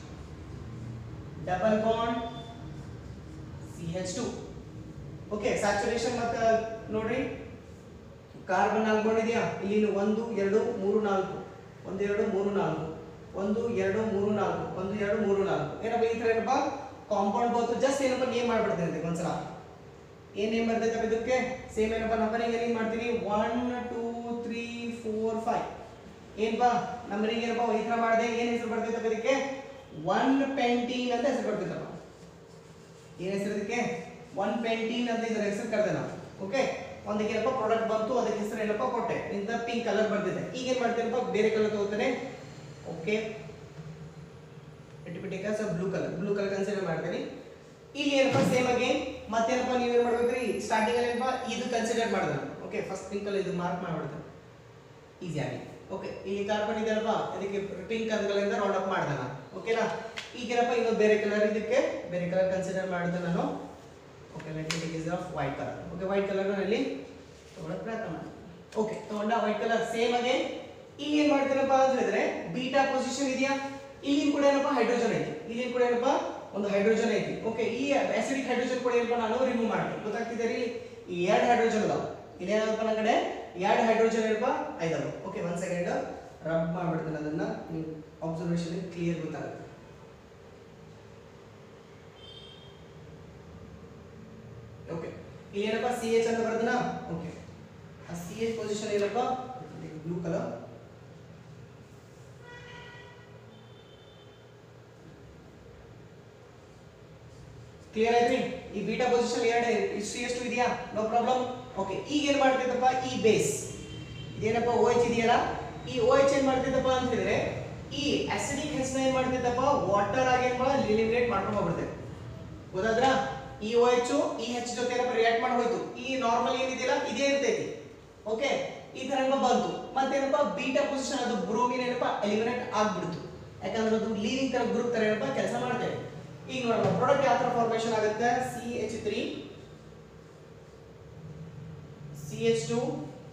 double bond C H two okay saturation ಮತ್ತೆ ನೋಡ್ರಿ ಕಾರ್ಬನ್ ಆಗ್ಕೊಂಡಿದ್ಯಾ ಇಲ್ಲಿ ಒಂದು ಎರಡು ಮೂರು ನಾಲ್ಕು ಒಂದು ಎರಡು ಮೂರು ನಾಲ್ಕು ಒಂದು ಎರಡು ಮೂರು ನಾಲ್ಕು ಒಂದು ಎರಡು ಮೂರು ನಾಲ್ಕು ಏನಪ್ಪ ಈ ತರ ಏನಪ್ಪ ಕಾಂಪೌಂಡ್ ಬಂತು ಜಸ್ಟ್ ಏನಪ್ಪ ನೇಮ್ ಮಾಡ್ಬಿಡ್ತೀನಿ ಇದಕ್ಕೆ ಒಂದ್ಸಲ ಏನ್ ನೇಮ್ ಬರ್ತೈತಪ್ಪ ಇದಕ್ಕೆ ಸೇಮ್ ಏನಪ್ಪ ನಂಬರಿಂಗ್ ಏನ್ ಮಾಡ್ತೀನಿ one two three four five ಏನ್ಪಾ ನಂಬರಿಂಗ್ ಏನಪ್ಪ ಈ ತರ ಮಾಡಿದೆ ಏನ್ ಹೆಸರು ಬರ್ತೈತಪ್ಪ ಇದಕ್ಕೆ ಒನ್ ಪೆಂಟೀನ್ ಅಂತ ಹೆಸರು ಬರ್ತೈತಪ್ಪ ಏನ್ ಹೆಸರು ಇದಕ್ಕೆ ಒನ್ ಪೆಂಟೀನ್ ಅಂತ ಇದರ ಹೆಸರು ಕರೆದೆ ನಾವು ಓಕೆ ಒಂದಕ್ಕೆ ಏನಪ್ಪ ಪ್ರಾಡಕ್ಟ್ ಬಂತು ಅದಕ್ಕೆ ಹೆಸರು ಏನಪ್ಪ ಕೊಟ್ಟೆ ಇಂತ ಪಿಂಕ್ ಕಲರ್ ಬರ್ತಿದೆ ಈಗ ಏನ್ ಮಾಡ್ತೀನಪ್ಪ ಬೇರೆ ಕಲರ್ ತಗೋತಾನೆ okay it be take as blue colour blue colour consider ಮಾಡ್ತೀನಿ ಇಲ್ಲಿ ಏನಪ್ಪ ಸೇಮ್ ಅಗೇನ್ ಮತ್ತೇನಪ್ಪ ನೀವು ಏನ್ ಮಾಡ್ಬೇಕ್ರಿ ಸ್ಟಾರ್ಟಿಂಗ್ ಅಲ್ಲಿ ಏನಪ್ಪ ಇದು ಕನ್ಸಿಡರ್ ಮಾಡಿದೆ ಓಕೆ ಫಸ್ಟ್ ಪಿಂಕ್ ಅಲ್ಲಿ ಇದು ಮಾರ್ಕ್ ಮಾಡ್ಬಿಡ್ತೇನೆ ಈಸಿ ಆಗಿ ಓಕೆ ಇಲ್ಲಿ ಕಾರ್ಬನ್ ಇದೆ ಅಲ್ವಾ ಇದಕ್ಕೆ ಪಿಂಕ್ ಅಂದ್ಗಳಿಂದ ರೌಂಡ್ ಅಪ್ ಮಾಡಿದೆ ನಾನು ಓಕೆನಾ ಈಗೇನಪ್ಪ ಇನ್ನೊಂದು ಬೇರೆ ಕಲರ್ ಇದಕ್ಕೆ ಬೇರೆ ಕಲರ್ ಕನ್ಸಿಡರ್ ಮಾಡಿದೆ ನಾನು okay let me take is of white colour okay white colour ಅಲ್ಲಿ ತಗೊಳಕ್ ಪ್ರಯತ್ನ ಮಾಡಿ ಓಕೆ ತಗೊಂಡ ವೈಟ್ ಕಲರ್ ಸೇಮ್ ಅಗೇನ್ ಇಲ್ಲಿ ಏನ್ ಮಾಡ್ತೀನಪ್ಪ ಅಂತ ಹೇಳಿದ್ರೆ ಬೀಟಾ ಪೊಸಿಷನ್ ಇದೆಯಾ ಇಲ್ಲಿ ಕೂಡ ಏನಪ್ಪ ಹೈಡ್ರೋಜನ್ ಐತಿ ಇಲ್ಲಿ ಕೂಡ ಏನಪ್ಪ ಒಂದು ಹೈಡ್ರೋಜನ್ ಐತಿ ಓಕೆ ಈ ಆಸಿಡಿಕ್ ಹೈಡ್ರೋಜನ್ ಕೂಡ ಏನಪ್ಪ ನಾನು ರಿಮೂವ್ ಮಾಡ್ತೀನಿ ಗೊತ್ತಾಗ್ತಿದೆ ರೀ ಈ ಎರಡು ಹೈಡ್ರೋಜನ್ ಅದಾವ ಇಲ್ಲಿ ಏನಪ್ಪ ನನ್ನ ಕಡೆ ಎರಡು ಹೈಡ್ರೋಜನ್ ಏನಪ್ಪ ಐದವ ಓಕೆ ಒಂದ್ ಸೆಕೆಂಡ್ ರಬ್ ಮಾಡ್ಬಿಡ್ತೀನಿ ಅದನ್ನ ಅಬ್ಸರ್ವೇಷನ್ ಕ್ಲಿಯರ್ ಗೊತ್ತಾಗುತ್ತೆ ಓಕೆ ಇಲ್ಲಿ ಏನಪ್ಪ ಸಿ ಎಚ್ ಅಂತ ಬರ್ತದನ ಓಕೆ ಆ ಸಿ ಎಚ್ ಪೊಸಿಷನ್ ಏನಪ್ಪ ಬ್ಲೂ ಕಲರ್ ಕ್ಲಿಯರ್ ಆಯ್ತ್ರಿ ಈ ಬೀಟಾ ಪೊಸಿಷನ್ ಎರಡು ಸಿ ಎಷ್ಟು ಇದೆಯಾ ನೋ ಪ್ರಾಬ್ಲಮ್ ಓಕೆ ಈಗ ಏನ್ ಮಾಡ್ತಿದ್ದಪ್ಪ ಈ ಬೇಸ್ ಇದೇನಪ್ಪ ಓ ಎಚ್ ಇದೆಯಲ್ಲ ಈ ಓ ಎಚ್ ಏನ್ ಮಾಡ್ತಿದ್ದಪ್ಪ ಅಂತ ಹೇಳಿದ್ರೆ ಈ ಅಸಿಡಿಕ್ ಹೆಸನ ಏನ್ ಮಾಡ್ತಿದ್ದಪ್ಪ ವಾಟರ್ ಆಗಿ ಏನ್ ಮಾಡ ಎಲಿಮಿನೇಟ್ ಮಾಡ್ಕೊಂಡು ಹೋಗ್ಬಿಡ್ತೇವೆ ಗೊತ್ತಾದ್ರ ಈ ಓ ಎಚ್ ಈ ಹೆಚ್ ಜೊತೆ ಏನಪ್ಪ ರಿಯಾಕ್ಟ್ ಮಾಡಿ ಹೋಯ್ತು ಈ ನಾರ್ಮಲ್ ಏನಿದೆಯಲ್ಲ ಇದೇ ಇರ್ತೈತಿ ಓಕೆ ಈ ತರ ಏನಪ್ಪ ಬಂತು ಮತ್ತೇನಪ್ಪ ಬೀಟಾ ಪೊಸಿಷನ್ ಅದು ಬ್ರೋಮಿನ್ ಏನಪ್ಪ ಎಲಿಮಿನೇಟ್ ಆಗ್ಬಿಡ್ತು ಯಾಕಂದ್ರೆ ಅದು ಲೀವಿಂಗ್ ತರ ಗ್ರೂಪ್ ತರ ಏನಪ್ಪ ಕೆಲಸ ಮಾಡ್ತೇವೆ ಈಗ ನೋಡೋಣ ಪ್ರಾಡಕ್ಟ್ ಯಾವ ತರ ಫಾರ್ಮೇಶನ್ ಆಗುತ್ತೆ C H three C H two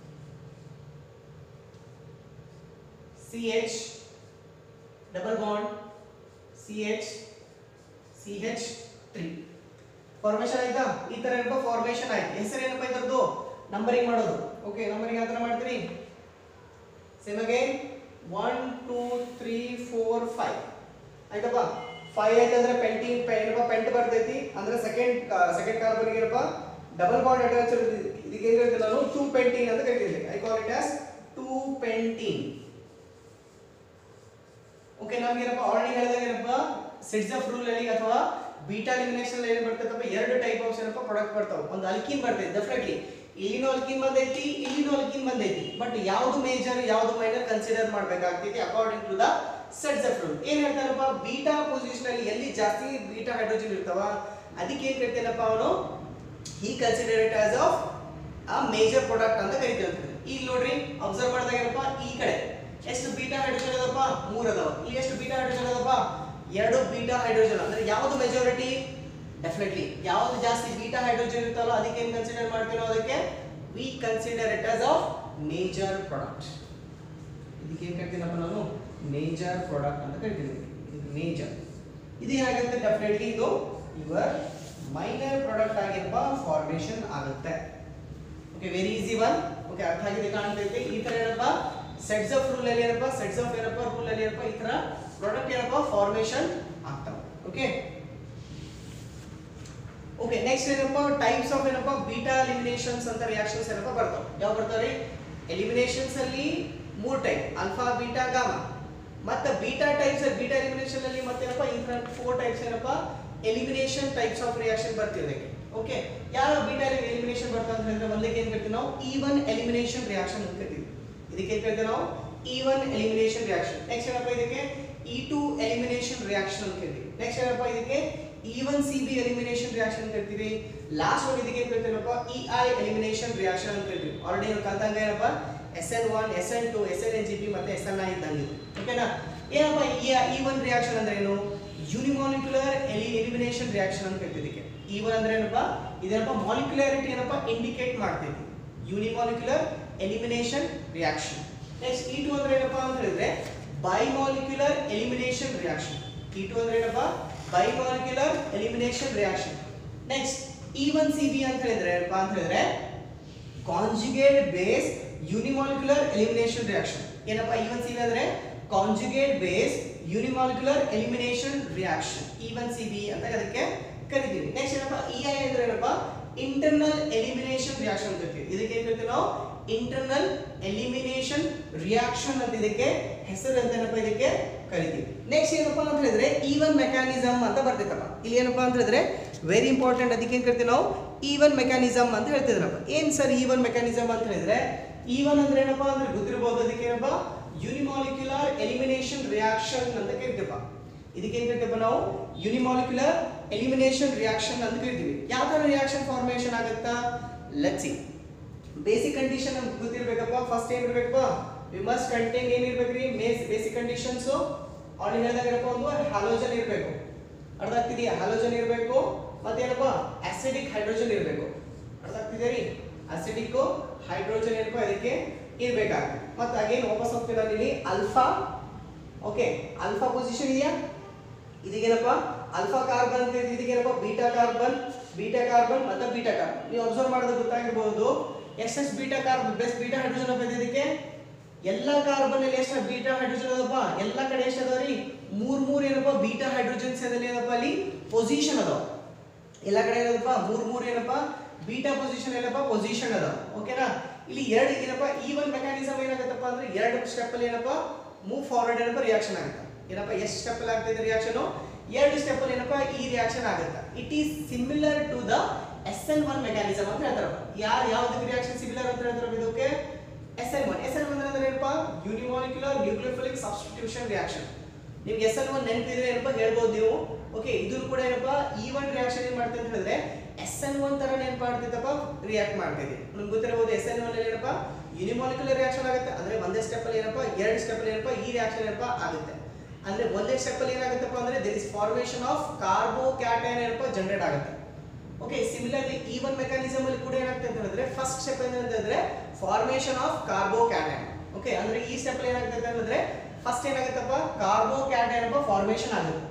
C H double bond C H C H three formation ಆಯ್ತಾ ಈ ತರ ಏನಪ್ಪ ಫಾರ್ಮೇಶನ್ ಆಯ್ತು ಹೆಸರು ಏನಪ್ಪ ಇದ್ರದ್ದು ನಂಬರಿಂಗ್ ಮಾಡೋದು ಓಕೆ ನಂಬರಿಂಗ್ ಯಾವ ತರ ಮಾಡ್ತೀರಿ same again one two three four five ಆಯ್ತಪ್ಪ ಫೈವ್ ಆಯ್ತಂದ್ರೆ ಪೆಂಟಿಂಗ್ ಏನಪ್ಪ ಪೆಂಟ್ ಬರ್ತೈತಿ ಅಂದ್ರೆ ಸೆಕೆಂಡ್ ಸೆಕೆಂಡ್ ಕಾರ್ಬನ್ ಏನಪ್ಪ ಡಬಲ್ ಬಾಂಡ್ ಅಟ್ಯಾಚ್ ಇದಕ್ಕೆ ಏನ್ ಹೇಳ್ತೀನಿ ನಾನು ಟೂ ಪೆಂಟಿಂಗ್ ಅಂತ ಕರಿತೀನಿ I call it as two pentene okay ನಮ್ಗೆ ಏನಪ್ಪ ಆಲ್ರೆಡಿ ಹೇಳಿದಾಗ ಏನಪ್ಪ ಸಿಡ್ಸ್ ಆಫ್ ರೂಲ್ ಅಲ್ಲಿ ಅಥವಾ ಬೀಟಾ ಎಲಿಮಿನೇಷನ್ ಏನ್ ಬರ್ತೈತಪ್ಪ ಎರಡು ಟೈಪ್ ಆಫ್ ಏನಪ್ಪ ಪ್ರಾಡಕ್ಟ್ ಬರ್ತಾವ ಒಂದು ಅಲ್ಕಿನ್ ಬರ್ತೈತಿ ಡೆಫಿನೆಟ್ಲಿ ಇಲ್ಲಿನೂ ಅಲ್ಕಿನ್ ಬಂದೈತಿ ಇಲ್ಲಿನೂ ಅಲ್ಕಿನ್ ಬಂದೈತಿ ಬಟ್ ಯಾವ್ದು ಮೇಜರ್ ಯಾವ್ದು ಮೈನರ್ ಕನ್ಸಿಡರ್ ಮಾಡ್ಬೇಕಾಗ್ತೈತಿ according to the sets of rule ಏನ್ ಹೇಳ್ತಾರಪ್ಪ ಬೀಟಾ ಪೊಸಿಷನ್ ಅಲ್ಲಿ ಎಲ್ಲಿ ಜಾಸ್ತಿ ಬೀಟಾ ಹೈಡ್ರೋಜನ್ ಇರ್ತಾವ ಅದಕ್ಕೆ ಏನ್ ಕರಿತೇನಪ್ಪ ಅವನು ಈ ಕನ್ಸಿಡರ್ ಇಟ್ ಆಸ್ ಆಫ್ ಆ ಮೇಜರ್ ಪ್ರಾಡಕ್ಟ್ ಅಂತ ಕರಿತೀವಿ ಈಗ ನೋಡ್ರಿ ಅಬ್ಸರ್ವ್ ಮಾಡಿದಾಗ ಏನಪ್ಪ ಈ ಕಡೆ ಎಷ್ಟು ಬೀಟಾ ಹೈಡ್ರೋಜನ್ ಅದಪ್ಪ ಮೂರ್ ಅದಾವ ಇಲ್ಲಿ ಎಷ್ಟು ಬೀಟಾ ಹೈಡ್ರೋಜನ್ ಅದಪ್ಪ ಎರಡು ಬೀಟಾ ಹೈಡ್ರೋಜನ್ ಅಂದ್ರೆ ಯಾವ್ದು ಮೆಜಾರಿಟಿ ಡೆಫಿನೆಟ್ಲಿ ಯಾವ್ದು ಜಾಸ್ತಿ ಬೀಟಾ ಹೈಡ್ರೋಜನ್ ಇರುತ್ತಲ್ಲ ಅದಕ್ಕೆ ಏನ್ ಕನ್ಸಿಡರ್ ಮಾಡ್ತೀವಿ ನಾವು ಅದಕ್ಕೆ we consider it as of major product ಇದಕ್ಕೆ ಏನ್ ಕರಿತೀನಪ್ಪ ನಾನು ಮೇಜರ್ ಪ್ರಾಡಕ್ಟ್ ಅಂತ ಕರಿತೀನಿ ಇದು ಮೇಜರ್ ಇದು ಏನಾಗುತ್ತೆ ಡೆಫಿನೆಟ್ಲಿ ಇದು ಯುವರ್ ಮೈನರ್ ಪ್ರಾಡಕ್ಟ್ ಆಗಿರುವ ಫಾರ್ಮೇಶನ್ ಆಗುತ್ತೆ okay very easy one okay ಅರ್ಥ ಆಗಿದೆ ಕಾಣ್ತೈತೆ ಈ ತರ ಏನಪ್ಪ ಸೆಟ್ಸ್ ಆಫ್ ರೂಲ್ ಅಲ್ಲಿ ಏನಪ್ಪ ಸೆಟ್ಸ್ ಆಫ್ ಏನಪ್ಪ ರೂಲ್ ಅಲ್ಲಿ ಏನಪ್ಪ ಈ ತರ ಪ್ರಾಡಕ್ಟ್ ಏನಪ್ಪ ಫಾರ್ಮೇಶನ್ ಆಗ್ತಾವೆ ಓಕೆ ಓಕೆ ನೆಕ್ಸ್ಟ್ ಏನಪ್ಪ ಟೈಪ್ಸ್ ಆಫ್ ಏನಪ್ಪ ಬೀಟಾ ಎಲಿಮಿನೇಷನ್ಸ್ ಅಂತ ರಿಯಾಕ್ಷನ್ಸ್ ಏನಪ್ಪ ಬರ್ತಾವೆ ಯಾವ ಬರ್ತಾವ್ರಿ ಎಲಿಮಿನೇಷನ್ಸ್ ಅಲ್ಲಿ ಮೂರ್ ಟೈಪ್ ಆಲ್ಫಾ ಬೀಟಾ ಗಾಮಾ ಮತ್ತೆ ಬೀಟಾ ಟೈಪ್ಸ್ ಬೀಟಾ ಎಲಿಮಿನೇಷನ್ ಅಲ್ಲಿ ಮತ್ತೇನಪ್ಪ ಈ ತರ ಫೋರ್ ಟೈಪ್ಸ್ ಏನಪ್ಪ ಎಲಿಮಿನೇಷನ್ ಟೈಪ್ಸ್ ಆಫ್ ರಿಯಾಕ್ಷನ್ ಬರ್ತಿದೆ ಯಾಕೆ ಯಾವ ಬೀಟಾ ಎಲಿಮಿನೇಷನ್ ಬರ್ತಾ ಅಂತ ಹೇಳಿದ್ರೆ ಒಂದಕ್ಕೆ ಏನ್ ಕರಿತೀವಿ ನಾವು ಈವನ್ ಎಲಿಮಿನೇಷನ್ ರಿಯಾಕ್ಷನ್ ಅಂತ ಕರಿತೀವಿ ಇದಕ್ಕೆ ಏನ್ ಕರಿತೀವಿ ನಾವು ಈವನ್ ಎಲಿಮಿನೇಷನ್ ರಿಯಾಕ್ಷನ್ ನೆಕ್ಸ್ಟ್ ಏನಪ್ಪ ಇದಕ್ಕೆ ಇ ಟು ಎಲಿಮಿನೇಷನ್ ರಿಯಾಕ್ಷನ್ ಅಂತ ಕರಿತೀವಿ ನೆಕ್ಸ್ಟ್ ಏನಪ್ಪ ಇದಕ್ಕೆ E one C B elimination reaction ಅಂತ ಕರಿತೀವಿ ಲಾಸ್ಟ್ ಒಂದು ಇದಕ್ಕೆ ಏನ್ ಕರಿತೀವಪ್ಪ ಇ ಐ ಎಲಿಮಿನೇಷನ್ ರಿಯಾಕ್ಷನ್ ಅಂತ ಕರಿತೀವಿ ಆಲ್ರೆಡಿ ನಾವು ಕಲ್ತಂಗ ಏನಪ್ಪ S N one S N two S N N G P ಮತ್ತೆ ಎಸ್ ಎನ್ ಐ ಇದ್ದಂಗೆ ಓಕೆನಾ ಏನಪ್ಪ ಈ ಈ ಒನ್ ರಿಯಾಕ್ಷನ್ ಅಂದ್ರೆ ಏನು ಯೂನಿಮಾಲಿಕ್ಯುಲರ್ ಎಲಿ ಎಲಿಮಿನೇಷನ್ ರಿಯಾಕ್ಷನ್ ಅಂತ ಕರಿತೀವಿ ಇದಕ್ಕೆ ಈ ಒನ್ ಅಂದ್ರೆ ಏನಪ್ಪ ಇದೇನಪ್ಪ ಮಾಲಿಕ್ಯುಲಾರಿಟಿ ಏನಪ್ಪ ಇಂಡಿಕೇಟ್ ಮಾಡ್ತೈತಿ unimolecular elimination reaction next E two ಅಂದ್ರೆ ಏನಪ್ಪ ಅಂತ ಹೇಳಿದ್ರೆ bimolecular elimination reaction E two ಅಂದ್ರೆ ಏನಪ್ಪ bimolecular elimination reaction next E one C B ಅಂತ ಹೇಳಿದ್ರೆ ಏನಪ್ಪ ಅಂತ ಹೇಳಿದ್ರೆ conjugate base unimolecular elimination reaction ಏನಪ್ಪ ಇ ಒನ್ ಸಿ ಬಿ ಅಂದ್ರೆ conjugate base unimolecular elimination reaction E one C B ಅಂತ ಅದಕ್ಕೆ ಕರಿತೀವಿ ನೆಕ್ಸ್ಟ್ ಏನಪ್ಪ ಇ ಐ ಅಂದ್ರೆ ಏನಪ್ಪ ಇಂಟರ್ನಲ್ ಎಲಿಮಿನೇಷನ್ ರಿಯಾಕ್ಷನ್ ಅಂತ ಕರಿತೀವಿ ಇದಕ್ಕೆ ಏನ್ ಕರಿತೀವಿ ನಾವು ಇಂಟರ್ನಲ್ ಎಲಿಮಿನೇಷನ್ ರಿಯಾಕ್ಷನ್ ಅಂತ ಇದಕ್ಕೆ ಹೆಸರು ಅಂತ ಏನಪ್ಪ ಇದಕ್ಕೆ ಕರಿತೀವಿ ನೆಕ್ಸ್ಟ್ ಏನಪ್ಪಾ ಅಂತ ಹೇಳಿದ್ರೆ ಈವನ್ ಮೆಕ್ಯಾನಿಸಮ್ ಅಂತ ಬರ್ತೈತಪ್ಪ ಇಲ್ಲಿ ಏನಪ್ಪಾ ಅಂತ ಹೇಳಿದ್ರೆ ವೆರಿ ಇಂಪಾರ್ಟೆಂಟ್ ಅದಕ್ಕೆ ಏನ್ ಕರಿತೀವಿ ನಾವು ಈವನ್ ಮೆಕ್ಯಾನಿಸಮ್ ಅಂತ ಹೇಳ್ತಿದ್ರಪ್ಪ ಏನ್ ಸರ್ ಈವನ್ ಮೆಕ್ಯಾನಿಸಮ್ ಅಂತ ಹೇಳಿದ್ರೆ ಈವನ್ ಅಂದ್ರೆ ಏನಪ್ಪಾ ಅಂದ್ರೆ ಗೊತ್ತಿರಬಹುದು ಅದಕ್ಕೆ ಏನಪ್ಪಾ ಯೂನಿಮಾಲಿಕ್ಯುಲರ್ ಎಲಿಮಿನೇಷನ್ ರಿಯಾಕ್ಷನ್ ಅಂತ ಕರಿತೀವಪ್ಪ ಇದಕ್ಕೆ ಏನ್ ಕರಿತೀವಪ್ಪ ನಾವು ಯೂನಿಮಾಲಿಕ್ಯುಲರ್ ಎಲಿಮಿನೇಷನ್ ರಿಯಾಕ್ಷನ್ ಅಂತ ಕರಿತೀವಿ ಯಾವ ತರ ರಿಯಾಕ್ಷನ್ ಫಾರ್ಮೇಷನ್ ಆಗುತ್ತಾ ಲೆಟ್ಸ್ ಸಿ ಬೇಸಿಕ್ ಕಂಡೀಷನ್ ನಮ್ಗೆ ಗೊತ್ತಿರ್ಬೇಕಪ್ಪ ಫಸ್ಟ್ ಏನ್ ಇರ್ಬೇಕಪ್ಪ ವಿ ಮಸ್ಟ್ ಕಂಟೈನ್ ಏನ್ ಇರ್ಬೇಕ್ರಿ ಮೇಸ್ ಬೇಸಿಕ್ ಕಂಡೀಷನ್ಸ್ ಆಲ್ರೆಡಿ ಹೇಳಿದಾಗಪ್ಪ ಒಂದು ಹ್ಯಾಲೋಜನ್ ಇರಬೇಕು ಅರ್ಥ ಆಗ್ತಿದೆಯಾ ಹ್ಯಾಲೋಜನ್ ಇರಬೇಕು ಮತ್ತೇನಪ್ಪ ಆಸಿಡಿಕ್ ಹೈಡ್ರೋಜನ್ ಇರಬೇಕು ಅರ್ಥ ಆಗ್ತಿದೆಯಾ ರೀ ಅಸಿಡಿಕ್ ಹೈಡ್ರೋಜನ್ ಏನಪ್ಪ ಇದಕ್ಕೆ ಇರ್ಬೇಕಾಗುತ್ತೆ ಮತ್ತೆ ಅಗೇನ್ ವಾಪಸ್ ಹೋಗ್ತೀನಿ ನಾನು ಇಲ್ಲಿ ಅಲ್ಫಾ ಓಕೆ ಅಲ್ಫಾ ಪೊಸಿಷನ್ ಇದೆಯಾ ಇದಕ್ಕೇನಪ್ಪ ಅಲ್ಫಾ ಕಾರ್ಬನ್ ಅಂತ ಇದೆ, ಇದಕ್ಕೇನಪ್ಪ ಬೀಟಾ ಕಾರ್ಬನ್ ಬೀಟಾ ಕಾರ್ಬನ್ ಮತ್ತೆ ಬೀಟಾ ಕಾರ್ಬನ್ ನೀವು ಅಬ್ಸರ್ವ್ ಮಾಡಿದ್ರೆ ಗೊತ್ತಾಗಿರ್ಬೋದು ಎಷ್ಟೆಷ್ಟು beta carbon best beta hydrogen ಅಪ್ಪ ಇದಕ್ಕೆ ಎಲ್ಲ ಕಾರ್ಬನ್ ಅಲ್ಲಿ ಎಷ್ಟು ಬೀಟಾ ಹೈಡ್ರೋಜನ್ ಅದಪ್ಪ ಎಲ್ಲ ಕಡೆ ಎಷ್ಟು ಅದಾವ್ರಿ ಮೂರ್ ಮೂರ್ ಏನಪ್ಪ ಬೀಟಾ ಹೈಡ್ರೋಜನ್ಸ್ ಅದಲ್ಲಿ ಏನಪ್ಪ ಅಲ್ಲಿ ಪೊಸಿಷನ್ ಅದಾವ ಎಲ್ಲ ಕಡೆ ಏನಪ್ಪ ಮೂರ್ ಮೂರ್ ಏನಪ್ಪ ಬೀಟಾ ಪೊಸಿಷನ್ ಏನಪ್ಪ ಪೊಸಿಷನ್ ಅದಾವ ಓಕೆನಾ ಇಲ್ಲಿ ಎರಡು ಏನಪ್ಪ ಈ ಒಂದು ಮೆಕ್ಯಾನಿಸಮ್ ಏನಾಗುತ್ತಪ್ಪ ಅಂದ್ರೆ ಎರಡು ಸ್ಟೆಪ್ ಅಲ್ಲಿ ಏನಪ್ಪ ಮೂವ್ ಫಾರ್ವರ್ಡ್ ಏನಪ್ಪ ರಿಯಾಕ್ಷನ್ ಆಗುತ್ತೆ ಏನಪ್ಪ ಎಷ್ಟು ಸ್ಟೆಪ್ ಅಲ್ಲಿ ಆಗ್ತಿದೆ ರಿಯಾಕ್ಷನ್ ಎರಡು ಸ್ಟೆಪ್ ಅಲ್ಲಿ ಏನಪ್ಪ ಈ ರಿಯಾಕ್ಷನ್ ಆಗುತ್ತೆ it is similar to the S N one mechanism ಅಂತ ಹೇಳ್ತಾರಪ್ಪ ಯಾರು ಯಾವ್ದಕ್ಕೆ ರಿಯಾಕ್ಷನ್ ಸಿಮಿಲರ್ ಅಂತ ಹೇಳ್ತಾರಪ್ಪ ಇದಕ್ಕೆ S N one S N one ಅಂದ್ರೆ ಏನಪ್ಪ ಯೂನಿಮಾಲಿಕ್ಯುಲರ್ ನ್ಯೂಕ್ಲಿಯೋಫಿಲಿಕ್ ಸಬ್ಸ್ಟಿಟ್ಯೂಷನ್ ರಿಯಾಕ್ಷನ್ ನಿಮ್ಗೆ ಎಸ್ ಎನ್ ಒನ್ ನೆನಪಿದ್ರೆ ಏನಪ್ಪ ಹೇಳ್ಬೋದು ನೀವು ಓಕೆ ಇದು ಕೂಡ ಏನಪ್ಪ ಈ ಒನ್ ರಿಯಾಕ್ಷನ್ ಏನ್ ಮಾಡ್ತದೆ ಅಂತ ಹೇಳಿದ್ರೆ ಎಸ್ ಎನ್ ಒನ್ ತರ ನೆನಪು ಮಾಡ್ತೈತಪ್ಪ ರಿಯಾಕ್ಟ್ ಮಾಡ್ತೈತಿ ನಿಮ್ಗೆ ಗೊತ್ತಿರಬಹುದು ಎಸ್ ಎನ್ ಒನ್ ಅಲ್ಲಿ ಏನಪ್ಪ ಯೂನಿಮಾಲಿಕ್ಯುಲರ್ ರಿಯಾಕ್ಷನ್ ಆಗುತ್ತೆ ಅಂದ್ರೆ ಒಂದೇ ಸ್ಟೆಪ್ ಅಲ್ಲಿ ಏನಪ್ಪ ಎರಡು ಸ್ಟೆಪ್ ಅಲ್ಲಿ ಏನಪ್ಪ ಈ ರಿಯಾಕ್ಷನ್ ಏನಪ್ಪ ಆಗುತ್ತೆ ಅಂದ್ರೆ ಒಂದೇ ಸ್ಟೆಪ್ ಅಲ್ಲಿ ಏನಾಗುತ್ತಪ್ಪ ಅಂದ್ರೆ there is formation of carbocation ಏನಪ್ಪ ಜನರೇಟ್ ಆಗುತ್ತೆ ಓಕೆ ಸಿಮಿಲರ್ಲಿ ಈ ಒಂದು ಮೆಕ್ಯಾನಿಸಮ್ ಅಲ್ಲಿ ಕೂಡ ಏನಾಗುತ್ತೆ ಅಂತ ಹೇಳಿದ್ರೆ ಫಸ್ಟ್ ಸ್ಟೆಪ್ ಏನಂತಂದ್ರೆ ಫಾರ್ಮೇಶನ್ ಆಫ್ ಕಾರ್ಬೋಕ್ಯಾಟೈನ್ ಓಕೆ ಅಂದ್ರೆ ಈ ಸ್ಟೆಪ್ ಅಲ್ಲಿ ಏನಾಗುತ್ತೆ ಅಂತ ಹೇಳಿದ್ರೆ ಫಸ್ಟ್ ಏನಾಗುತ್ತಪ್ಪ ಕಾರ್ಬೋಕ್ಯಾಟೈನ್ ಎಂಬ ಫಾರ್ಮೇಶನ್ ಆಗುತ್ತೆ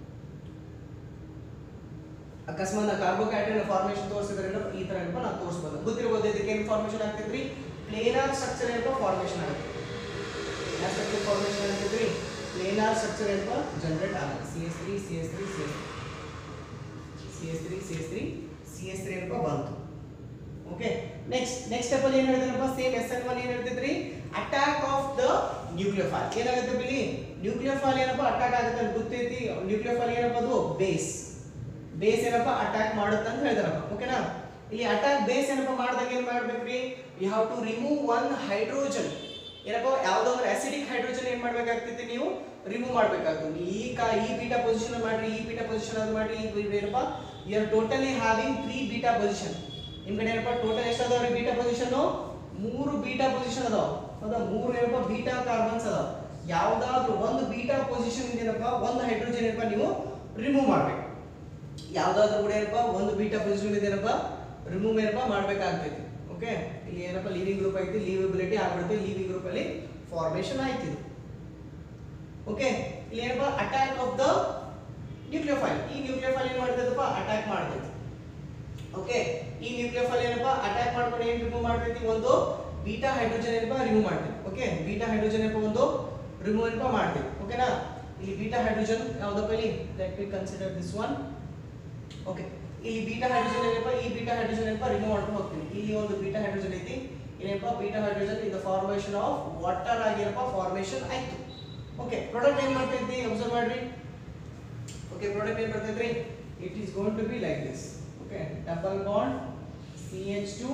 ಅಕಸ್ಮಾತ್ ಕಾರ್ಬೋಕ್ಯಾಟೈನ್ ಫಾರ್ಮೇಶನ್ ತೋರಿಸಿದ್ರೆ ಈ ತರ ಏನಪ್ಪ ನಾವು ತೋರಿಸಬಹುದು ಗೊತ್ತಿರಬಹುದು ಇದಕ್ಕೆ ಏನು ಫಾರ್ಮೇಶನ್ ಆಗ್ತೈತ್ರಿ ಪ್ಲೇನಾರ್ ಸ್ಟ್ರಕ್ಚರ್ ಏನಪ್ಪ ಫಾರ್ಮೇಶನ್ ಆಗುತ್ತೆ ಪ್ಲೇನಾರ್ ಸ್ಟ್ರಕ್ಚರ್ ಫಾರ್ಮೇಶನ್ ಆಗ್ತೈತ್ರಿ ಪ್ಲೇನಾರ್ ಸ್ಟ್ರಕ್ಚರ್ ಏನಪ್ಪ ಜನರೇಟ್ ಆಗುತ್ತೆ C S three C S three C S C S three C S three C S three ಏನಪ್ಪ ಬಂತು ಓಕೆ ನೆಕ್ಸ್ಟ್ ನೆಕ್ಸ್ಟ್ ಸ್ಟೆಪ್ ಅಲ್ಲಿ ಏನ್ ಹೇಳ್ತಾರಪ್ಪ ಸೇಮ್ ಎಸ್ ಎನ್ ಒನ್ ಏನ್ ಹೇಳ್ತೈತ್ರಿ ಅಟ್ಯಾಕ್ ಆಫ್ ದ ನ್ಯೂಕ್ಲಿಯೋಫೈಲ್ ಏನಾಗುತ್ತೆ ಬಿಲಿ ನ್ಯೂಕ್ಲಿಯೋಫೈಲ್ ಏನಪ್ಪ ಅಟ್ಯಾಕ್ ಆಗುತ್ತೆ ಅಂತ ಗೊತ್ತೈತಿ ನ್ಯೂಕ್ಲಿಯೋಫೈಲ್ ಏನಪ್ಪ ಅದು ಬೇಸ್ ಬೇಸ್ ಏನಪ್ಪ ಅಟ್ಯಾಕ್ ಮಾಡುತ್ತೆ ಅಂತ ಹೇಳ್ತಾರಪ್ಪ ಓಕೆನಾ ಇಲ್ಲಿ ಅಟ್ಯಾಕ್ ಬೇಸ್ ಏನಪ್ಪ ಮಾಡಿದಾಗ ಏನ್ ಮಾಡ್ಬೇಕ್ರಿ you have to remove one hydrogen ಏನಪ್ಪ ಯಾವ್ದೋ ಒಂದು ಅಸಿಡಿಕ್ ಹೈಡ್ರೋಜನ್ ಏನ್ ಮಾಡ್ಬೇಕಾಗ್ತೈತಿ ನೀವು ರಿಮೂವ್ ಮಾಡ್ಬೇಕಾಗ್ತದೆ ಈ ಕಾ ಈ ಬೀಟಾ ಪೊಸಿಷನ್ ಮಾಡ್ರಿ ಈ ಬೀಟಾ ಪೊಸಿಷನ್ ಅದು ಮಾಡ್ರಿ ಈ ಬೀಟಾ ಏನಪ್ಪ you are totally having three beta position ನಿಮ್ ಕಡೆ ಏನಪ್ಪ ಟೋಟಲ್ ಎಷ್ಟು ಅದಾವ್ರಿ ಬೀಟಾ ಪೊಸಿಷನ್ ಮೂರು ಬೀಟಾ ಪೊಸಿಷನ್ ಅದಾವ ಹೌದಾ ಮೂರು ಏನಪ್ಪ ಬೀಟಾ ಕಾರ್ಬನ್ಸ್ ಅದಾವ ಯಾವ್ದಾದ್ರು ಒಂದು ಬೀಟಾ ಪೊಸಿಷನ್ ಏನಪ್ಪ ಒಂದು ಹೈಡ್ರೋಜನ್ ಏನಪ್ಪ ನೀವು ರಿಮೂವ್ ಮಾಡ್ಬೇಕು ಯಾವ್ದಾದ್ರು ಕೂಡ ಏನಪ್ಪ ಒಂದು ಬೀಟಾ ಪೊಸಿಷನ್ ಇದೇನಪ್ಪ ರಿಮೂವ್ ಏನಪ್ಪ ಮಾಡ್ಬೇಕಾಗ್ತೈತಿ ಓಕೆ ಇಲ್ಲಿ ಏನಪ್ಪ ಲೀವಿಂಗ್ ಗ್ರೂಪ್ ಐತಿ ಲೀವಬಿಲಿಟಿ ಆಗ್ಬಿಡುತ್ತೆ ಲೀವಿಂಗ್ ಗ್ರೂಪ್ ಅಲ್ಲಿ ಫಾರ್ಮೇಶನ್ ಆಯ್ತು ಇದು ಓಕೆ ಇಲ್ಲಿ ಏನಪ್ಪ ಅಟ್ಯಾಕ್ ಆಫ್ ದ ನ್ಯೂಕ್ಲಿಯೋಫೈಲ್ ಈ ನ್ಯೂಕ್ಲಿಯೋಫೈಲ್ ಏನ್ ಮಾಡ್ತೈತಪ್ಪ ಅಟ್ಯಾಕ್ ಮಾಡ್ತೈತಿ ಓಕೆ ಈ ನ್ಯೂಕ್ಲಿಯೋಫೈಲ್ ಏನಪ್ಪ ಅಟ್ಯಾಕ್ ಮಾಡ್ಕೊಂಡು ಏನ್ ರಿಮೂವ್ ಮಾಡ್ತೈತಿ ಒಂದು ಬೀಟಾ ಹೈಡ್ರೋಜನ್ ಏನಪ್ಪ ರಿಮೂವ್ ಮಾಡ್ತೈತಿ ಓಕೆ ಬೀಟಾ ಹೈಡ್ರೋಜನ್ ಏನಪ್ಪ ಒಂದು ರಿಮೂವ್ ಏನಪ್ಪ ಮಾಡ್ತೈತಿ ಓಕೆನಾ ಇಲ್ಲಿ ಬೀಟಾ ಹೈಡ್ರೋಜನ್ ಯಾವ್ದಪ್ಪ ಇಲ್ಲಿ let me consider this one okay ಇಲ್ಲಿ ಬೀಟಾ ಹೈಡ್ರೋಜನ್ ಏನಪ್ಪ ಈ ಬೀಟಾ ಹೈಡ್ರೋಜನ್ ಏನಪ್ಪ ರಿಮೂವ್ ಮಾಡ್ಕೊಂಡು ಹೋಗ್ತೀನಿ ಇಲ್ಲಿ ಒಂದು ಬೀಟಾ ಹೈಡ್ರೋಜನ್ ಐತಿ ಏನಪ್ಪ beta hydrogen in the formation of water ಆಗಿರಪ್ಪ ಫಾರ್ಮೇಶನ್ ಆಯ್ತು ಓಕೆ ಪ್ರಾಡಕ್ಟ್ ಏನ್ ಮಾಡ್ತೈತಿ ಅಬ್ಸರ್ವ್ ಮಾಡ್ರಿ ಓಕೆ ಪ್ರಾಡಕ್ಟ್ ಏನ್ ಬರ್ತೈತ್ರಿ it is going to be like this okay double bond C H two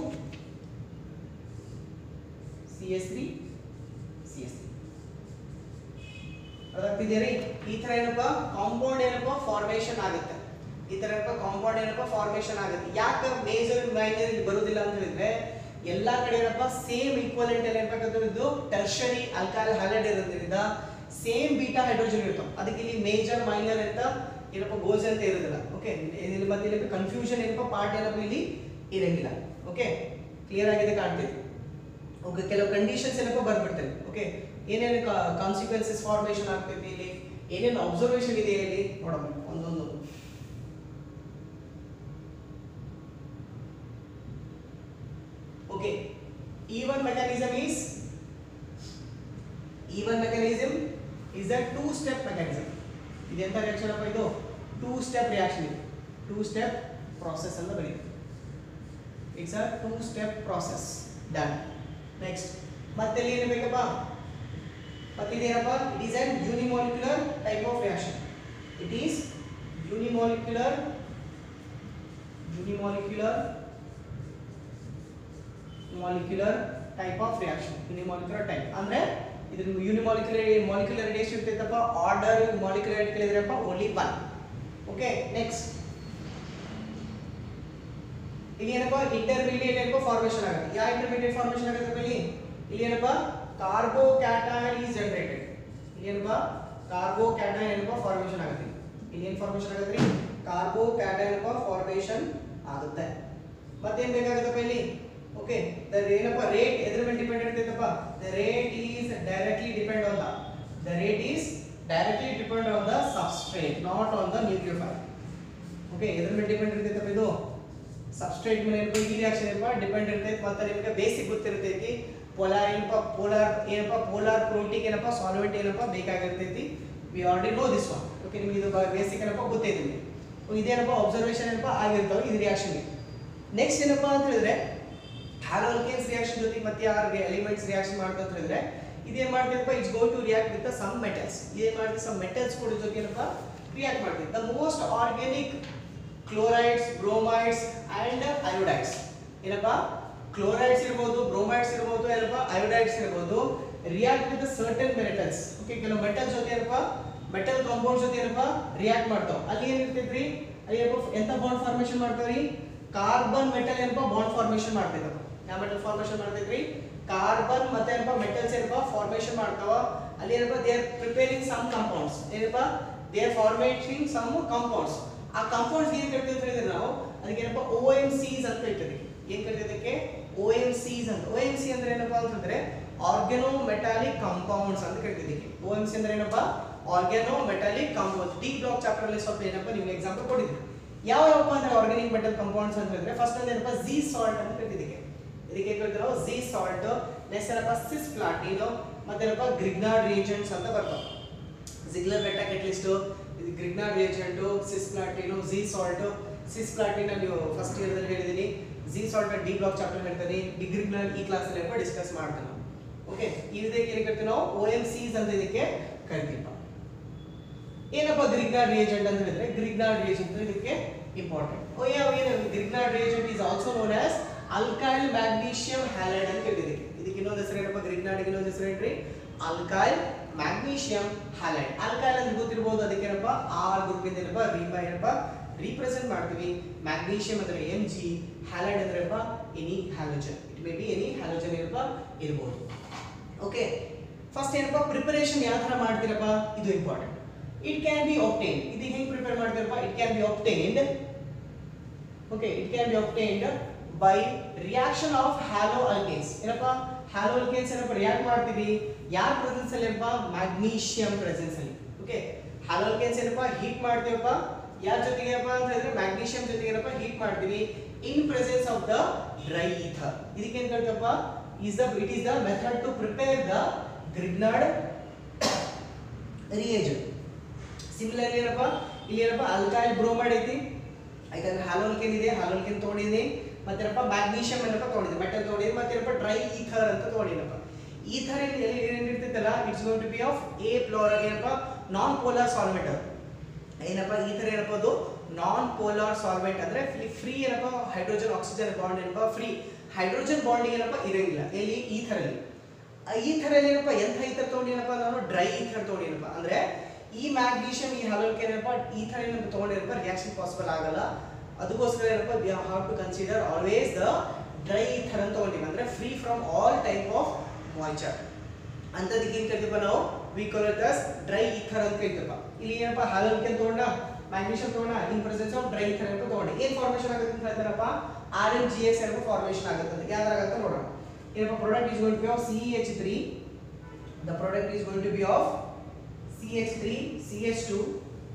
C S three C S three ಅದಾಗ್ತಿದೆಯಾ ರೀ ಈ ತರ ಏನಪ್ಪ ಕಾಂಪೌಂಡ್ ಏನಪ್ಪ ಫಾರ್ಮೇಶನ್ ಆಗುತ್ತೆ ಈ ತರ ಏನಪ್ಪ ಕಾಂಪೌಂಡ್ ಏನಪ್ಪ ಫಾರ್ಮೇಶನ್ ಆಗುತ್ತೆ ಯಾಕೆ ಮೇಜರ್ ಮೈನರ್ ಇಲ್ಲಿ ಬರುದಿಲ್ಲ ಅಂತ ಹೇಳಿದ್ರೆ ಎಲ್ಲಾ ಕಡೆ ಏನಪ್ಪ ಸೇಮ್ ಈಕ್ವಲೆಂಟ್ ಅಲ್ಲಿ ಏನಪ್ಪ ಇದು ಟರ್ಷರಿ ಆಲ್ಕಹಾಲ್ ಹೈಲೈಡ್ ಇರೋದ್ರಿಂದ ಸೇಮ್ ಬೀಟಾ ಹೈಡ್ರೋಜನ್ ಇರ್ತಾವ ಅದಕ್ಕೆ ಇಲ್ಲಿ ಮೇಜರ್ ಮೈನರ್ ಅಂತ ಏನಪ್ಪ ಗೋಲ್ಸ್ ಅಂತ ಇರೋದಿಲ್ಲ ಓಕೆ ಇಲ್ಲಿ ಮತ್ತೆ ಇಲ್ಲಿ ಕನ್ಫ್ಯೂಷನ್ ಏನಪ್ಪ ಪಾರ್ಟ್ ಏನಪ್ಪ ಇಲ್ಲಿ ಇರಂಗಿಲ್ಲ ಓಕೆ ಕ್ಲಿಯರ್ ಆಗಿದೆ ಕಾಣ್ತೈತಿ ಓಕೆ ಕೆಲವು ಕಂಡೀಷನ್ಸ್ ಏನಪ್ಪ ಬರ್ಬಿಡ್ತೇವೆ ಓಕೆ ಏನೇನು ಕಾನ್ಸಿಕ್ವೆನ್ಸಸ್ ಫಾರ್ಮೇಶನ್ ಆಗ್ತೈತಿ ಇಲ್ಲಿ ಏನೇನು ಅಬ್ಸರ್ವೇಷನ್ ಇದೆ ಇಲ್ಲಿ ನೋಡೋಣ ಒಂದೊಂದು okay E1 mechanism is E1 mechanism is a two step mechanism ಇದೆಂತ ರಿಯಾಕ್ಷನ್ ಅಪ್ಪ ಇದು ಟೂ ಸ್ಟೆಪ್ ರಿಯಾಕ್ಷನ್ ಇದು ಟೂ ಸ್ಟೆಪ್ ಪ್ರಾಸೆಸ್ ಅಂತ ಬರೀತೀವಿ it's a two step process done next ಮತ್ತೆ ಇಲ್ಲಿ ಏನು ಬೇಕಪ್ಪ ಮತ್ತೆ ಇದೇನಪ್ಪ it is an unimolecular type of reaction it is unimolecular unimolecular molecular type of reaction unimolecular type ಅಂದ್ರೆ ಇದ್ರ ಯೂನಿಮಾಲಿಕ್ಯುಲರ್ ಮಾಲಿಕ್ಯುಲರ್ ಎಷ್ಟು ಇರ್ತೈತಪ್ಪ ಆರ್ಡರ್ ಮಾಲಿಕ್ಯುಲರ್ ಕೇಳಿದ್ರಪ್ಪ ಓನ್ಲಿ ಒನ್ ಓಕೆ ನೆಕ್ಸ್ಟ್ ಇಲ್ಲಿ ಏನಪ್ಪ ಇಂಟರ್ಮೀಡಿಯೇಟ್ ಏನಪ್ಪ ಫಾರ್ಮೇಶನ್ ಆಗುತ್ತೆ ಯಾವ ಇಂಟರ್ಮೀಡಿಯೇಟ್ ಫಾರ್ಮೇಶನ್ ಆಗುತ್ತೆ ಇಲ್ಲಿ ಇಲ್ಲಿ ಏನಪ್ಪ ಕಾರ್ಬೋಕ್ಯಾಟೈನ್ ಈಸ್ ಜನರೇಟೆಡ್ ಇಲ್ಲಿ ಏನಪ್ಪ ಕಾರ್ಬೋಕ್ಯಾಟೈನ್ ಏನಪ್ಪ ಫಾರ್ಮೇಶನ್ ಆಗುತ್ತೆ ಇಲ್ಲಿ ಏನು ಫಾರ್ಮೇಶನ್ ಆಗುತ್ತೆ ರೀ ಕಾರ್ಬೋಕ್ಯಾಟೈನ್ ಏನಪ್ಪ ಫಾರ್ಮೇಶನ್ ಆಗುತ್ತೆ ಮತ್ತೇನ್ ಬೇಕಾಗುತ್ತಪ್ಪ ಇಲ್ಲಿ ಓಕೆ ದ ಏನಪ್ಪ ರೇಟ್ ಎದ್ರ ಮೇಲೆ ಡಿಪೆಂಡ್ ಇರ್ತೈತಪ್ಪ the rate is directly depend on the the rate is directly depend on the substrate not on the nucleophile okay ಎದ್ರ ಮೇಲೆ ಡಿಪೆಂಡ್ ಇರ್ತೈತಪ್ಪ ಇದು ಸಬ್ಸ್ಟ್ರೇಟ್ ಮೇಲೆ ಏನಪ್ಪ ಈ ರಿಯಾಕ್ಷನ್ ಏನಪ್ಪ ಡಿಪೆಂಡ್ ಇರ್ತೈತಿ ಮತ್ತೆ ನಿಮಗೆ ಬೇಸಿಕ್ ಗೊತ್ತಿರ್ತೈತಿ ಪೋಲಾರ್ ಏನಪ್ಪ ಪೋಲಾರ್ ಏನಪ್ಪ ಪೋಲಾರ್ ಪ್ರೋಟೀನ್ ಏನಪ್ಪ ಸಾಲ್ವೆಂಟ್ ಏನಪ್ಪ ಬೇಕಾಗಿರ್ತೈತಿ we already know this one okay ನಿಮಗೆ ಇದು ಬೇಸಿಕ್ ಏನಪ್ಪ ಗೊತ್ತೈತಿ ನಿಮಗೆ ಇದೇನಪ್ಪ ಅಬ್ಸರ್ವೇಷನ್ ಏನಪ್ಪ ಆಗಿರ್ತಾವೆ ಇದು ರಿಯಾಕ್ಷನ್ ನೆಕ್ಸ್ಟ್ ಏನಪ್ಪ ಅಂತ ಹೇಳಿದ್ರೆ ಹ್ಯಾಲೋಲ್ಕೇನ್ಸ್ ರಿಯಾಕ್ಷನ್ ಜೊತೆ ಮತ್ತೆ ಯಾರು ಎಲಿಮೆಂಟ್ಸ್ ರಿಯಾಕ್ಷನ್ ಮಾಡ್ತಾ ಅಂತ ಹೇಳಿದ್ರೆ ಇದೇನ್ ಮಾಡ್ತೈತಪ್ಪ it's go to react with some metals ಇದೇನ್ ಮಾಡ್ತೀವಿ ಸಮ್ ಮೆಟಲ್ಸ್ ಕೂಡ ಜೊತೆ ಏನಪ್ಪ ರಿಯಾಕ್ಟ್ ಮಾಡ್ತೀವಿ the most organic chlorides bromides and iodides ಏನಪ್ಪ ಕ್ಲೋರೈಡ್ಸ್ ಇರ್ಬೋದು ಬ್ರೋಮೈಡ್ಸ್ ಇರ್ಬೋದು ಏನಪ್ಪ ಅಯೋಡೈಡ್ಸ್ ಇರ್ಬೋದು react with certain metals okay ಕೆಲವು ಮೆಟಲ್ ಜೊತೆ ಏನಪ್ಪ ಮೆಟಲ್ ಕಾಂಪೌಂಡ್ ಜೊತೆ ಏನಪ್ಪ ರಿಯಾಕ್ಟ್ ಮಾಡ್ತಾವ ಅಲ್ಲಿ ಏನ್ ಇರ್ತೈತ್ರಿ ಅಲ್ಲಿ ಏನಪ್ಪ ಎಂತ ಬಾಂಡ್ ಫಾರ್ಮೇಶನ್ ಮಾಡ್ತಾವ್ರಿ ಕಾರ್ಬನ್ ಮೆಟಲ್ ಏನಪ್ಪ ಬಾಂಡ್ ಫಾರ್ಮೇಶನ್ ಮಾಡ್ತೈತಪ್ಪ ಯಾವ ಮೆಟಲ್ ಫಾರ್ಮೇಶನ್ ಮಾಡ್ತೈತ್ರಿ ಕಾರ್ಬನ್ ಮತ್ತೆ ಏನಪ್ಪ ಮೆಟಲ್ಸ್ ಏನಪ್ಪ ಫಾರ್ಮೇಶನ್ ಮಾಡ್ತಾವ ಅಲ್ಲಿ ಏನಪ್ಪ they are preparing some compounds ಏನಪ್ಪ they are formating some compounds ಆ ಕಾಂಪೌಂಡ್ಸ್ ಏನ್ ಕರಿತೀವಿ ಅಂತ ಹೇಳಿದ್ರೆ ನಾವು ಅದಕ್ಕೆ ಏನಪ್ಪ ಓ ಎಂ ಸೀಸ್ ಅಂತ ಹೇಳ್ತೀವಿ ಏನ್ ಕರಿತೀವಿ ಅದಕ್ಕೆ ಓ ಎಂ ಸೀಸ್ ಅಂತ ಓ ಎಂ ಸಿ ಅಂದ್ರೆ ಏನಪ್ಪಾ ಅಂತಂದ್ರೆ ಆರ್ಗ್ಯಾನೋ ಮೆಟಾಲಿಕ್ ಕಾಂಪೌಂಡ್ಸ್ ಅಂತ ಕರಿತೀವಿ ಓ ಎಂ ಸಿ ಅಂದ್ರೆ ಏನಪ್ಪಾ organometallic compounds D block chapter ಅಲ್ಲಿ ಸ್ವಲ್ಪ ಏನಪ್ಪ ನೀವು ಎಕ್ಸಾಂಪಲ್ ಕೊಟ್ಟಿದ್ರಿ ಯಾವ ಯಾವಪ್ಪ ಅಂದ್ರೆ ಆರ್ಗಾನಿಕ್ ಮೆಟಲ್ ಕಾಂಪೌಂಡ್ಸ್ ಅಂತ ಹೇಳಿದ್ರೆ ಫಸ್ಟ್ ಒಂದು ಏನಪ್ಪ ಜಿ ಸಾಲ್ಟ್ ಅಂತ ಕರಿತಿದ್ದಕ್ಕೆ ಇದಕ್ಕೆ ಕೇಳ್ತೀವಿ ನಾವು ಜಿ ಸಾಲ್ಟ್ ನೆಕ್ಸ್ಟ್ ಏನಪ್ಪ ಸಿಸ್ ಪ್ಲಾಟಿನೋ ಮತ್ತೇನಪ್ಪ ಗ್ರಿಗ್ನಾರ್ಡ್ ರಿಯೇಜೆಂಟ್ಸ್ ಅಂತ ಬರ್ತಾವೆ ಜಿಗ್ಲರ್ ಬೆಟ್ಟ ಕೆಟ್ಲಿಸ್ಟ್ ಇದು Grignard reagent cisplatin Zeise salt cisplatin ನೀವು ಫಸ್ಟ್ ಇಯರ್ದಲ್ಲಿ ಹೇಳಿದೀನಿ Zeise salt D block chapter ಹೇಳ್ತೀನಿ ಡಿ ಗ್ರಿಗ್ನಾರ್ಡ್ ಈ ಕ್ಲಾಸಲ್ಲಿ ಏನಪ್ಪ ಡಿಸ್ಕಸ್ ಮಾಡ್ತಾನೆ ಓಕೆ ಇದಕ್ಕೆ ಏನು ಕರಿತೀವಿ ನಾವು ಓ ಎಂ ಸೀಸ್ ಅಂತ ಇದಕ್ಕೆ ಕರಿತೀವಿ ಏನಪ್ಪ ಗ್ರಿಗ್ನಾರ್ಡ್ ರಿಯೇಜೆಂಟ್ ಅಂತ ಹೇಳಿದ್ರೆ ಗ್ರಿಗ್ನಾರ್ಡ್ ರಿಯೇಜೆಂಟ್ ಇದಕ್ಕೆ ಇಂಪಾರ್ಟೆಂಟ್ ಓ ಯಾವ ಏನು Grignard reagent is also known as alkyl magnesium halide ಅಂತ ಕೇಳಿದಕ್ಕೆ ಇದಕ್ಕೆ ಇನ್ನೊಂದು ಹೆಸರು ಏನಪ್ಪ ಗ್ರಿಗ್ನಾರ್ಡ್ ಇನ್ನೊಂದು ಹೆಸರು ಏನ್ರಿ ಅಲ್ಕೈಲ್ ಮ್ಯಾಗ್ನೀಷಿಯಂ ಹ್ಯಾಲೈಡ್ ಅಲ್ಕೈಲ್ ಅಂತ ಗೊತ್ತಿರಬಹುದು ಅದಕ್ಕೆ ಏನಪ್ಪ ಆರ್ ಗ್ರೂಪ್ ಇಂದ ಏನಪ್ಪ ರೀಬಾ ಏನಪ್ಪ ರೀಪ್ರೆಸೆಂಟ್ ಮಾಡ್ತೀವಿ ಮ್ಯಾಗ್ನೀಷಿಯಂ ಅಂದ್ರೆ ಎಂ ಜಿ ಹ್ಯಾಲೈಡ್ ಅಂದ್ರೆ ಏನಪ್ಪ any halogen it may be any halogen ಏನಪ್ಪ ಇರಬಹುದು ಓಕೆ ಫಸ್ಟ್ ಏನಪ್ಪ ಪ್ರಿಪರೇಷನ್ ಯಾವ ತರ ಮಾಡ್ತೀರಪ್ಪ ಇದು important it can be obtained ಇದು ಹೆಂಗ್ ಪ್ರಿಪೇರ್ ಮಾಡ್ತೀರಪ್ಪ it can be obtained okay it can be obtained by reaction of haloalkanes ಏನಪ್ಪ ಹ್ಯಾಲೋ ಅಲ್ಕೇನ್ಸ್ ಏನಪ್ಪ ರಿಯಾಕ್ಟ್ ಮಾಡ್ತೀವಿ ಯಾರ ಪ್ರೆಸೆನ್ಸ್ ಅಲ್ಲಿ ಏನಪ್ಪ ಮ್ಯಾಗ್ನೀಷಿಯಂ ಪ್ರೆಸೆನ್ಸ್ ಅಲ್ಲಿ ಓಕೆ ಹ್ಯಾಲೋ ಅಲ್ಕೇನ್ಸ್ ಏನಪ್ಪ ಹೀಟ್ ಮಾಡ್ತೀವಪ್ಪ ಯಾರ ಜೊತೆಗೆ ಏನಪ್ಪ ಅಂತ ಹೇಳಿದ್ರೆ ಮ್ಯಾಗ್ನೀಷಿಯಂ ಜೊತೆಗೆ ಏನಪ್ಪ ಹೀಟ್ ಮಾಡ್ತೀವಿ in presence of the dry ether ಇದಕ್ಕೆ ಏನ್ ಕರಿತೀವಪ್ಪ is the it is the method to prepare the grignard reagent similarly ಏನಪ್ಪ ಇಲ್ಲಿ ಏನಪ್ಪ ಅಲ್ಕೈಲ್ ಬ್ರೋಮೈಡ್ ಐತಿ ಯಾಕಂದ್ರೆ ಹಾಲೋಲ್ಕೆನ್ ಇದೆ ಹಾಲೋಲ್ಕೆನ್ ತೊಗೊಂಡಿದ್ದೀನಿ ಮತ್ತೇನಪ್ಪ ಮ್ಯಾಗ್ನೀಷಿಯಂ ಏನಪ್ಪ ತೊಗೊಂಡಿದ್ದೆ ಮೆಟಲ್ ತೊಗೊಂಡಿದ್ದೀನಿ ಮತ್ತೇನಪ್ಪ ಡ್ರೈ ಈಥರ್ ಅಂತ ತೊಗೊಂಡಿನಪ್ಪ ಈಥರ್ ಎಲ್ಲಿ ಏನಿರ್ತೈತಲ್ಲ it's going to be of a floor ಏನಪ್ಪ ನಾನ್ ಪೋಲಾರ್ ಸಾಲ್ವೆಂಟ್ ಏನಪ್ಪ ಈ ಥರ ಏನಪ್ಪ ಅದು ನಾನ್ ಪೋಲಾರ್ ಸಾಲ್ವೆಂಟ್ ಅಂದ್ರೆ ಫ್ರೀ ಏನಪ್ಪ ಹೈಡ್ರೋಜನ್ ಆಕ್ಸಿಜನ್ ಬಾಂಡ್ ಏನಪ್ಪ ಫ್ರೀ ಹೈಡ್ರೋಜನ್ ಬಾಂಡ್ ಏನಪ್ಪ ಇರಂಗಿಲ್ಲ ಎಲ್ಲಿ ಈ ಥರಲ್ಲಿ ಈ ಥರಲ್ಲಿ ಏನಪ್ಪ ಎಂಥ ಈಥರ್ ತೊಗೊಂಡಿನಪ್ಪ ನಾನು ಡ್ರೈ ಈಥರ್ ತೊಗೊಂಡಿನಪ್ಪ ಅಂದ್ರೆ ಈ ಮ್ಯಾಗ್ನೀಷಿಯಂ ಈ ಹಲೋಲ್ಕೆ ಏನಪ್ಪ ಈ ಥರ ಏನಪ್ಪ ತೊಗೊಂಡಿರಪ್ಪ ರಿಯಾಕ್ಷನ್ ಪಾಸಿಬಲ್ ಆಗಲ್ಲ ಅದಕ್ಕೋಸ್ಕರ ಏನಪ್ಪ we have to consider always the dry ether ಅಂತ ತೊಗೊಂಡಿವಿ ಅಂದ್ರೆ free from all type of moisture ಅಂತದಕ್ಕೆ ಏನ್ ಕರಿತೀವಪ್ಪ ನಾವು we call it as dry ether ಅಂತ ಕರಿತೀವಪ್ಪ ಇಲ್ಲಿ ಏನಪ್ಪ ಹಾಲಲ್ಕೆ ತಗೊಂಡ ಮ್ಯಾಗ್ನೀಷಿಯಂ ತಗೊಂಡ in presence of dry ether ಅಂತ ತಗೊಂಡು ಏನ್ ಫಾರ್ಮೇಷನ್ ಆಗುತ್ತೆ ಅಂತ ಹೇಳ್ತಾರಪ್ಪ ಆರ್ ಎನ್ ಜಿ ಎಕ್ಸ್ ಏನಪ್ಪ ಫಾರ್ಮೇಷನ್ ಆಗುತ್ತೆ ಅಂತ ಯಾವ್ದಾಗುತ್ತೆ ನೋಡೋಣ ಏನಪ್ಪ product is going to be of C H three the product is going to be of C H three C H two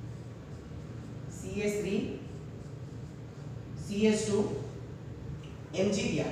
C H three C H two M G B R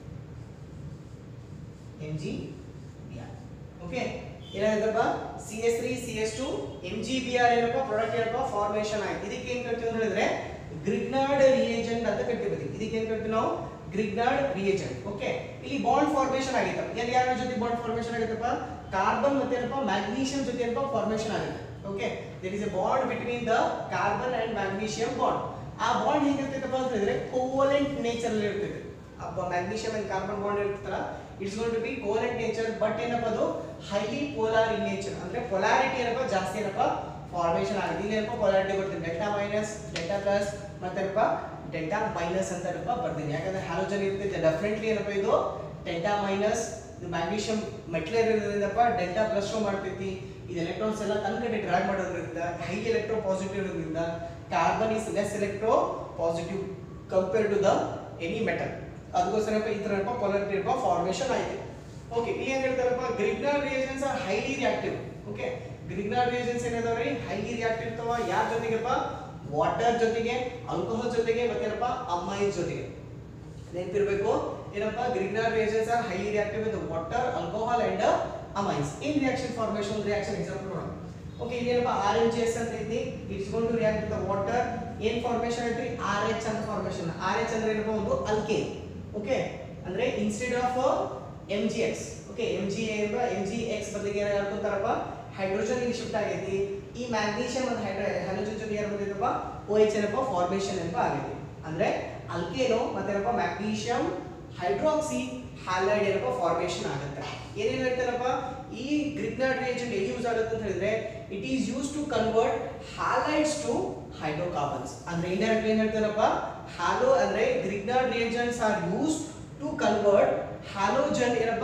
M G B R okay ಏನಾಯ್ತಪ್ಪ C S three C S two M G B R ಏನಪ್ಪ product ಏನಪ್ಪ formation ಆಯ್ತು ಇದಕ್ಕೆ ಏನ್ ಕರಿತೀವಿ ಅಂತ ಹೇಳಿದ್ರೆ Grignard reagent ಅಂತ ಕರಿತೀವಿ ಇದಕ್ಕೆ ಏನ್ ಕರಿತೀವಿ ನಾವು ಗ್ರಿಗ್ನಾರ್ಡ್ ರಿಯೇಜೆಂಟ್ ಓಕೆ ಇಲ್ಲಿ ಬಾಂಡ್ ಫಾರ್ಮೇಷನ್ ಆಗಿತ್ತಪ್ಪ ಎಲ್ಲಿ ಯಾರ ಜೊತೆ ಬಾಂಡ್ ಫಾರ್ಮೇಷನ್ ಆಗಿತ್ತಪ್ಪ ಕಾರ್ಬನ್ ಮತ್ತೆ ಏನಪ್ಪ ಮ್ಯಾಗ್ನೀಷಿಯಂ ಜೊತೆ ಏನಪ್ಪ ಫಾರ್ಮೇಷನ್ ಆಗುತ್ತೆ okay there is a bond between the carbon and magnesium bond ಆ ಬಾಂಡ್ ಹೇಗಿರ್ತೈತಪ್ಪ ಅಂತ ಹೇಳಿದ್ರೆ ಕೋವಲೆಂಟ್ ನೇಚರ್ ಅಲ್ಲಿ ಇರ್ತೈತೆ ಅಪ್ಪ ಮ್ಯಾಗ್ನೀಷಿಯಂ ಅಂಡ್ ಕಾರ್ಬನ್ ಬಾಂಡ್ ಇರ್ತಲ್ಲ it's going to be covalent nature but ಏನಪ್ಪ ಅದು ಹೈಲಿ ಪೋಲಾರ್ ಇನ್ ನೇಚರ್ ಅಂದ್ರೆ ಪೊಲಾರಿಟಿ ಏನಪ್ಪ ಜಾಸ್ತಿ ಏನಪ್ಪ ಫಾರ್ಮೇಷನ್ ಆಗುತ್ತೆ ಇಲ್ಲಿ ಏನಪ್ಪ ಪೊಲಾರಿಟಿ ಬರ್ತದೆ ಡೆಲ್ಟಾ ಮೈನಸ್ ಡೆಲ್ಟಾ ಪ್ಲಸ್ ಮತ್ತೇನಪ್ಪ ಡೆಲ್ಟಾ ಮೈನಸ್ ಅಂತ ಏನಪ್ಪ ಬರ್ತೀನಿ ಯಾಕಂದ್ರೆ ಹ್ಯಾಲೋಜನ್ ಇರ್ತೈತೆ ಡೆಫಿನೆಟ್ಲಿ ಏನಪ್ಪ ಇದು ಡೆಲ್ಟಾ ಮೈನಸ್ ಇದು ಮ್ಯಾಗ್ನೀಷಿಯಂ ಮೆಟ್ಲ್ ಇರೋದ್ರಿಂದಪ್ಪ ಡೆಲ್ಟಾ ಪ್ಲಸ್ ಶೋ ಮಾಡ್ತೈತಿ ಇದು ಎಲೆಕ್ಟ್ರಾನ್ಸ್ ಎಲ್ಲ ತನ್ನ ಕಡೆ ಡ್ರಾಗ್ ಮಾಡೋದ್ರಿಂದ ಹೈ ಎಲೆಕ್ಟ್ರೋ ಪಾಸಿಟಿವ್ ಇರೋದ್ರಿಂದ carbon is less electropositive compare to the any metal ಅದಕ್ಕೋಸ್ಕರ ಈ ತರ ಪೊಲಾರಿಟಿ ಫಾರ್ಮೇಷನ್ ಆಯ್ತು ಓಕೆ ಇಲ್ಲಿ ಏನ್ ಹೇಳ್ತಾರಪ್ಪ Grignard reagents are highly reactive okay Grignard reagents ಏನಿದಾವ್ರಿ ಹೈಲಿ ರಿಯಾಕ್ಟಿವ್ ಇರ್ತಾವ ಯಾರ ಜೊತೆಗೆಪ್ಪ ವಾಟರ್ ಜೊತೆಗೆ ಆಲ್ಕೋಹಾಲ್ ಜೊತೆಗೆ ಮತ್ತೇನಪ್ಪ ಅಮೈನ್ ಜೊತೆಗೆ ನೆನಪಿರ್ಬೇಕು ಏನಪ್ಪ Grignard reagents are highly reactive with water alcohol and amines in reaction formation reaction example ನೋಡೋಣ ಓಕೆ ಇಲ್ಲಿ ಏನಪ್ಪ ಆರ್ ಎನ್ ಜಿ ಎಸ್ ಅಂತ ಐತಿ it's gone to react with water ಏನ್ ಫಾರ್ಮೇಷನ್ ಐತಿ ಆರ್ ಎಚ್ ಅಂತ ಫಾರ್ಮೇಷನ್ ಆರ್ ಎಚ್ ಅಂದ್ರೆ ಏನಪ್ಪ ಒಂದು ಅಲ್ಕೇನ್ ಓಕೆ ಅಂದ್ರೆ instead of M G X okay M G ಏನಪ್ಪ ಎಂ ಜಿ ಎಕ್ಸ್ ಬದಲಿಗೆ ಏನು ಹೇಳ್ಕೊಂತಾರಪ್ಪ ಹೈಡ್ರೋಜನ್ ಇಲ್ಲಿ ಶಿಫ್ಟ್ ಆಗೈತಿ ಈ ಮ್ಯಾಗ್ನೀಷಿಯಂ ಮತ್ತು ಹೈಡ್ರೋ ಹೈಡ್ರೋಜನ್ ಜೊತೆ ಏನು ಬಂದಿದ್ದಪ್ಪ ಓ ಎಚ್ ಏನಪ್ಪ ಫಾರ್ಮೇಷನ್ ಏನಪ್ಪ ಆಗೈತಿ ಅಂದ್ರೆ ಅಲ್ಕೇನೋ ಮತ್ತೇನಪ್ಪ ಮ್ಯಾಗ್ನೀಷಿಯಂ ಹೈಡ್ರಾಕ್ಸಿ ಹ್ಯಾಲೈಡ್ ಏನಪ್ಪ ಫಾರ್ಮೇಷನ್ ಆಗುತ್ತೆ ಏನೇನು ಹೇಳ್ತಾರಪ್ಪ ಈ ಗ್ರಿಗ್ನಾರ್ಡ್ ರಿಯೇಜೆಂಟ್ ಎಲ್ಲಿ ಯೂಸ್ ಆಗುತ್ತೆ ಅಂತ ಹೇಳಿದ್ರೆ it is use to convert halides to hydrocarbons ಅಂದ್ರೆ ಇಂಡೈರೆಕ್ಟ್ಲಿ ಏನ್ ಹೇಳ್ತಾರಪ್ಪ ಹ್ಯಾಲೋ ಅಂದ್ರೆ Grignard reagents are use to convert halogen ಏನಪ್ಪ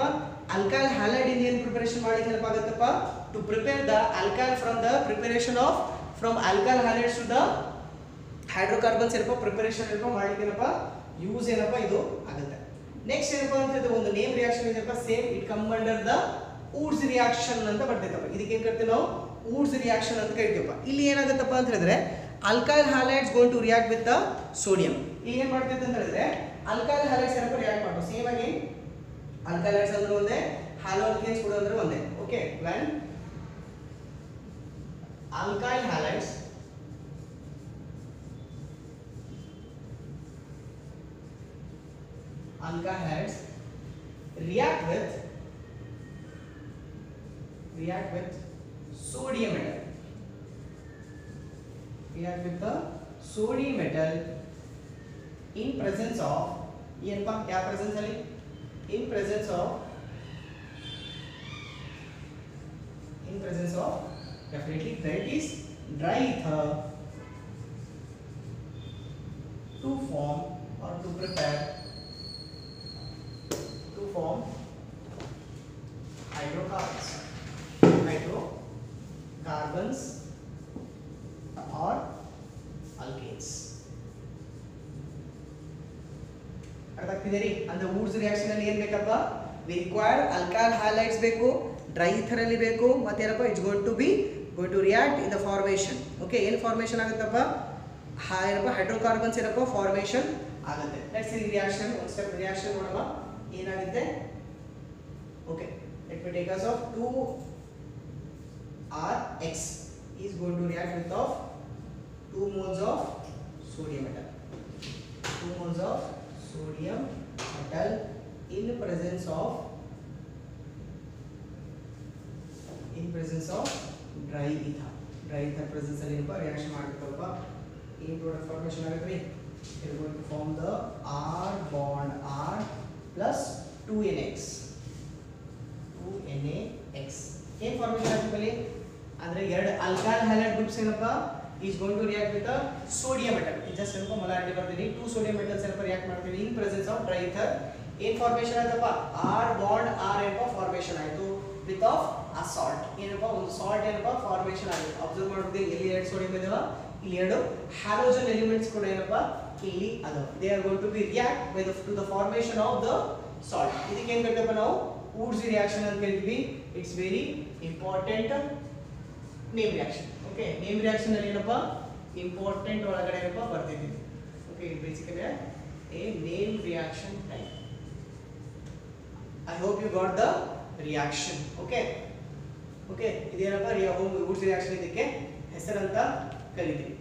alkyl halide ಇಂದ ಏನು ಪ್ರಿಪರೇಷನ್ ಮಾಡಿ ಹೆಲ್ಪ್ ಆಗುತ್ತಪ್ಪ to prepare the alkyl from the preparation of from alkyl halides to the hydrocarbons ಏನಪ್ಪ ಪ್ರಿಪರೇಷನ್ ಏನಪ್ಪ ಮಾಡ್ಲಿಕ್ಕೆ ಏನಪ್ಪ ಯೂಸ್ ಏನಪ್ಪ ಇದು ಆಗುತ್ತೆ ನೆಕ್ಸ್ಟ್ ಏನಪ್ಪ ಅಂತ ಹೇಳಿದ್ರೆ ಒಂದು ನೇಮ್ ರಿಯಾಕ್ಷನ್ ಇದೆಯಪ್ಪ same it come under the Wurtz reaction ಅಂತ ಬರ್ತೈತಪ್ಪ ಇದಕ್ಕೆ ಏನ್ ಕರಿತೀವಿ ನಾವು ಊಡ್ಸ್ ರಿಯಾಕ್ಷನ್ ಅಂತ ಕರಿತೀವಪ್ಪ ಇಲ್ಲಿ ಏನಾಗುತ್ತಪ್ಪ ಅಂತ ಹೇಳಿದ್ರೆ alkyl halides gone to react with the sodium ಇಲ್ಲಿ ಏನ್ ಮಾಡ್ತೈತೆ ಅಂತ ಹೇಳಿದ್ರೆ ಅಲ್ಕೈಲ್ ಹ್ಯಾಲೈಡ್ಸ್ ಏನಪ್ಪ ರಿಯಾಕ್ಟ್ ಮಾಡ್ಬೋದು ಸೇಮ್ ಆಗಿ ಅಲ್ಕೈಲ್ ಹ್ಯಾಲೈಡ್ಸ್ ಅಂದ್ರೆ ಒಂದೇ ಹ್ಯಾಲೋಲ್ಕೇನ್ಸ್ ಕೂಡ ಅಂದ್ರೆ ಒಂದೇ okay when alkyl halides alkyl react with react with sodium metal react with the sodium metal in presence of ಏನಪ್ಪ ಯಾವ ಪ್ರೆಸೆನ್ಸ್ ಅಲ್ಲಿ in presence of in presence of definitely that is dry ether to form or to prepare to form hydrocarbons hydrocarbons or alkanes ಅರ್ಥ ಆಗ್ತಿದೆ ರೀ ಅಂದ್ರೆ ವೂಡ್ಸ್ reaction ಅಲ್ಲಿ ಏನ್ ಬೇಕಪ್ಪ ವಿ ರಿಕ್ವೈರ್ ಅಲ್ಕಾಲ್ ಹ್ಯಾಲೈಡ್ಸ್ ಬೇಕು ಡ್ರೈ ಈಥರ್ ಅಲ್ಲಿ ಬೇಕು ಮತ್ತೇನಪ್ಪ it's going to be going to react in the formation okay ಏನು ಫಾರ್ಮೇಷನ್ ಆಗುತ್ತಪ್ಪ ಹಾ ಏನಪ್ಪ ಹೈಡ್ರೋಕಾರ್ಬನ್ಸ್ ಏನಪ್ಪ ಫಾರ್ಮೇಷನ್ ಆಗುತ್ತೆ ಲೆಟ್ಸ್ ಈ ರಿಯಾಕ್ಷನ್ ಒಂದು ಸ್ಟೆಪ್ ರಿಯಾಕ್ಷನ್ ನೋಡೋಣ ಏನಾಗುತ್ತೆ okay let me take us of 2 R X is going to react with of 2 moles of sodium metal 2 moles of sodium metal in presence of in presence of dry ether dry ether presence ಅಲ್ಲಿ ಏನಪ್ಪ reaction ಮಾಡಬೇಕಲ್ಪ ಏನು product formation ಆಗುತ್ತೆ ರೀ it going to form the R bond R plus 2NX 2NaX ಏನು formation ಆಗುತ್ತೆ ಬಲ್ಲಿ ಅಂದ್ರೆ ಎರಡು ಅಲ್ಕಾಲ್ ಹ್ಯಾಲೈಡ್ ಗ್ರೂಪ್ಸ್ ಏನಪ್ಪ is going to react with sodium metal just ಏನಪ್ಪ ಮೊಲಾರಿಟಿ ಬರ್ತೀನಿ ಟೂ ಸೋಡಿಯಂ ಮೆಟಲ್ಸ್ ಏನಪ್ಪ ರಿಯಾಕ್ಟ್ ಮಾಡ್ತೀವಿ in presence of dry ether ಏನ್ ಫಾರ್ಮೇಷನ್ ಆಯ್ತಪ್ಪ ಆರ್ ಬಾಂಡ್ ಆರ್ ಏನಪ್ಪ ಫಾರ್ಮೇಷನ್ ಆಯ್ತು ವಿತ್ ಆಫ್ ಆ ಸಾಲ್ಟ್ ಏನಪ್ಪ ಒಂದು ಸಾಲ್ಟ್ ಏನಪ್ಪ ಫಾರ್ಮೇಷನ್ ಆಗುತ್ತೆ ಅಬ್ಸರ್ವ್ ಮಾಡ್ಬೋದು ಇಲ್ಲಿ ಎರಡು ಸೋಡಿಯಂ ಇದಾವ ಇಲ್ಲಿ ಎರಡು ಹ್ಯಾಲೋಜನ್ ಎಲಿಮೆಂಟ್ಸ್ ಕೂಡ ಏನಪ್ಪ ಇಲ್ಲಿ ಅದಾವ they are going to be react by the to the formation of the salt ಇದಕ್ಕೆ ಏನ್ ಕರಿತೇವಪ್ಪ ನಾವು ಊಡ್ಸ್ ರಿಯಾಕ್ಷನ್ ಅಂತ ಕರಿತೀವಿ it's very important name reaction okay name reaction ಅಲ್ಲಿ ಏನಪ್ಪ ಇಂಪಾರ್ಟೆಂಟ್ ಒಳಗಡೆ ಏನಪ್ಪ ಬರ್ತಿದ್ದೀವಿ okay basically a name reaction type I hope you got the reaction okay okay ಇದೇನಪ್ಪ ರಿಯಾ ಹೋಮ್ ವುಡ್ಸ್ ರಿಯಾಕ್ಷನ್ ಇದಕ್ಕೆ ಹೆಸರಂತ ಕರಿತೀವಿ